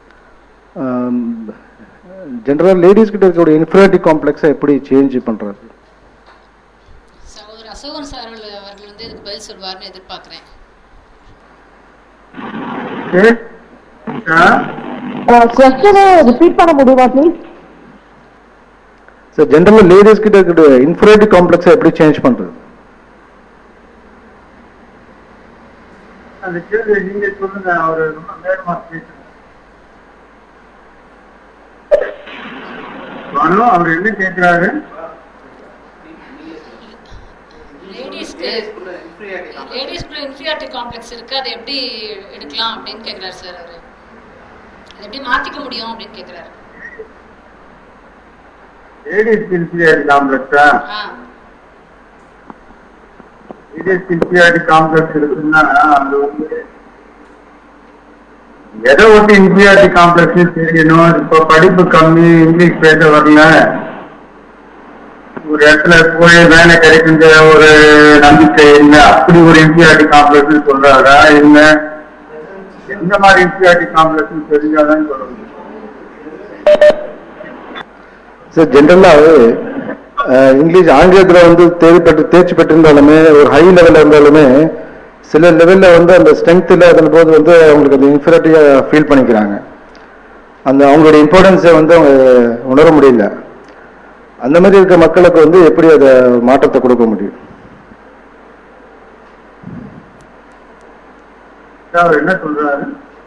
ஜென்ரலாக லேடிஸ் கிட்ட இருக்கக்கூடிய இன்ஃபீரியாரிட்டி காம்ப்ளெக்ஸை எப்படி சேஞ்ச் பண்ணுறது சகோதரர் அசோகன் சார் அவர்கள் அவர்கள் வந்து இதுக்கு பதில் சொல்வார்னு எதிர்பார்க்கிறேன் கொஸ்டினை ரிப்பீட் பண்ண முடியுமா ப்ளீஸ் சார் ஜென்ரலாக லேடிஸ் கிட்ட இருக்கக்கூடிய இன்ஃபீரியாரிட்டி காம்ப்ளெக்ஸை எப்படி சேஞ்ச் பண்ணுறது அந்த கேள்வி நீங்க சொல்லுங்க அவரு ரொம்ப வேகமா பேசுங்க பானு அவர் என்ன கேட்கிறாரு லேடிஸ்க்கு லேடிஸ்க்குள்ள இன்ஃபீரியாரிட்டி காம்ப்ளெக்ஸ் இருக்கு அதை எப்படி எடுக்கலாம் அப்படின்னு கேட்குறாரு சார் அவரு அதை எப்படி மாத்திக்க முடியும் அப்படின்னு கேட்குறாரு லேடிஸ் இன்ஃபீரியாரிட்டி காம்ப்ளெக்ஸா ஆ லேடிஸ் இன்ஃபீரியாரிட்டி காம்ப்ளெக்ஸ் இருக்குன்னா அது வந்து எதை ஒட்டி இன்ஃபீரியாரிட்டி காம்ப்ளெக்ஸ் தெரியணும் இப்போ படிப்பு கம்மி இங்கிலீஷ் பேச வரல ஒரு இடத்துல போய் வேலை கிடைக்கின்ற ஒரு நம்பிக்கை இல்லை அப்படி ஒரு இன்ஃபீரியாரிட்டி காம்ப்ளெக்ஸ் சொல்றாரா இல்ல எந்த மாதிரி இன்ஃபீரியாரிட்டி காம்ப்ளெக்ஸ் தெரிஞ்சாதான் சொல்ல முடியும் சார் ஜென்ரலாக இங்கிலீஷ் ஆங்கிலத்தில் வந்து தேர்வு பெற்று தேர்ச்சி பெற்றிருந்தாலுமே ஒரு ஹை லெவலில் இருந்தாலுமே சில லெவலில் வந்து அந்த ஸ்ட்ரென்த் இல்லாத போது வந்து அவங்களுக்கு அந்த இன்ஃபீரியாரிட்டியாக ஃபீல் பண்ணிக்கிறாங்க அந்த அவங்களுடைய இம்பார்ட்டன்ஸை வந்து அவங்க உணர முடியல அந்த மாதிரி இருக்க மக்களுக்கு வந்து எப்படி அதை மாற்றத்தை கொடுக்க முடியும் அவர் என்ன சொல்றாரு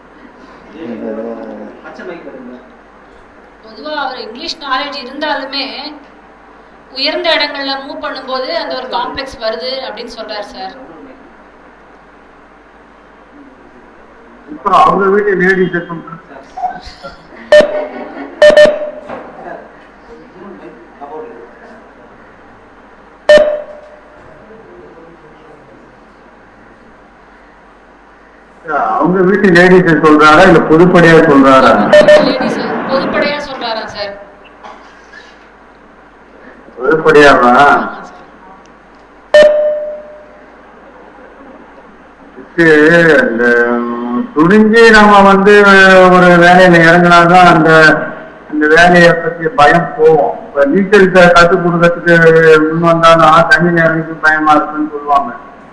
பொதுவா அவர் இங்கிலீஷ் நாலேஜ் இருந்தாலுமே உயர்ந்த இடங்கள்ல மூவ் பண்ணும்போது அந்த ஒரு காம்ப்ளெக்ஸ் வருது அப்படின்னு சொல்றாரு சார் இப்போ அவங்க வீட்டு லேடிஸ் அவங்க வீட்டு லேடிஸ் சொல்றாரா இல்ல பொதுப்படையா சொல்றாரா லேடிஸ் பொதுப்படையா சொல்றாரா சார் பொதுப்படையாவா ஆமா சார் இதுக்கு இந்த துணிஞ்சு நம்ம வந்து ஒரு வேலையில இறங்கினாதான் அந்த அந்த வேலையை பத்தி பயம் போவோம் இப்ப நீச்சல் க- கத்துக் கொடுக்கறதுக்கு முன் வந்தாலும் தண்ணி இறங்கி பயமா இருக்குன்னு சொல்லுவாங்க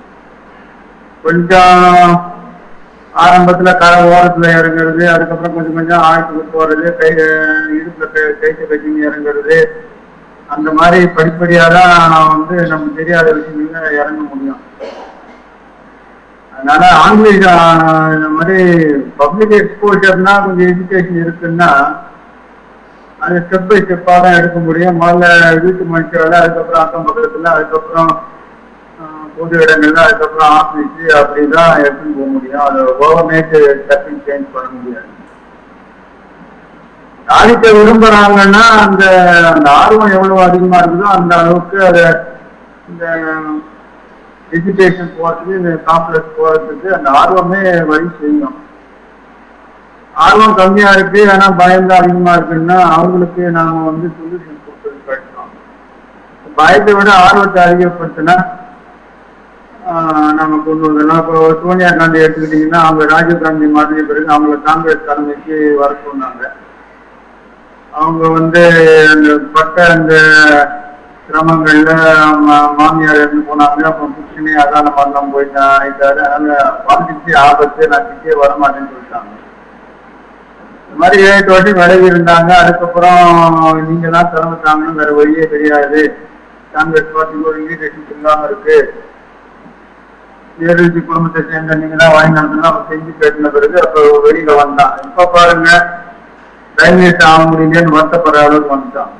கொஞ்சம் ஆரம்பத்துல கரை ஓரத்துல இறங்குறது அதுக்கப்புறம் கொஞ்சம் கொஞ்சம் ஆழத்துக்கு போறது கை இடுப்புல கை- கைத்தை கட்டின்னு இறங்குறது அந்த மாதிரி படிப்படியா தான் நான் வந்து நமக்கு தெரியாத விஷயங்கள்ல இறங்க முடியும் அதனால ஆங்கிலேய ஆஹ், இந்த மாதிரி பப்ளிக் எக்ஸ்போஜர்னா கொஞ்சம் எஜுகேஷன் இருக்குன்னா அது ஸ்டெப் பை ஸ்டெப்பா தான் எடுக்க முடியும் முதல்ல வீட்டு மனுஷரோட அதுக்கப்புறம் அக்கம் பக்கத்துல அதுக்கப்புறம் ஆஹ், பொது இடங்கள்ல அதுக்கப்புறம் ஆஃபீஸ் அப்படிதான் எடுத்துன்னு போக முடியும் அது ஓவர்நைட் டப்பிங் சேஞ்ச் பண்ண முடியாது சாதிக்க விரும்புறாங்கன்னா அந்த அந்த ஆர்வம் எவ்வளவு அதிகமா இருக்குதோ அந்த அளவுக்கு அதை இந்த எஜுகேஷன் போறதுக்கு இந்த காம்ப்ளெக்ஸ் போறதுக்கு அந்த ஆர்வமே வழி செய்யும் ஆர்வம் கம்மியா இருக்கு ஆனா பயம் அதிகமா இருக்குன்னா அவங்களுக்கு நாம வந்து சொல்யூஷன் கொடுத்தது கட்டணும் பயத்தை விட ஆர்வத்தை அதிகப்படுத்தினா ஆஹ் நம்ம கொண்டு வந்துடலாம் இப்போ சோனியா காந்தி எடுத்துக்கிட்டீங்கன்னா அவங்க ராஜீவ் காந்தி மாதிரி பிறகு அவங்கள காங்கிரஸ் தலைமைக்கு வர சொன்னாங்க அவங்க வந்து அந்த பட்ட அந்த சிரமங்கள்ல மா- மாமியார் இருந்து போனாங்க அப்புறம் புருஷனே அதான மரணம் போயிட்டா ஆயிட்டாரு அதனால வாழ்க்கைக்கு ஆபத்து நான் கிட்டே வரமாட்டேன்னு சொல்லிட்டாங்க இந்த மாதிரி ஏழு வாட்டி விலகி இருந்தாங்க அதுக்கப்புறம் நீங்க தான் திறந்துட்டாங்கன்னு வேற வழியே தெரியாது காங்கிரஸ் பார்ட்டிக்கு ஒரு லீடர்ஷிப் இல்லாம இருக்கு நேருஜி குடும்பத்தை சேர்ந்த நீங்க தான் வாங்கி நடத்தினா அவன் செஞ்சு கேட்டின பிறகு அப்ப வெளியில வந்தான் இப்ப பாருங்க டைமினேட் ஆக முடியலன்னு வருத்தப்படுற அளவுக்கு வந்துட்டான்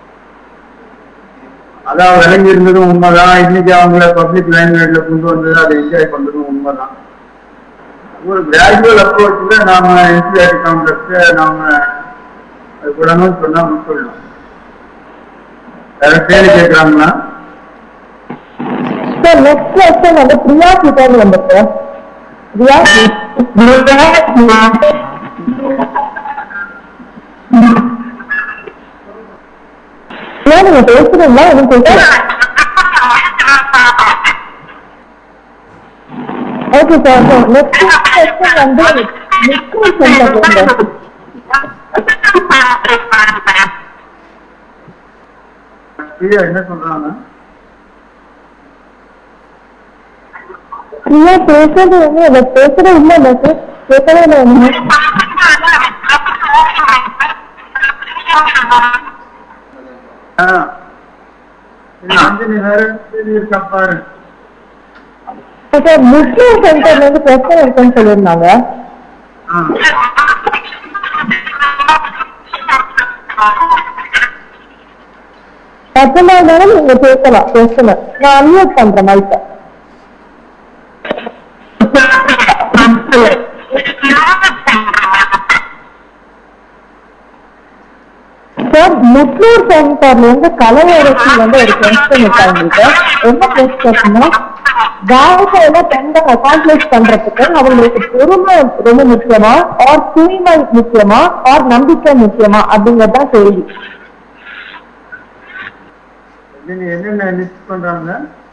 அதான் விளங்கி இருந்ததும் உண்மைதான் இன்னைக்கு அவங்கள பப்ளிக் லைன்ல கொண்டு வந்தது அதை என்ஜாய் பண்றதும் உண்மைதான் ஒரு கிராஜுவல் அப்ரோச்ல நாம என்சிஆர்டி காம்ப்ளெக்ஸ் நாம அது விடணும்னு சொன்னா சொல்லலாம் வேற கேள்வி கேட்கறாங்களா சார் நெக்ஸ்ட் கொஸ்டின் வந்து பிரியா கிட்ட இருந்து வந்துருக்கு பிரியா பிரியா நீங்க பேசுறீங்களா எதுவும் கேட்கல okay okay sir next question வந்து நிக்கல் சென்டர் பிரியா என்ன சொல்றாங்க பிரியா பேசுறது வந்து எனக்கு பேசுறது இல்ல இல்ல சார் கேட்கவே இல்லை ஒண்ணுமே. ஆ. இது அஞ்சலி வேற கேள்வி இருக்கா பாரு சார் முஸ்லீம் சென்டர்ல இருந்து பிரச்சனை இருக்குன்னு சொல்லியிருந்தாங்க ஆ. பச்சமா இருந்தாலும் நீங்க பேசலாம் பேசலாம் நான் அன்மியூட் பண்றேன் மைக்க சார் முட்லூர் சென்டர்ல இருந்து கலையரசி வந்து ஒரு கொஸ்டின் இருக்காங்க என்ன கொஸ்டின்னா வாழ்க்கையில பெண்கள் அகாம்ப்ளிஷ் பண்றதுக்கு அவங்களுக்கு பொறுமை ரொம்ப முக்கியமா ஆர் தூய்மை முக்கியமா ஆர் நம்பிக்கை முக்கியமா அப்படிங்கறதுதான் கேள்வி அஞ்சலி என்னென்ன லிஸ்ட் பண்றாங்க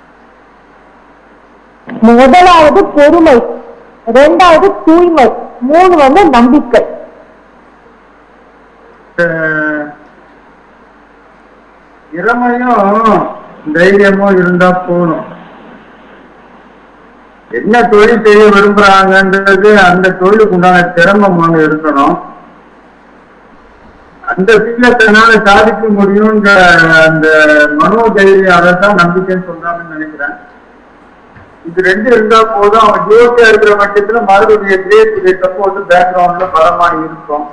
முதலாவது பொறுமை ரெண்டாவது தூய்மை மூணு வந்து நம்பிக்கை அஹ், இளமையும் தைரியமும் இருந்தா போதும் என்ன தொழில் செய்ய விரும்புறாங்கன்றது அந்த தொழிலுக்கு உண்டான திறமை ஒண்ணு இருக்கணும் அந்த சீலத்தினால சாதிக்க முடியும்ன்ற அந்த மனோதைரியம் அதை தான் நம்பிக்கைன்னு சொல்றாங்கன்னு நினைக்கிறேன் இது ரெண்டு இருந்தா போதும் அவன் ஜோதியா இருக்கிற பட்சத்துல மறுபடியும் கிரியேட்டிவ் சப்போர்ட் பேக்ரவுண்ட்ல பலமா இருக்கும்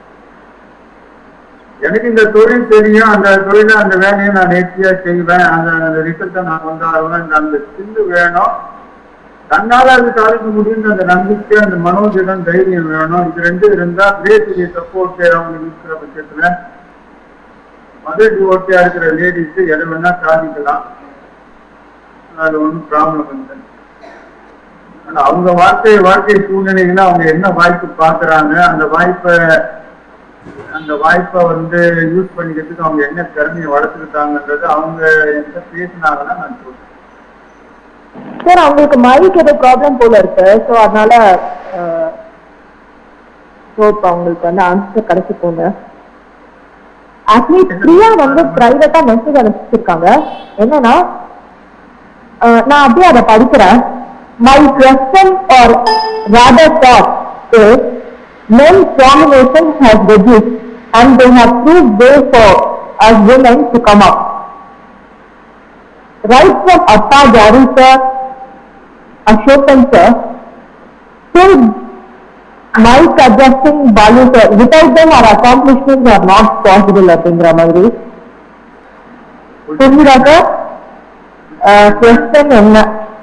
எனக்கு இந்த தொழில் தெரியும் அந்த தொழில அந்த வேலையை நான் நேர்த்தியா செய்வேன் அந்த அந்த ரிசல்ட்டை நான் கொண்டாடுவேன் அந்த ஸ்கில் வேணும் தன்னால அது சாதிக்க முடியும்னு அந்த நம்பிக்கை அந்த மனோதிடம் தைரியம் வேணும் இது ரெண்டு இருந்தா கிரியேட்டிவ் சப்போர்ட் அவங்க இருக்கிற பட்சத்துல மதர் டிவோட்டியா இருக்கிற லேடிஸ் எதை வேணா சாதிக்கலாம் அது ஒன்றும் ப்ராப்ளம் இல்லை ஆனா அவங்க வாழ்க்கை வாழ்க்கை சூழ்நிலைகளை அவங்க என்ன வாய்ப்பு பார்க்கறாங்க அந்த வாய்ப்பை அந்த வாய்ப்பை வந்து யூஸ் பண்ணிக்கிறதுக்கு அவங்க என்ன திறமையை வளர்த்துக்கிட்டாங்கன்றது அவங்க என்கிட்ட பேசினாங்கன்னா நான் சொல்றேன் சார் அவங்களுக்கு மைக் ஏதோ ப்ராப்ளம் போல இருக்கு ஸோ அதனால ஸோ இப்போ அவங்களுக்கு வந்து ஆன்சர் கிடைச்சி போங்க ஆக்சுவலி பிரியா வந்து பிரைவேட்டா மெசேஜ் அனுப்பிச்சிருக்காங்க என்னன்னா அஹ், நான் அப்படியே அதை படிக்கிறேன் my question or rather thought is men's domination has reduced and they have proved way for us women to come up. Right from Atta Jari sir, Ashokan sir, till Mike adjusting Balu sir, without them our accomplishments are not possible அப்படிங்கிற மாதிரி புரிஞ்சுதா sir question என்ன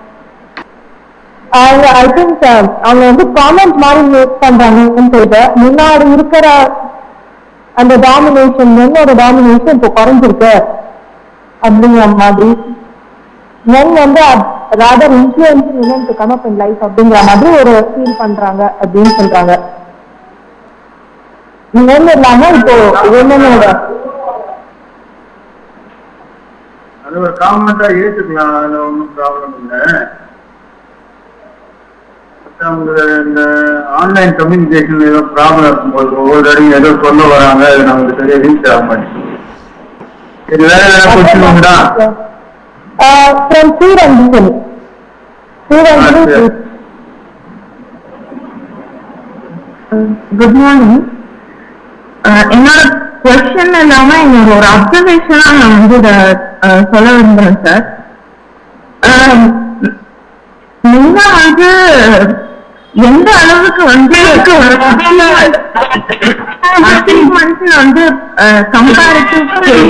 அவங்க I think அவங்க வந்து comment மாதிரி make பண்றாங்கன்னு சொல்லிட்டு முன்னாடி இருக்கிற அந்த டாமினேஷன் மென்னோட டாமினேஷன் இப்போ குறைஞ்சிருக்கு அப்படிங்கிற மாதிரி மென் வந்து rather influencing woman to come up in life அப்படிங்கிற மாதிரி ஒரு ஃபீல் பண்றாங்க அப்படின்னு சொல்றாங்க மென் இல்லாம இப்போ உமனோட அது ஒரு காமெண்டா ஏற்றுக்கலாம் அதுல ஒன்றும் ப்ராப்ளம் இல்லை அவங்க இந்த ஆன்லைன் கம்யூனிகேஷன் ஏதோ ப்ராப்ளம் இருக்கும்போது ஒவ்வொரு தடையும் ஏதோ சொல்ல வராங்க அது நமக்கு சரியா ரீச் ஆக மாட்டேங்குது இது வேற ஏதாவது கொஸ்டின் உண்டா from Sriranjani Sriranjani good morning என்னோட கொஸ்டின் இல்லாம என்னோட ஒரு அப்சர்வேஷனா நான் வந்து இத அஹ், சொல்ல விரும்புறேன் சார் முன்ன வந்து எந்த அளவுக்கு வந்து அச்சீவ்மெண்ட்ஸ் வந்து comparative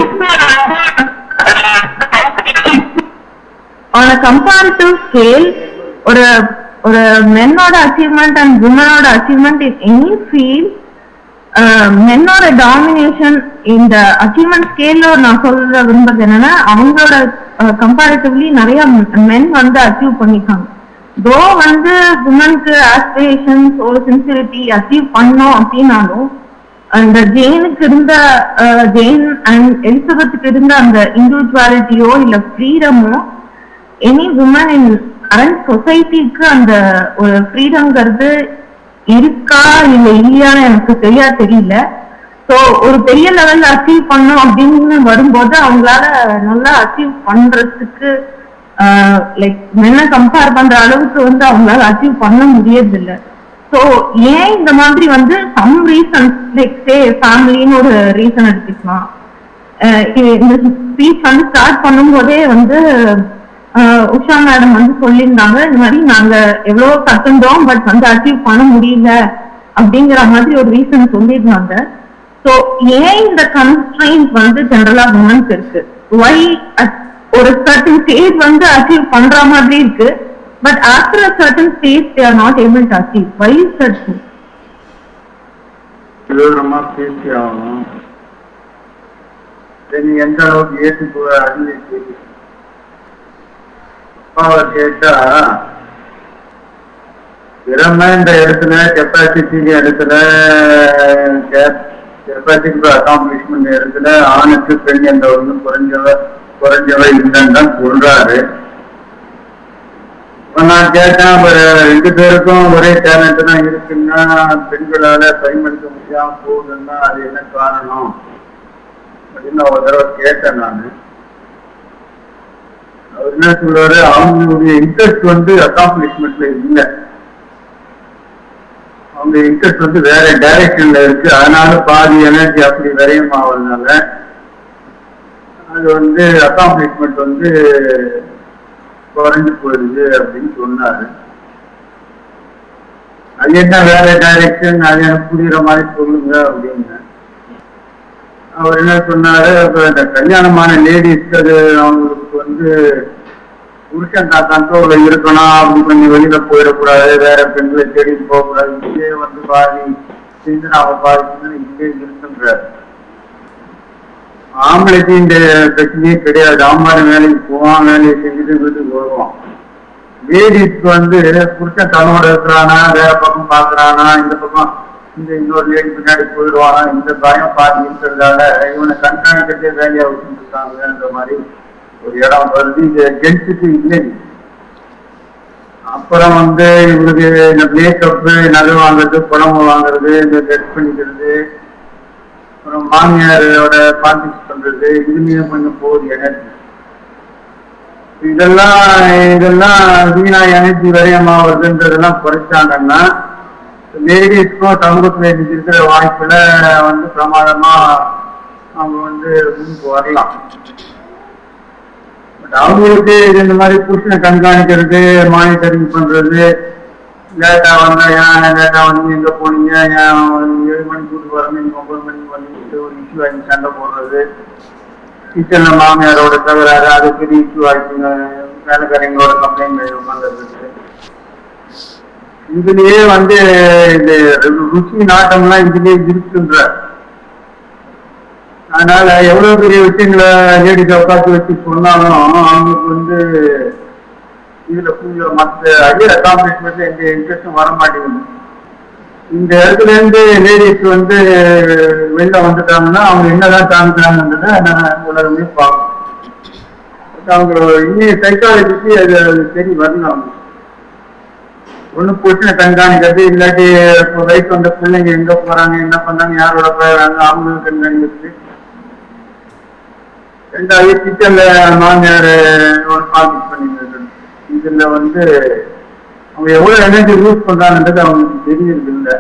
on a comparative scale ஒரு ஒரு மென்னோட அச்சீவ்மெண்ட் அண்ட் விமனோட அச்சீவ்மெண்ட் இன் எனி ஃபீல்ட் மென்னோட டாமினேஷன் இந்த அச்சீவ்மெண்ட் ஸ்கேல்ல நான் சொல்ல விரும்புறது என்னன்னா அவங்களோட கம்பேரிட்டிவ்லி நிறைய மென் வந்து அச்சீவ் பண்ணிருக்காங்க தோ வந்து விமனுக்கு ஆஸ்பிரேஷன்ஸ் ஒரு சின்சிரிட்டி அச்சீவ் பண்ணோம் அப்படின்னாலும் அந்த ஜெயினுக்கு இருந்த அஹ், ஜெயின் அண்ட் எலிசபெத்துக்கு இருந்த அந்த இண்டிவிஜுவாலிட்டியோ இல்ல ஃப்ரீடமோ எனி உமன் இன் கரண்ட் சொசைட்டிக்கு அந்த ஒரு ஃப்ரீடம்ங்கிறது இருக்கா இல்ல இல்லையான்னு எனக்கு சரியா தெரியல சோ ஒரு பெரிய லெவல்ல அச்சீவ் பண்ணும் அப்படின்னு வரும்போது அவங்களால நல்லா அச்சீவ் பண்றதுக்கு லைக் மென்ன கம்பேர் பண்ற அளவுக்கு வந்து அவங்களால அச்சீவ் பண்ண முடியறது இல்ல சோ ஏன் இந்த மாதிரி வந்து சம் ரீசன் லைக் சே ஃபேமிலின்னு ஒரு ரீசன் எடுத்துக்கலாம் அஹ் இ- இந்த ஸ்பீச் வந்து ஸ்டார்ட் பண்ணும்போதே வந்து அஹ் உஷா மேடம் வந்து சொல்லியிருந்தாங்க இந்த மாதிரி நாங்க எவ்வளவோ கத்துந்தோம் பட் வந்து அச்சீவ் பண்ண முடியல அப்படிங்கிற மாதிரி ஒரு ரீசன் சொல்லியிருந்தாங்க சோ ஏன் இந்த கன்ஸ்ட்ரெயின்ட் வந்து ஜெனரலா உமன்ஸ் இருக்கு வை ஒரு சர்டன் ஸ்டேஜ் வந்து அச்சீவ் பண்ற மாதிரி இருக்கு but after a certain stage they are not able to achieve why certain விவரமா பேசி ஆகணும் இதை நீ எந்த அளவுக்கு ஏற்றுக்கோ அறிவை தெரியும் அப்பாவை கேட்டா திறமை இந்த இடத்துல கெப்பாசிட்டி இடத்துல கெப்பாசிட்டி அக்காம்ப்ளிஷ்மெண்ட் இடத்துல ஆணுக்கு பெண் என்ற ஒன்று குறைஞ்சவ குறைஞ்சவ இல்லைன்னு தான் சொல்றாரு இப்ப நான் கேட்டேன் அப்ப ரெண்டு பேருக்கும் ஒரே டேலண்ட் தான் இருக்குன்னா பெண்களால பயன்படுத்த முடியாம போகுதுன்னா அது என்ன காரணம் அப்படின்னு நான் ஒரு தடவை கேட்டேன் நானு அவர் என்ன சொல்றாரு அவங்களுடைய இன்ட்ரெஸ்ட் வந்து அக்காம்ப்ளிஷ்மெண்ட்ல இல்லை அவங்க இன்ட்ரெஸ்ட் வந்து வேற டைரக்ஷன்ல இருக்கு அதனால பாதி எனர்ஜி அப்படி விரயம் ஆகுறதுனால அது வந்து அக்காம்ப்ளிஷ்மெண்ட் வந்து குறைஞ்சு போயிடுது அப்படின்னு சொன்னாரு அது என்ன வேற டைரக்ஷன் அது எனக்கு புரியுற மாதிரி சொல்லுங்க அப்படின்னு அவர் என்ன சொன்னாரு இப்ப இந்த கல்யாணமான லேடிஸ்க்கு அது அவங்களுக்கு வந்து புருஷன் தான் கண்ட்ரோல்ல இருக்கணும் அப்படி கொஞ்சம் வெளியில போயிடக்கூடாது வேற பெண்களை தேடி போகக்கூடாது இங்கே வந்து பாதி செஞ்சு நாம பாதி இங்கே இருக்குன்றாரு ஆம்பளைக்கு இந்த பிரச்சனையே கிடையாது ஆம்பளை வேலைக்கு போவான் வேலையை செஞ்சுட்டு வீட்டுக்கு வருவான் லேடிஸ்க்கு வந்து புருஷன் தன்னோட இருக்கிறானா வேற பக்கம் பாக்குறானா இந்த பக்கம் இந்த இன்னொரு லேடி பின்னாடி போயிடுவானா இந்த பயம் பாதி இருக்கிறதால இவனை கண்காணிக்கிறதே வேலையா வச்சுட்டு இருக்காங்கன்ற மாதிரி ஒரு இடம் வருது இது ஜென்ஸுக்கு இல்லை அப்புறம் வந்து இவங்களுக்கு இந்த மேக்கப் நகை வாங்குறது புடம்பு வாங்குறது இந்த ட்ரெஸ் பண்ணிக்கிறது அப்புறம் மாமியாரோட கான்டாக்ட் பண்றது இதுலயும் கொஞ்சம் போகுது எனர்ஜி இதெல்லாம் இதெல்லாம் வீணா எனர்ஜி விரயமாகுதுன்றதெல்லாம் குறைச்சாங்கன்னா லேடிஸ்க்கும் சமூகத்துல இன்னைக்கு இருக்கிற வாய்ப்புல வந்து பிரமாதமா அவங்க வந்து முன்னுக்கு வரலாம் பட் அவங்களுக்கு இது இந்த மாதிரி புருஷனை கண்காணிக்கிறது மானிட்டரிங் பண்றது லேட்டா வந்தா ஏன் லேட்டா வந்து எங்க போனீங்க ஏன் ஏழு மணிக்கு கூட்டு வரணும் நீங்க ஒன்பது மணிக்கு வந்துட்டு ஒரு இஷ்யூ ஆகி சண்டை போடுறது கிச்சன்ல மாமியாரோட தகராறு அது பெரிய இஷ்யூ ஆயிடுச்சுங்க வேலைக்காரங்களோட கம்ப்ளைண்ட் உட்காந்துருக்கு இதுலயே வந்து இந்த ருச்சி நாட்டம்லாம் இதுலயே இருக்குன்ற அதனால எவ்வளவு பெரிய விஷயங்களை லேடிஸை உட்காந்து வச்சு சொன்னாலும் அவங்களுக்கு வந்து இதுல கொஞ்சம் மற்ற ஹையர் அக்காம்ப்ளிஷ்மெண்ட்ல எந்த இன்ட்ரெஸ்டும் வர மாட்டேங்குது இந்த இடத்துல இருந்து லேடிஸ் வந்து வெளில வந்துட்டாங்கன்னா அவங்க என்னதான் காமிக்கிறாங்கன்றத நான் உலகமே பார்க்கும் அவங்க இன்னும் சைக்காலஜிக்கு அது அது சரி வரணும் அவங்க ஒண்ணு புருஷனை கண்காணிக்கிறது இல்லாட்டி இப்போ வயசு வந்த பிள்ளைங்க எங்க போறாங்க என்ன பண்றாங்க யாரோட போறாங்க அவங்களும் கண்காணிக்கிறது ரெண்டாவது கிச்சன்ல மாமியார் ஒரு கான்டாக்ட் பண்ணிக்கிறது இதுல வந்து அவங்க எவ்வளவு எனர்ஜி யூஸ் பண்றாங்கன்றது அவங்களுக்கு தெரியறது இல்லை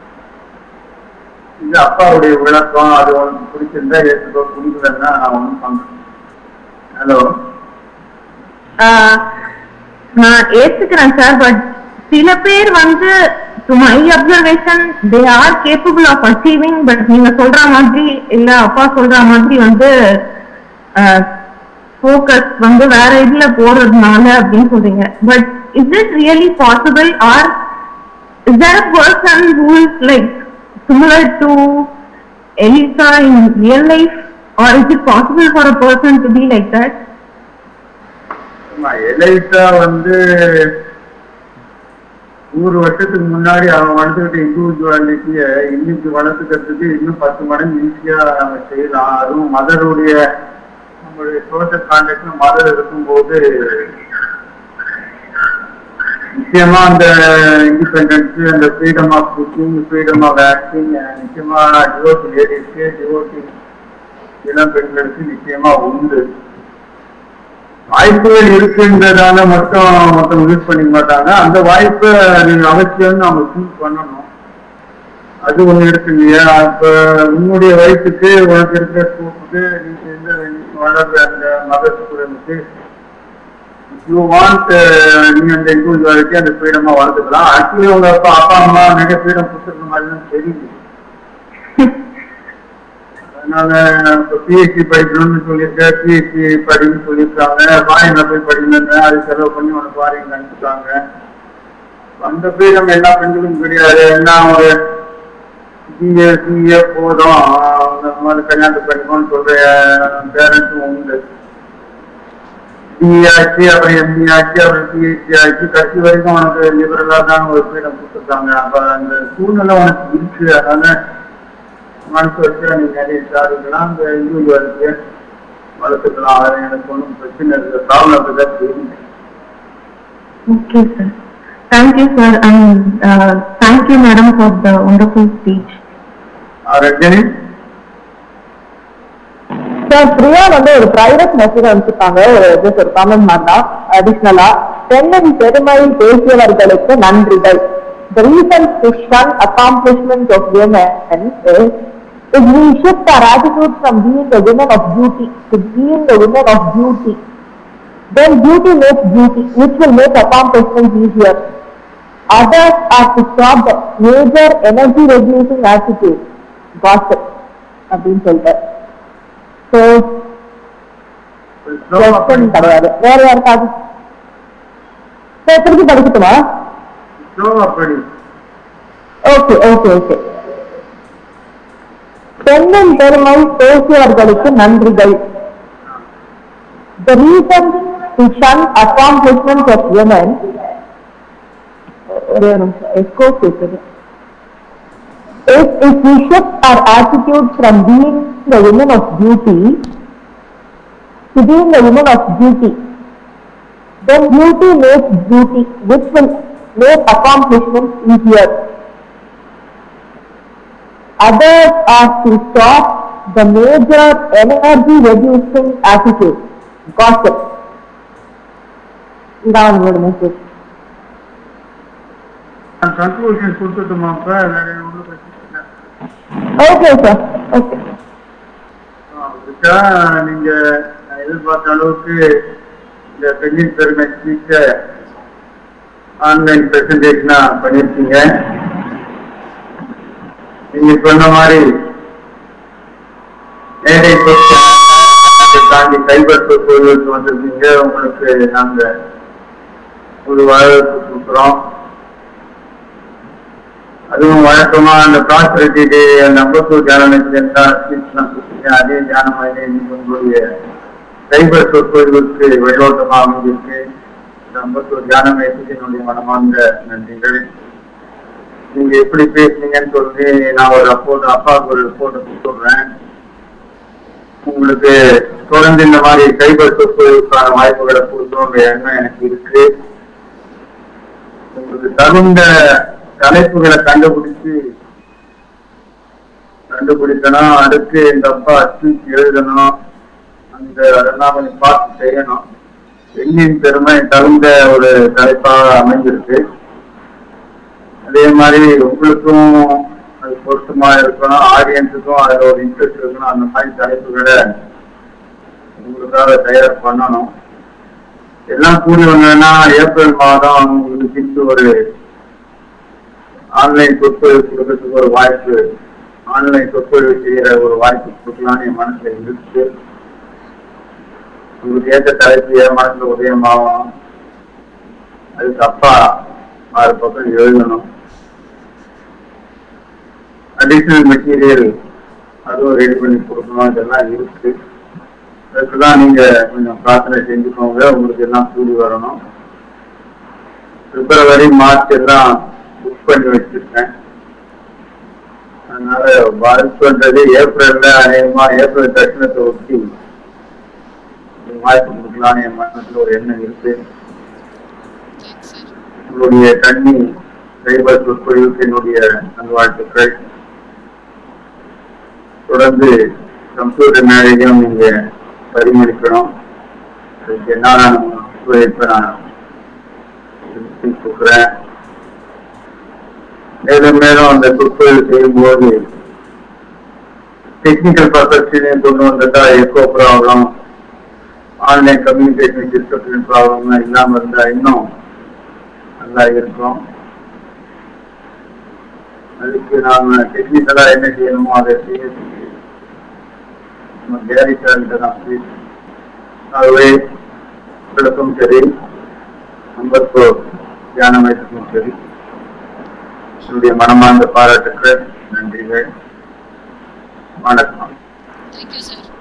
இது அப்பாவுடைய விளக்கம் அது உனக்கு பிடிச்சிருந்தா ஏற்றுக்கோ பிடிக்கலன்னா நான் ஒன்றும் பண்றேன் ஹலோ ஆஹ் நான் ஏத்துக்கிறேன் சார் பட் சில பேர் வந்து to my observation they are capable of achieving but நீங்க சொல்ற மாதிரி இல்ல அப்பா சொல்ற மாதிரி வந்து ஃபோக்கஸ் வந்து வேற இதுல போறதுனால அப்படின்னு சொல்றீங்க but is it really possible or is there a person who is like similar to Eliza in real life or is it possible for a person to be like that ஆமா எலைட்டா வந்து நூறு வருஷத்துக்கு முன்னாடி அவன் வளர்த்துக்கிட்ட இண்டிவிஜுவாலிட்டிய இன்னைக்கு வளர்த்துக்கிறதுக்கு இன்னும் பத்து மடங்கு ஈஸியா நம்ம செய்யலாம் அதுவும் மதருடைய நம்மளுடைய சோஷியல் கான்டாக்ட் மதர் இருக்கும்போது நிச்சயமா அந்த இண்டிபெண்டன்ஸ் அந்த freedom of cooking freedom of acting நிச்சயமா டிவோட்டி லேடிஸ்க்கு டிவோட்டி இளம் பெண்களுக்கு நிச்சயமா உண்டு வாய்ப்புகள் இருக்குன்றதால மட்டும் மொத்தம் யூஸ் பண்ணிக்க மாட்டாங்க அந்த வாய்ப்பை நீங்க அவசியம் நம்ம சூஸ் பண்ணணும் அது ஒண்ணு இருக்கு இல்லையா இப்ப உன்னுடைய வயசுக்கு உனக்கு இருக்கிற ஸ்கூப்புக்கு நீ எந்த வளர்ற அந்த மத ஸ்டூடெண்ட்ஸுக்கு யூ வாண்ட் நீ அந்த இண்டிவிஜுவாலிட்டி அந்த ஃப்ரீடமா வளர்த்துக்கலாம் ஆக்சுவலி உங்க அப்பா அப்பா அம்மா நிறைய ஃப்ரீடம் கொடுத்துருக்க மாதிரி தான் தெரியுது அதனால இப்போ பிஹெச்டி படிக்கணும்னு சொல்லியிருக்கேன் பிஹெச்டி படின்னு சொல்லியிருக்காங்க ஃபாரின்ல போய் படிக்கணுங்க அது செலவு பண்ணி உனக்கு ஃபாரின் அனுப்பிச்சாங்க அந்த ஃப்ரீடம் எல்லா பெண்களுக்கும் கிடையாது என்ன ஒரு சிஏ சிஏ போதும் அந்த மாதிரி கல்யாணத்தை பண்ணிக்கணும்னு சொல்ற பேரண்ட்ஸும் உண்டு பிஏ ஆச்சு அப்புறம் எம்ஏ ஆச்சு அப்புறம் பிஹெச்டி ஆச்சு கடைசி வரைக்கும் உனக்கு லிபரலாக தான் ஒரு ஃப்ரீடம் கொடுத்துருக்காங்க அப்போ அந்த சூழ்நிலை உனக்கு இருக்கு அதனால மனசு வச்சு நீங்க நிறைய சாதிக்கலாம் அந்த இண்டிவிஜுவலுக்கு வளர்த்துக்கலாம் அது எனக்கு ஒன்றும் பிரச்சனை இல்லை ப்ராப்ளம் தான் தெரியும் Okay, sir. Thank you, sir, and uh, thank you, madam, for the wonderful speech. Rajini sir Priya வந்து ஒரு பிரைவேட் மெசேஜ் அனுப்பிச்சிருக்காங்க ஒரு ஜஸ்ட் ஒரு காமெண்ட் மாதிரி தான் அடிஷ்னலா பெண்ணின் பெருமை பேசியவர்களுக்கு நன்றிகள் The reason to shun accomplishments of women is if we shift our attitude from being a woman of duty to being a woman of duty, then duty makes duty, which will make accomplishments easier. Others are to stop the major energy reducing attitude, gossip, அப்படின்னு சொல்லிட்டு so question கிடையாது வேற யாருக்காவது சரி திருப்பி படிக்கட்டுமா ஸ்லோவா படி okay okay okay பெண்ணின் பெருமை பேசியவர்களுக்கு நன்றிகள் The reason to shun accomplishments of women ஒரே ஒரு நிமிஷம் எக்கோ கேட்குது If, if we shift our attitude from being the women of duty to being the women of duty, then duty makes duty, which will make accomplishments easier. Others are to stop the major energy reducing attitude, gossip. இதான் உங்களோட message நான் conclusion கொடுத்துட்டுமா இப்ப வேற ஒன்றும் பிரச்சனை இல்லை okay sir okay அதுக்கா நீங்க நான் எதிர்பார்த்த அளவுக்கு இந்த பெண்ணின் பெருமை ஸ்பீச்ச ஆன்லைன் பிரசன்டேஷனா பண்ணிருக்கீங்க நீங்க சொன்ன மாதிரி மேடை சொற்கள் அதை தாண்டி கைப்பற்ற கோயிலுக்கு வந்திருக்கீங்க உங்களுக்கு நாங்க ஒரு வரவேற்பு கொடுக்குறோம் அதுவும் வழக்கமா அந்த ப்ராஸ்பரிட்டி டே அந்த அம்பத்தூர் தியான நிலையத்தில் அதே தியானமாக இன்னைக்கு உங்களுடைய சைபர் சொற்பொழிவுக்கு வெள்ளோட்டமாக அமைஞ்சிருக்கு இந்த அம்பத்தூர் தியான மையத்துக்கு என்னுடைய மனமார்ந்த நன்றிகள் நீங்க எப்படி பேசுனீங்கன்னு சொல்லி நான் ஒரு அப்போது அப்பாவுக்கு ஒரு ரிப்போர்ட்டை கொடுத்துடுறேன் உங்களுக்கு தொடர்ந்து இந்த மாதிரி சைபர் சொற்பொழிவுக்கான வாய்ப்புகளை கொடுக்கணுன்ற எண்ணம் எனக்கு இருக்கு உங்களுக்கு தகுந்த தலைப்புகளை கண்டுபிடிச்சு கண்டுபிடிக்கணும் அடுத்து இந்த அப்பா ஸ்பீச் எழுதணும் அந்த அதெல்லாம் கொஞ்சம் பார்த்து செய்யணும் பெண்ணின் பெருமை தகுந்த ஒரு தலைப்பாக அமைஞ்சிருக்கு அதே மாதிரி உங்களுக்கும் அது பொருத்தமா இருக்கணும் ஆடியன்ஸுக்கும் அதுல ஒரு இன்ட்ரெஸ்ட் இருக்கணும் அந்த மாதிரி தலைப்புகளை உங்களுக்காக தயார் பண்ணணும் எல்லாம் கூடி வந்ததுன்னா ஏப்ரல் மாதம் உங்களுக்கு இன்று ஒரு ஆன்லைன் சொற்பொழிவு கொடுக்கறதுக்கு ஒரு வாய்ப்பு ஆன்லைன் சொற்பொழிவு செய்யற ஒரு வாய்ப்பு கொடுக்கலாம்னு என் மனசுல இருக்கு உங்களுக்கு ஏற்ற தலைப்பு என் மனசுல உதயமாகும் அதுக்கு அப்பா ஆறு பக்கம் எழுதணும் அடிஷனல் மெட்டீரியல் அதுவும் ரெடி பண்ணி கொடுக்கணும் இதெல்லாம் இருக்கு அதுக்குதான் நீங்க கொஞ்சம் பிரார்த்தனை செஞ்சுக்கோங்க உங்களுக்கு எல்லாம் கூடி வரணும் பிப்ரவரி மார்ச் எல்லாம் புக் பண்ணி வச்சிருக்கேன் அதனால வாய்ப்புன்றது ஏப்ரல்ல அநேகமா ஏப்ரல் தட்சிணத்தை ஒட்டி ஒரு வாய்ப்பு கொடுக்கலாம்னு என் மனசுல ஒரு எண்ணம் இருக்கு உங்களுடைய கண்ணி சைபர் சொற்பொழிவுக்கு என்னுடைய நல்வாழ்த்துக்கள் தொடர்ந்து கம்ப்யூட்டர் மேலேயும் நீங்க பரிமளிக்கணும் அதுக்கு என்னால நம்ம ஒத்துழைப்பை நான் கொடுக்குறேன் மேலும் மேலும் அந்த சொற்பொழிவு செய்யும்போது டெக்னிக்கல் பர்பஸ்லையும் கொண்டு வந்துட்டா எக்கோ ப்ராப்ளம் ஆன்லைன் கம்யூனிகேஷன் சிஸ்டத்தின் ப்ராப்ளம் இல்லாம இருந்தா இன்னும் நல்லா இருக்கும் அதுக்கு நாம டெக்னிக்கலா என்ன செய்யணுமோ அதை செய்யறதுக்கு நம்ம கேரி சார்கிட்ட நான் பேசி ஆகவே உங்களுக்கும் சரி நம்பர் ஃபோர் தியான மையத்துக்கும் சரி என்னுடைய மனமார்ந்த பாராட்டுக்கள் நன்றிகள் வணக்கம் தேங்க்யூ சார்